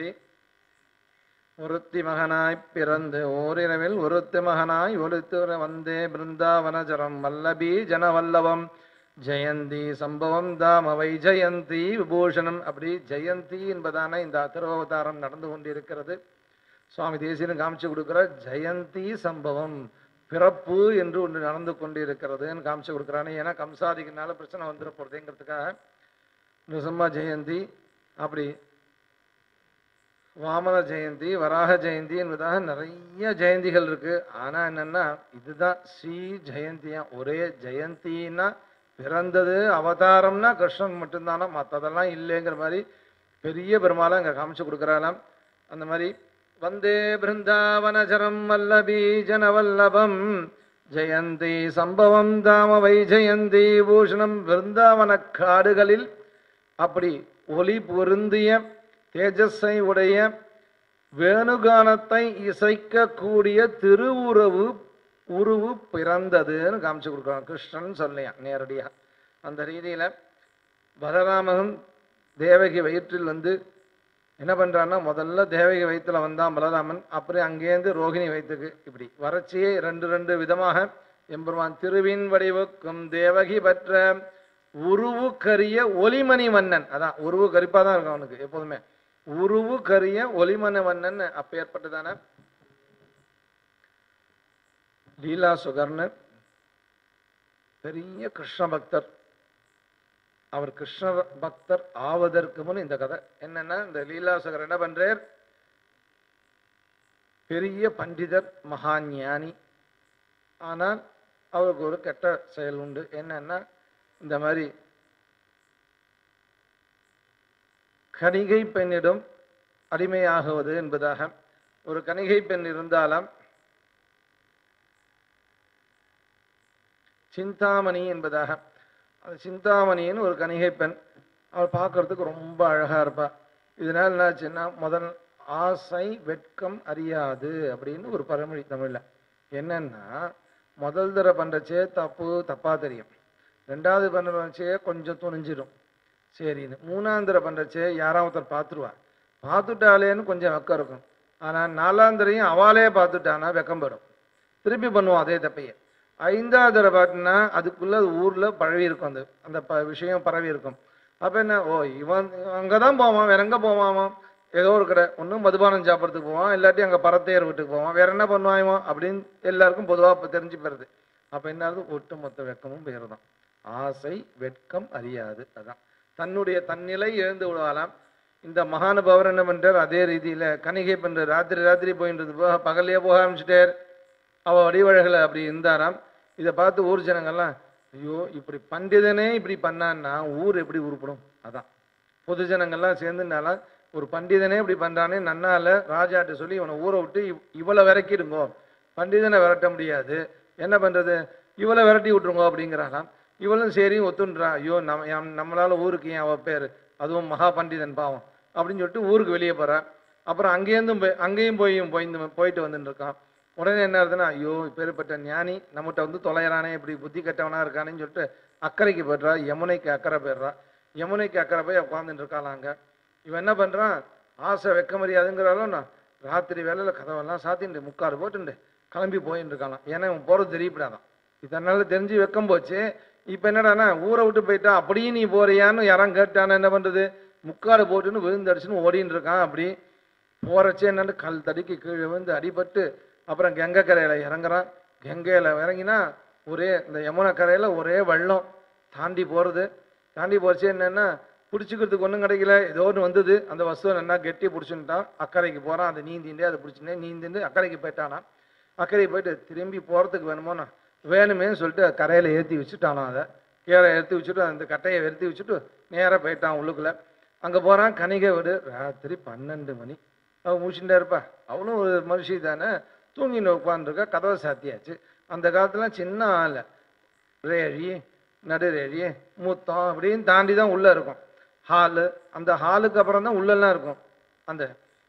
ஒருத்தி மகனாய் பிறந்து ஓரிரவில் ஒருத்தி மகனாய் ஒருத்து வந்தே பிருந்தாவனஜரம் வல்லபி ஜனவல்லவம் ஜெயந்தி சம்பவம் தாம வை ஜெயந்தி விபூஷணம் அப்படி ஜெயந்தி என்பதான இந்த திருவவதாரம் நடந்து கொண்டிருக்கிறது சுவாமி தேசியன் காமிச்சு கொடுக்குற ஜெயந்தி சம்பவம் பிறப்பு என்று ஒன்று நடந்து கொண்டு இருக்கிறதுன்னு காமிச்சு கொடுக்குறானே ஏன்னா கம்சாதிக்குனால பிரச்சனை வந்துட போகிறதுங்கிறதுக்காக நிருசிம்ம ஜெயந்தி அப்படி வாமன ஜெயந்தி வராக ஜெயந்தி என்பதாக நிறைய ஜெயந்திகள் இருக்கு ஆனா என்னன்னா இதுதான் ஸ்ரீ ஜெயந்தியா ஒரே ஜெயந்தின்னா பிறந்தது அவதாரம்னா கிருஷ்ணன் மட்டும்தானா மற்றதெல்லாம் இல்லைங்கிற மாதிரி பெரிய பெருமாளை அங்கே காமிச்சு கொடுக்குறாளாம் அந்த மாதிரி வந்தே பிருந்தாவனச்சரம் வல்லபி ஜனவல்லபம் ஜெயந்தி சம்பவம் தாம வை ஜெயந்தி பூஷணம் பிருந்தாவன காடுகளில் அப்படி ஒளி பொருந்திய தேஜஸை உடைய வேணுகானத்தை இசைக்கக்கூடிய திருவுறவு உருவு பிறந்ததுன்னு காமிச்சு கொடுக்குறான் கிருஷ்ணன் சொல்லியான் நேரடியா அந்த ரீதியில பலராமன் தேவகி வயிற்றில் வந்து என்ன பண்றான்னா முதல்ல தேவகி வயிற்றுல வந்தான் பலராமன் அப்புறம் அங்கேருந்து ரோகிணி வயிற்றுக்கு இப்படி வறட்சியே ரெண்டு ரெண்டு விதமாக எம்பெருமான் திருவின் வடிவுக்கும் தேவகி பெற்ற உருவு கரிய ஒளிமணி மன்னன் அதான் உருவு கரிப்பா தான் இருக்கும் அவனுக்கு எப்போதுமே உருவு கரிய ஒளிமணி மன்னன் அப்பேற்பட்டதான லீலா சுகர்னு பெரிய கிருஷ்ண பக்தர் அவர் கிருஷ்ண பக்தர் ஆவதற்கு முன் இந்த கதை என்னன்னா இந்த லீலாசகர் என்ன பண்றார் பெரிய பண்டிதர் மகா ஞானி ஆனால் அவருக்கு ஒரு கெட்ட செயல் உண்டு என்னன்னா இந்த மாதிரி கணிகை பெண்ணிடம் அடிமையாகுவது என்பதாக ஒரு கணிகை பெண் இருந்தாலும் சிந்தாமணி என்பதாக அந்த சிந்தாமணின்னு ஒரு கணிகை பெண் அவள் பார்க்கறதுக்கு ரொம்ப அழகா இருப்பா இதனால என்னாச்சுன்னா முதல் ஆசை வெட்கம் அறியாது அப்படின்னு ஒரு பழமொழி தமிழ்ல என்னன்னா முதல் தடவை பண்றச்சே தப்பு தப்பா தெரியும் ரெண்டாவது பண்றச்சே கொஞ்சம் துணிஞ்சிடும் சரின்னு மூணாம் தடவை பண்றச்சே யாராவது ஒருத்தர் பார்த்துருவா பார்த்துட்டாலேன்னு கொஞ்சம் வெக்கம் இருக்கும் ஆனா நாலாம் தடவையும் அவளே பார்த்துட்டானா வெக்கம் படும் திருப்பி பண்ணுவோம் அதே தப்பையே ஐந்தாவது தடவை பார்த்தீங்கன்னா அதுக்குள்ள அது ஊர்ல பரவி இருக்கும் அந்த அந்த ப விஷயம் பரவி இருக்கும் அப்ப என்ன ஓ இவன் அங்கதான் போவான் வேற எங்க போவான் அவன்? ஏதோ ஒரு கடை ஒன்றும் மதுபானம் சாப்பிட்றதுக்கு போவான் இல்லாட்டி அங்க பரத்தையர் வீட்டுக்கு போவான் வேற என்ன பண்ணுவான் இவன் அப்படின்னு எல்லாருக்கும் பொதுவா இப்ப தெரிஞ்சு போயிருது அப்ப என்னாவது ஒட்டுமொத்த வெக்கமும் பேருதான் ஆசை வெட்கம் அறியாது அதான் தன்னுடைய தன்னிலை எழுந்து விடுவாளாம் இந்த மகானுபவர் என்ன பண்றார் அதே ரீதியில கணிகை பண்ற ராத்திரி ராத்திரி போயின்றது போக பகல்லையே போக ஆரம்பிச்சுட்டார் அவ வடிவழகில் அப்படி இருந்தாராம் இதை பார்த்து ஊர் ஜனங்கள்லாம் ஐயோ இப்படி பண்டிதனே இப்படி பண்ணான்னா ஊர் எப்படி உருப்படும் அதான் பொது ஜனங்கள்லாம் சேர்ந்துனால ஒரு பண்டிதனே இப்படி பண்றானே நன்னால ராஜாட்ட சொல்லி இவனை ஊரை விட்டு இவ்- இவளை விரக்கிடுங்கோ பண்டிதனை விரட்ட முடியாது என்ன பண்றது இவளை விரட்டி விட்டுருங்கோ அப்படிங்கிறாராம் இவளும் சரி ஒத்துன்றா ஐயோ நம்ம எம்- நம்மளால ஊருக்கு ஏன் அவ பேர் அதுவும் மகா பண்டிதன் பாவம் அப்படின்னு சொல்லிட்டு ஊருக்கு வெளியே போறா அப்புறம் அங்கேருந்தும் போய் அங்கேயும் போய் போய் போயிட்டு வந்துட்டு இருக்கான் உடனே என்ன ஆகுதுன்னா ஐயோ இப்பேற்பட்ட ஞானி நம்மகிட்ட வந்து தொலைகிறானே இப்படி புத்தி கெட்டவனா இருக்கானேன்னு சொல்லிட்டு அக்கறைக்கு போயிடுறா யமுனைக்கு அக்கறை போயிடுறா யமுனைக்கு அக்கறை போய் உட்காந்துட்டு இருக்காளாங்க இவன் என்ன பண்றான் ஆசை வெக்க முடியாதுங்கிறாலும் நான் ராத்திரி வேலையில கதவெல்லாம் சாத்திண்டு முக்காடு போட்டுண்டு கிளம்பி போயின்னு இருக்கானாம் ஏன்னா இவன் போறது தெரியப்படாதான் இதனால தெரிஞ்சு வெக்கம் போச்சு இப்ப என்னடான்னா ஊரை விட்டு போயிட்டா அப்படியே நீ போறியான்னு யாரும் கேட்டானா என்ன பண்றது முக்காடு போட்டுன்னு விழுந்தடிச்சுன்னு ஓடின்னு இருக்கான் அப்படி போறச்சே என்னன்னு கல் தடிக்கு கீழே வந்து அடிபட்டு அப்புறம் கங்கை கரையில இறங்குறான் கங்கையில இறங்கினா ஒரே இந்த யமுனை கரையில ஒரே வெள்ளம் தாண்டி போறது தாண்டி போச்சு என்னன்னா பிடிச்சிக்கிறதுக்கு ஒன்றும் கிடைக்கல ஏதோ ஒன்று வந்தது அந்த வசுவை நல்லா கெட்டி பிடிச்சுட்டான் அக்கறைக்கு போறான் அதை நீந்திண்டே அதை பிடிச்சுனே நீந்திண்டு அக்கறைக்கு போயிட்டானா அக்கறைக்கு போயிட்டு திரும்பி போறதுக்கு வேணுமோண்ணா வேணுமேன்னு சொல்லிட்டு கரையில ஏற்றி வச்சுட்டானா அதை கீழே ஏற்றி வச்சுட்டு அந்த கட்டையை வெறுத்தி வச்சுட்டு நேரா போயிட்டான் உள்ளுக்குள்ள அங்க போறான் கணிகை வீடு ராத்திரி பன்னெண்டு மணி அவன் முடிச்சுட்டே இருப்பா அவளும் ஒரு மனுஷி தானே தூங்கின்னு உட்காந்துருக்கா கதவை சாத்தியாச்சு அந்த காலத்துல சின்ன ஆள் ரேழி நடுரேழி மூத்தம் அப்படின்னு தாண்டி தான் உள்ள இருக்கும் ஹாலு அந்த ஹாலுக்கு அப்புறம் தான் உள்ளெல்லாம் இருக்கும் அந்த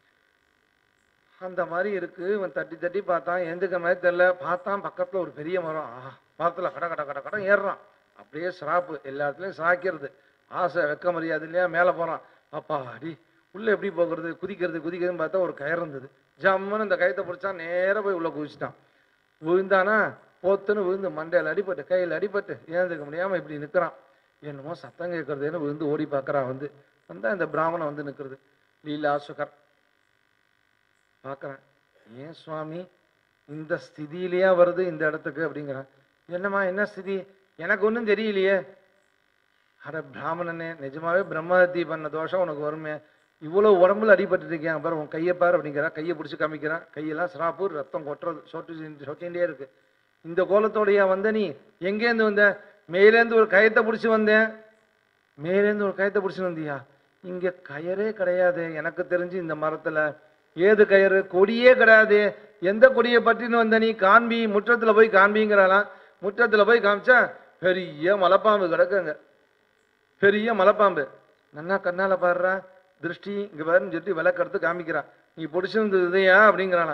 அந்த மாதிரி இருக்கு இவன் தட்டி தட்டி பார்த்தான் எந்துக்க மாதிரி தெரியல பார்த்தான் பக்கத்துல ஒரு பெரிய மரம் ஆஹா மரத்துல கட கட கட கட ஏறுறான் அப்படியே சிராப்பு எல்லா இடத்துலயும் சாய்க்கிறது ஆசை வெக்க மரியாதை இல்லையா மேலே போறான் அப்பா அடி உள்ள எப்படி போகிறது குதிக்கிறது குதிக்கிறதுன்னு பார்த்தா ஒரு கயிறு இருந்தது ஜம்முன்னு இந்த கயத்தை பிடிச்சா நேரா போய் உள்ள குதிச்சிட்டான் விழுந்தானா போத்துன்னு விழுந்து மண்டையில் அடிபட்டு கையில் அடிபட்டு ஏந்துக்க முடியாம இப்படி நிற்கிறான் என்னமோ சத்தம் கேட்கறதுன்னு விழுந்து ஓடி பார்க்கறான் வந்து வந்தா இந்த பிராமணன் வந்து நிற்கிறது லீலா சுகர் பார்க்கறேன் ஏன் சுவாமி இந்த ஸ்திதியிலேயே வருது இந்த இடத்துக்கு அப்படிங்கிறான் என்னம்மா என்ன ஸ்திதி எனக்கு ஒன்றும் தெரியலையே அட பிராமணனே நிஜமாவே பிரம்மஹத்தி பண்ண தோஷம் உனக்கு வருமே இவ்வளோ உடம்புல அடிபட்டு இருக்கியான் பாரு உன் கையை பாரு அப்படிங்கிறான் கையை பிடிச்சி காமிக்கிறான் கையெல்லாம் சிராப்பு ரத்தம் கொட்டுறது சொட்டு சொட்டிகிட்டே இருக்கு இந்த கோலத்தோடையா வந்த நீ எங்கேருந்து வந்த மேலேருந்து ஒரு கயத்தை பிடிச்சி வந்தேன் மேலேருந்து ஒரு கயத்தை பிடிச்சி வந்தியா இங்க கயரே கிடையாது எனக்கு தெரிஞ்சு இந்த மரத்துல ஏது கயிறு கொடியே கிடையாது எந்த கொடியை பற்றின்னு வந்த நீ காண்பி முற்றத்துல போய் காண்பிங்கிறாளாம் முற்றத்துல போய் காமிச்சா பெரிய மலைப்பாம்பு கிடக்குங்க பெரிய மலைப்பாம்பு நன்னா கண்ணால பாடுறா திருஷ்டி இங்க பாருன்னு சொல்லி விளக்கெடுத்து காமிக்கிறான் நீ பிடிச்சிருந்தது இதையா அப்படிங்கிறானா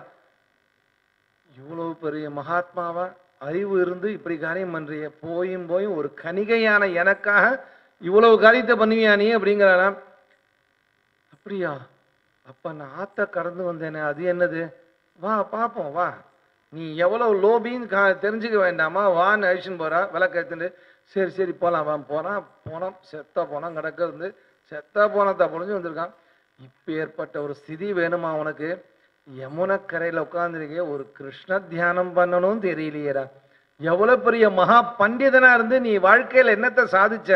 இவ்வளவு பெரிய மகாத்மாவா அறிவு இருந்து இப்படி காரியம் பண்றிய போயும் போயும் ஒரு கணிகையான எனக்காக இவ்வளவு காரியத்தை பண்ணுவியா நீ அப்படிங்கிறானா அப்படியா அப்ப நான் ஆத்த கடந்து வந்தேனே அது என்னது வா பாப்போம் வா நீ எவ்வளவு லோபின்னு கா தெரிஞ்சுக்க வேண்டாமா வான்னு அழிச்சுன்னு போறா விளக்க எடுத்துட்டு சரி சரி போலாம் வா போனான் போனோம் செத்தா போனான் கிடக்கிறது செத்தா போனதா பொழிஞ்சு வந்திருக்கான் இப்ப ஏற்பட்ட ஒரு ஸ்திதி வேணுமா உனக்கு யமுனை கரையில உட்கார்ந்துருக்கே ஒரு கிருஷ்ண தியானம் பண்ணணும் தெரியலையேடா எவ்வளவு பெரிய மகா பண்டிதனா இருந்து நீ வாழ்க்கையில என்னத்தை சாதிச்ச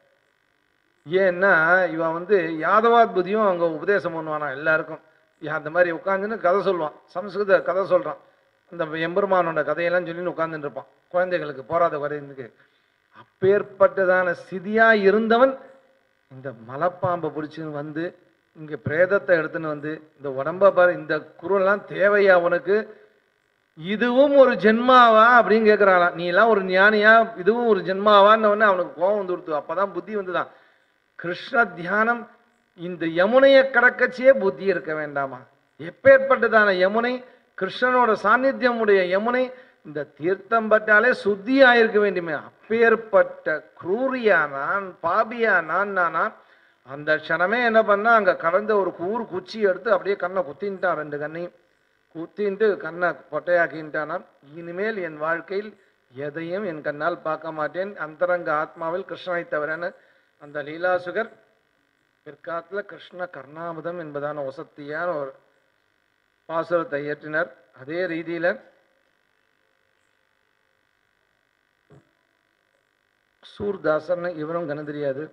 ஏன்னா இவன் வந்து யாதவாத்புதியும் அங்க உபதேசம் பண்ணுவானா எல்லாருக்கும் யா- அந்த மாதிரி உட்காந்துன்னு கதை சொல்லுவான் சம்ஸ்கிருத கதை சொல்றான் அந்த எம்பெருமானோட கதையெல்லாம் சொல்லின்னு உட்கார்ந்துட்டு இருப்பான் குழந்தைகளுக்கு போராத குறைந்துக்கு அப்பேற்பட்டதான ஸ்திதியா இருந்தவன் இந்த மலைப்பாம்பை பிடிச்சின்னு வந்து இங்க பிரேதத்தை எடுத்துன்னு வந்து இந்த உடம்ப பாரு இந்த குருவெல்லாம் தேவையா உனக்கு இதுவும் ஒரு ஜென்மாவா அப்படின்னு கேட்கிறாளாம் நீ எல்லாம் ஒரு ஞானியா இதுவும் ஒரு ஜென்மாவான்னு உடனே அவனுக்கு கோபம் வந்து கொடுத்து அப்பதான் புத்தி வந்துதான் கிருஷ்ண தியானம் இந்த யமுனையை கடக்கச்சியே புத்தி இருக்க வேண்டாமா எப்பேற்பட்டதான யமுனை கிருஷ்ணனோட சாநித்தியம் உடைய யமுனை இந்த தீர்த்தம் பட்டாலே சுத்தி ஆயிருக்க வேண்டுமே அப்பேற்பட்ட குரூரியா நான் பாபியா நான் நானா அந்த க்ஷணமே என்ன பண்ணா அங்க கடந்த ஒரு கூறு குச்சி எடுத்து அப்படியே கண்ணை குத்தின்ட்டான் ரெண்டு கண்ணையும் குத்தின்ட்டு கண்ணை பொட்டையாக்கின்ட்டானா இனிமேல் என் வாழ்க்கையில் எதையும் என் கண்ணால் பார்க்க மாட்டேன் அந்தரங்க ஆத்மாவில் கிருஷ்ணனை தவிரன்னு அந்த லீலாசுகர் பிற்காலத்துல கிருஷ்ண கர்ணாமுதம் என்பதான ஒசத்தியான ஒரு பாசுரத்தை இயற்றினர் அதே ரீதியில சூர்தாசன் இவரும் கன தெரியாது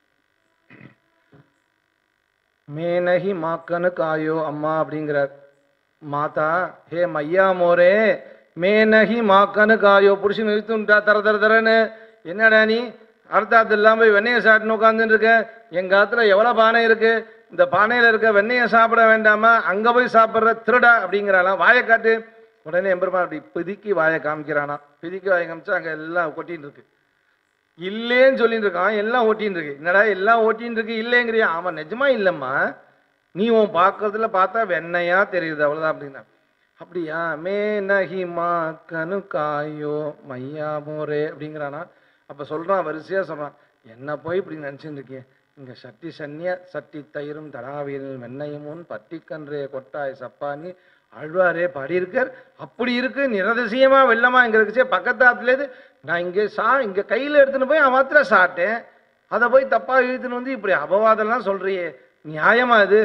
மேனகி மாக்கனு காயோ அம்மா அப்படிங்கிறார் மாதா ஹே மையா மோரே மேனகி மாக்கனு காயோ புடிச்சு நிறுத்துட்டா தர தர தரன்னு என்னடா நீ அர்த்தாத்து இல்லாம போய் வெண்ணெயை சாப்பிட்டு உட்காந்துட்டு இருக்க எங்க காலத்துல எவ்வளவு பானை இருக்கு இந்த பானையில இருக்க வெண்ணெயை சாப்பிட வேண்டாமா அங்க போய் சாப்பிடுற திருடா அப்படிங்கிறாளாம் வாயை காட்டு உடனே எம்பெருமான் அப்படி பிதுக்கி வாயை காமிக்கிறானா பிதுக்கி வாயை காமிச்சா அங்க எல்லாம் கொட்டின்னு இருக்கு இல்லேன்னு சொல்லிட்டு இருக்கான் எல்லாம் ஓட்டின்னு இருக்கு என்னடா எல்லாம் ஓட்டின்னு இருக்கு இல்லைங்கிறியா ஆமா நிஜமா இல்லம்மா நீ உன் பார்க்கறதுல பார்த்தா வெண்ணையா தெரியுது அவ்வளவுதான் அப்படின்னா அப்படியா மே நஹிமா கனு காயோ மையா மோரே அப்படிங்கிறானா அப்ப சொல்றான் வரிசையா சொல்றான் என்ன போய் இப்படி நினைச்சுட்டு இருக்கேன் இங்க சட்டி சன்னிய சட்டி தயிரும் தடாவீரல் வெண்ணையும் பட்டிக்கன்றே கொட்டாய் சப்பானி அழ்வாரே பாடியிருக்கார் அப்படி இருக்கு நிரதிசயமா வெள்ளமா இங்க இருக்குச்சே பக்கத்தாத்துலேது நான் இங்க சா இங்க கையில எடுத்துன்னு போய் அவத்துல சாப்பிட்டேன் அதை போய் தப்பா இழுத்துன்னு வந்து இப்படி அபவாதம்லாம் சொல்றியே நியாயமா இது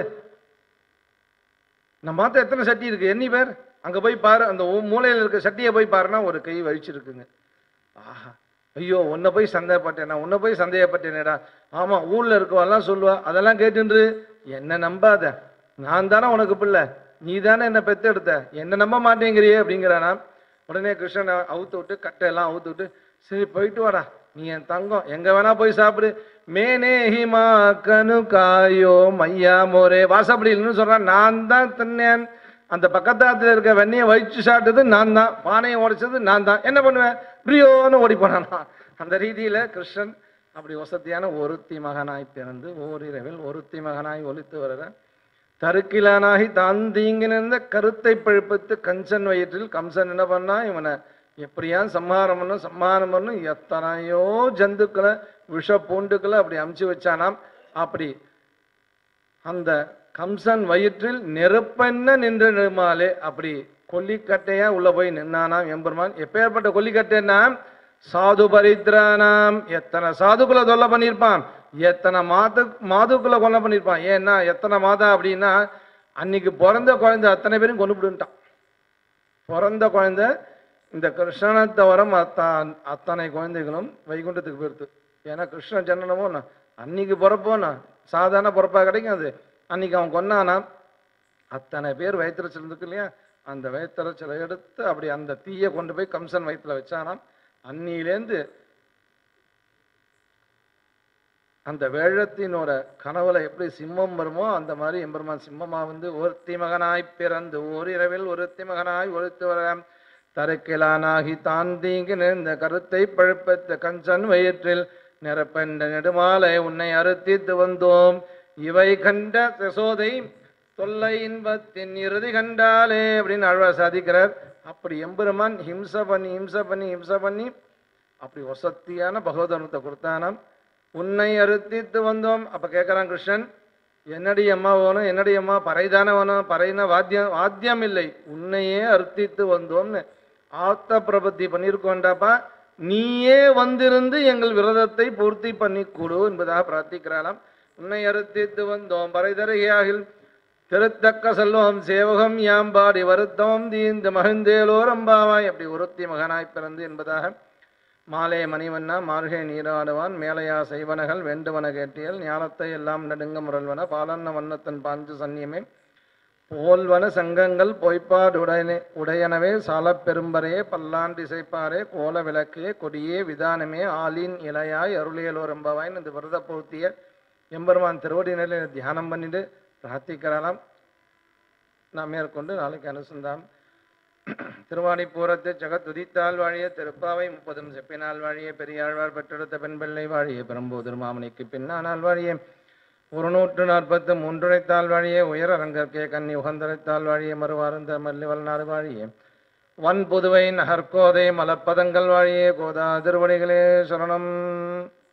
நம்ம மாத்த எத்தனை சட்டி இருக்கு எண்ணி பேர் அங்க போய் பாரு அந்த ஊ- மூலையில இருக்க சட்டியை போய் பாருன்னா ஒரு கை வழிச்சிருக்குங்க ஆஹா ஐயோ உன்னை போய் சந்தேகப்பட்டேனா உன்னை போய் சந்தேகப்பட்டேனேடா ஆமா ஊர்ல இருக்கவெல்லாம் சொல்லுவா அதெல்லாம் கேட்டுன்று என்ன நம்பாத நான் தானே உனக்கு பிள்ளை நீ தானே என்ன பெத்தெடுத்த என்ன நம்ப மாட்டேங்கிறியே அப்படிங்கிறானா உடனே கிருஷ்ணனை அவுத்து விட்டு கட்டையெல்லாம் அவுத்து விட்டு சரி போயிட்டு வாடா நீ என் தங்கம் எங்க வேணா போய் சாப்பிடு மேனே ஹிமா கனு காயோ மையா மோரே வாசப்படியில்னு சொல்றான் நான் தான் தின்னேன் அந்த பக்கத்தாத்துல இருக்க வெண்ணெயை வயிற்று சாப்பிட்டது நான் தான் பானையை உடைச்சது நான் தான் என்ன பண்ணுவேன் பிரியோன்னு ஓடி போனானா அந்த ரீதியில கிருஷ்ணன் அப்படி வசதியான ஒருத்தி மகனாய் பிறந்து ஓரிரவில் ஒருத்தி மகனாய் ஒலித்து வருற தருக்கிலானாகி தான் தீங்கி நின்ற கருத்தை பழுப்பித்து கஞ்சன் வயிற்றில் கம்சன் என்ன பண்ணா இவனை எப்படியா சம்ஹாரம் பண்ணும் சம்ஹாரம் பண்ணும் எத்தனையோ ஜந்துக்களை விஷ பூண்டுக்களை அப்படி அமுச்சு வச்சானாம் அப்படி அந்த கம்சன் வயிற்றில் நெருப்பென்ன நின்று நிருமாலே அப்படி கொல்லிக்கட்டையா உள்ள போய் நின்னானாம் எம்பெருமான் எப்பேற்பட்ட கொல்லிக்கட்டைன்னா சாது பரித்ரானாம் எத்தனை சாதுக்களை தொல்லை பண்ணியிருப்பான் எத்தனை மாது மாதுக்களை கொலை பண்ணியிருப்பான் ஏன்னா எத்தனை மாதா அப்படின்னா அன்னைக்கு பிறந்த குழந்தை அத்தனை பேரும் கொண்டு விடுன்ட்டான் பிறந்த குழந்தை இந்த கிருஷ்ணனை தவிர மத்த அத்தனை குழந்தைகளும் வைகுண்டத்துக்கு போயிடுது ஏன்னா கிருஷ்ண ஜனனமோ நான் அன்னைக்கு பிறப்போனா சாதாரண பிறப்பா கிடைக்காது அன்னைக்கு அவன் கொன்னானா அத்தனை பேர் வயிற்றுச்சல் இருக்கு இல்லையா அந்த வயிற்றுச்சலை எடுத்து அப்படி அந்த தீயை கொண்டு போய் கம்சன் வயிற்றுல வச்சானாம் அன்னியிலேருந்து அந்த வேழத்தினோட கனவுல எப்படி சிம்மம் வருமோ அந்த மாதிரி எம்பெருமான் சிம்மமா வந்து ஒருத்தி மகனாய் பிறந்து ஓரிரவில் ஒருத்தி மகனாய் ஒருத்து வர தரைக்கிலானாகி தான் தீங்கி நின்ற கருத்தை பழுப்பத்த கஞ்சன் வயிற்றில் நிரப்பென்ற நெடுமாலை உன்னை அறுத்தித்து வந்தோம் இவை கண்ட யசோதை தொல்லை இன்பத்தின் இறுதி கண்டாலே அப்படின்னு ஆழ்வார் சாதிக்கிறார் அப்படி எம்பெருமான் ஹிம்ச பண்ணி ஹிம்ச பண்ணி ஹிம்ச பண்ணி அப்படி வசத்தியான பகவதனுத்தை கொடுத்தானாம் உன்னை அறுத்தித்து வந்தோம் அப்ப கேட்கறான் கிருஷ்ணன் என்னடி அம்மா வேணும் என்னடி அம்மா பறைதானே வேணும் பறைனா வாத்தியம் வாத்தியம் இல்லை உன்னையே அறுத்தித்து வந்தோம்னு ஆத்த பிரபத்தி பண்ணியிருக்கோண்டாப்பா நீயே வந்திருந்து எங்கள் விரதத்தை பூர்த்தி பண்ணி கொடு என்பதாக பிரார்த்திக்கிறாளாம் உன்னை அறுத்தித்து வந்தோம் பறைதருகையாகில் திருத்தக்க செல்வம் சேவகம் யாம்பாடி வருத்தம் தீந்து மகிழ்ந்தேலோரம்பாவாய் அப்படி ஒருத்தி மகனாய் பிறந்து என்பதாக மாலே மணிவண்ணா மார்கே நீராடுவான் மேலையா செய்வனகள் வேண்டுவன கேட்டியல் ஞானத்தை எல்லாம் நடுங்க முரல்வன பாலன்ன வண்ணத்தன் பாஞ்சு சன்னியமே போல்வன சங்கங்கள் பொய்ப்பாடு உடையனே உடையனவே சாலப் பெரும்பரையே பல்லாண்டிசைப்பாரே கோல விளக்கே கொடியே விதானமே ஆலின் இலையாய் அருளியலோரம்பவாய்னு இந்த விரத பூர்த்திய எம்பெருமான் திருவடி நிலையில தியானம் பண்ணிட்டு பிரார்த்திக்கிறாளாம் நாம் மேற்கொண்டு நாளைக்கு அனுசந்தாம் திருவாணிப்பூரத்து ஜெகத் உதித்தால் வாழிய திருப்பாவை முப்பதும் செப்பினால் வாழிய பெரியாழ்வார் பெற்றெடுத்த பெண் பிள்ளை வாழிய பெரும்போதர் மாமணிக்கு பின்னானால் வாழிய ஒரு நூற்று நாற்பத்து மூன்றுடைத்தால் வாழிய உயர் அரங்கற்கே கன்னி உகந்தரைத்தால் வாழிய மறுவார்ந்த மல்லிவல்நாடு வாழிய வன் புதுவை நகர்கோதை மலப்பதங்கள் வாழிய கோதா திருவடிகளே சரணம்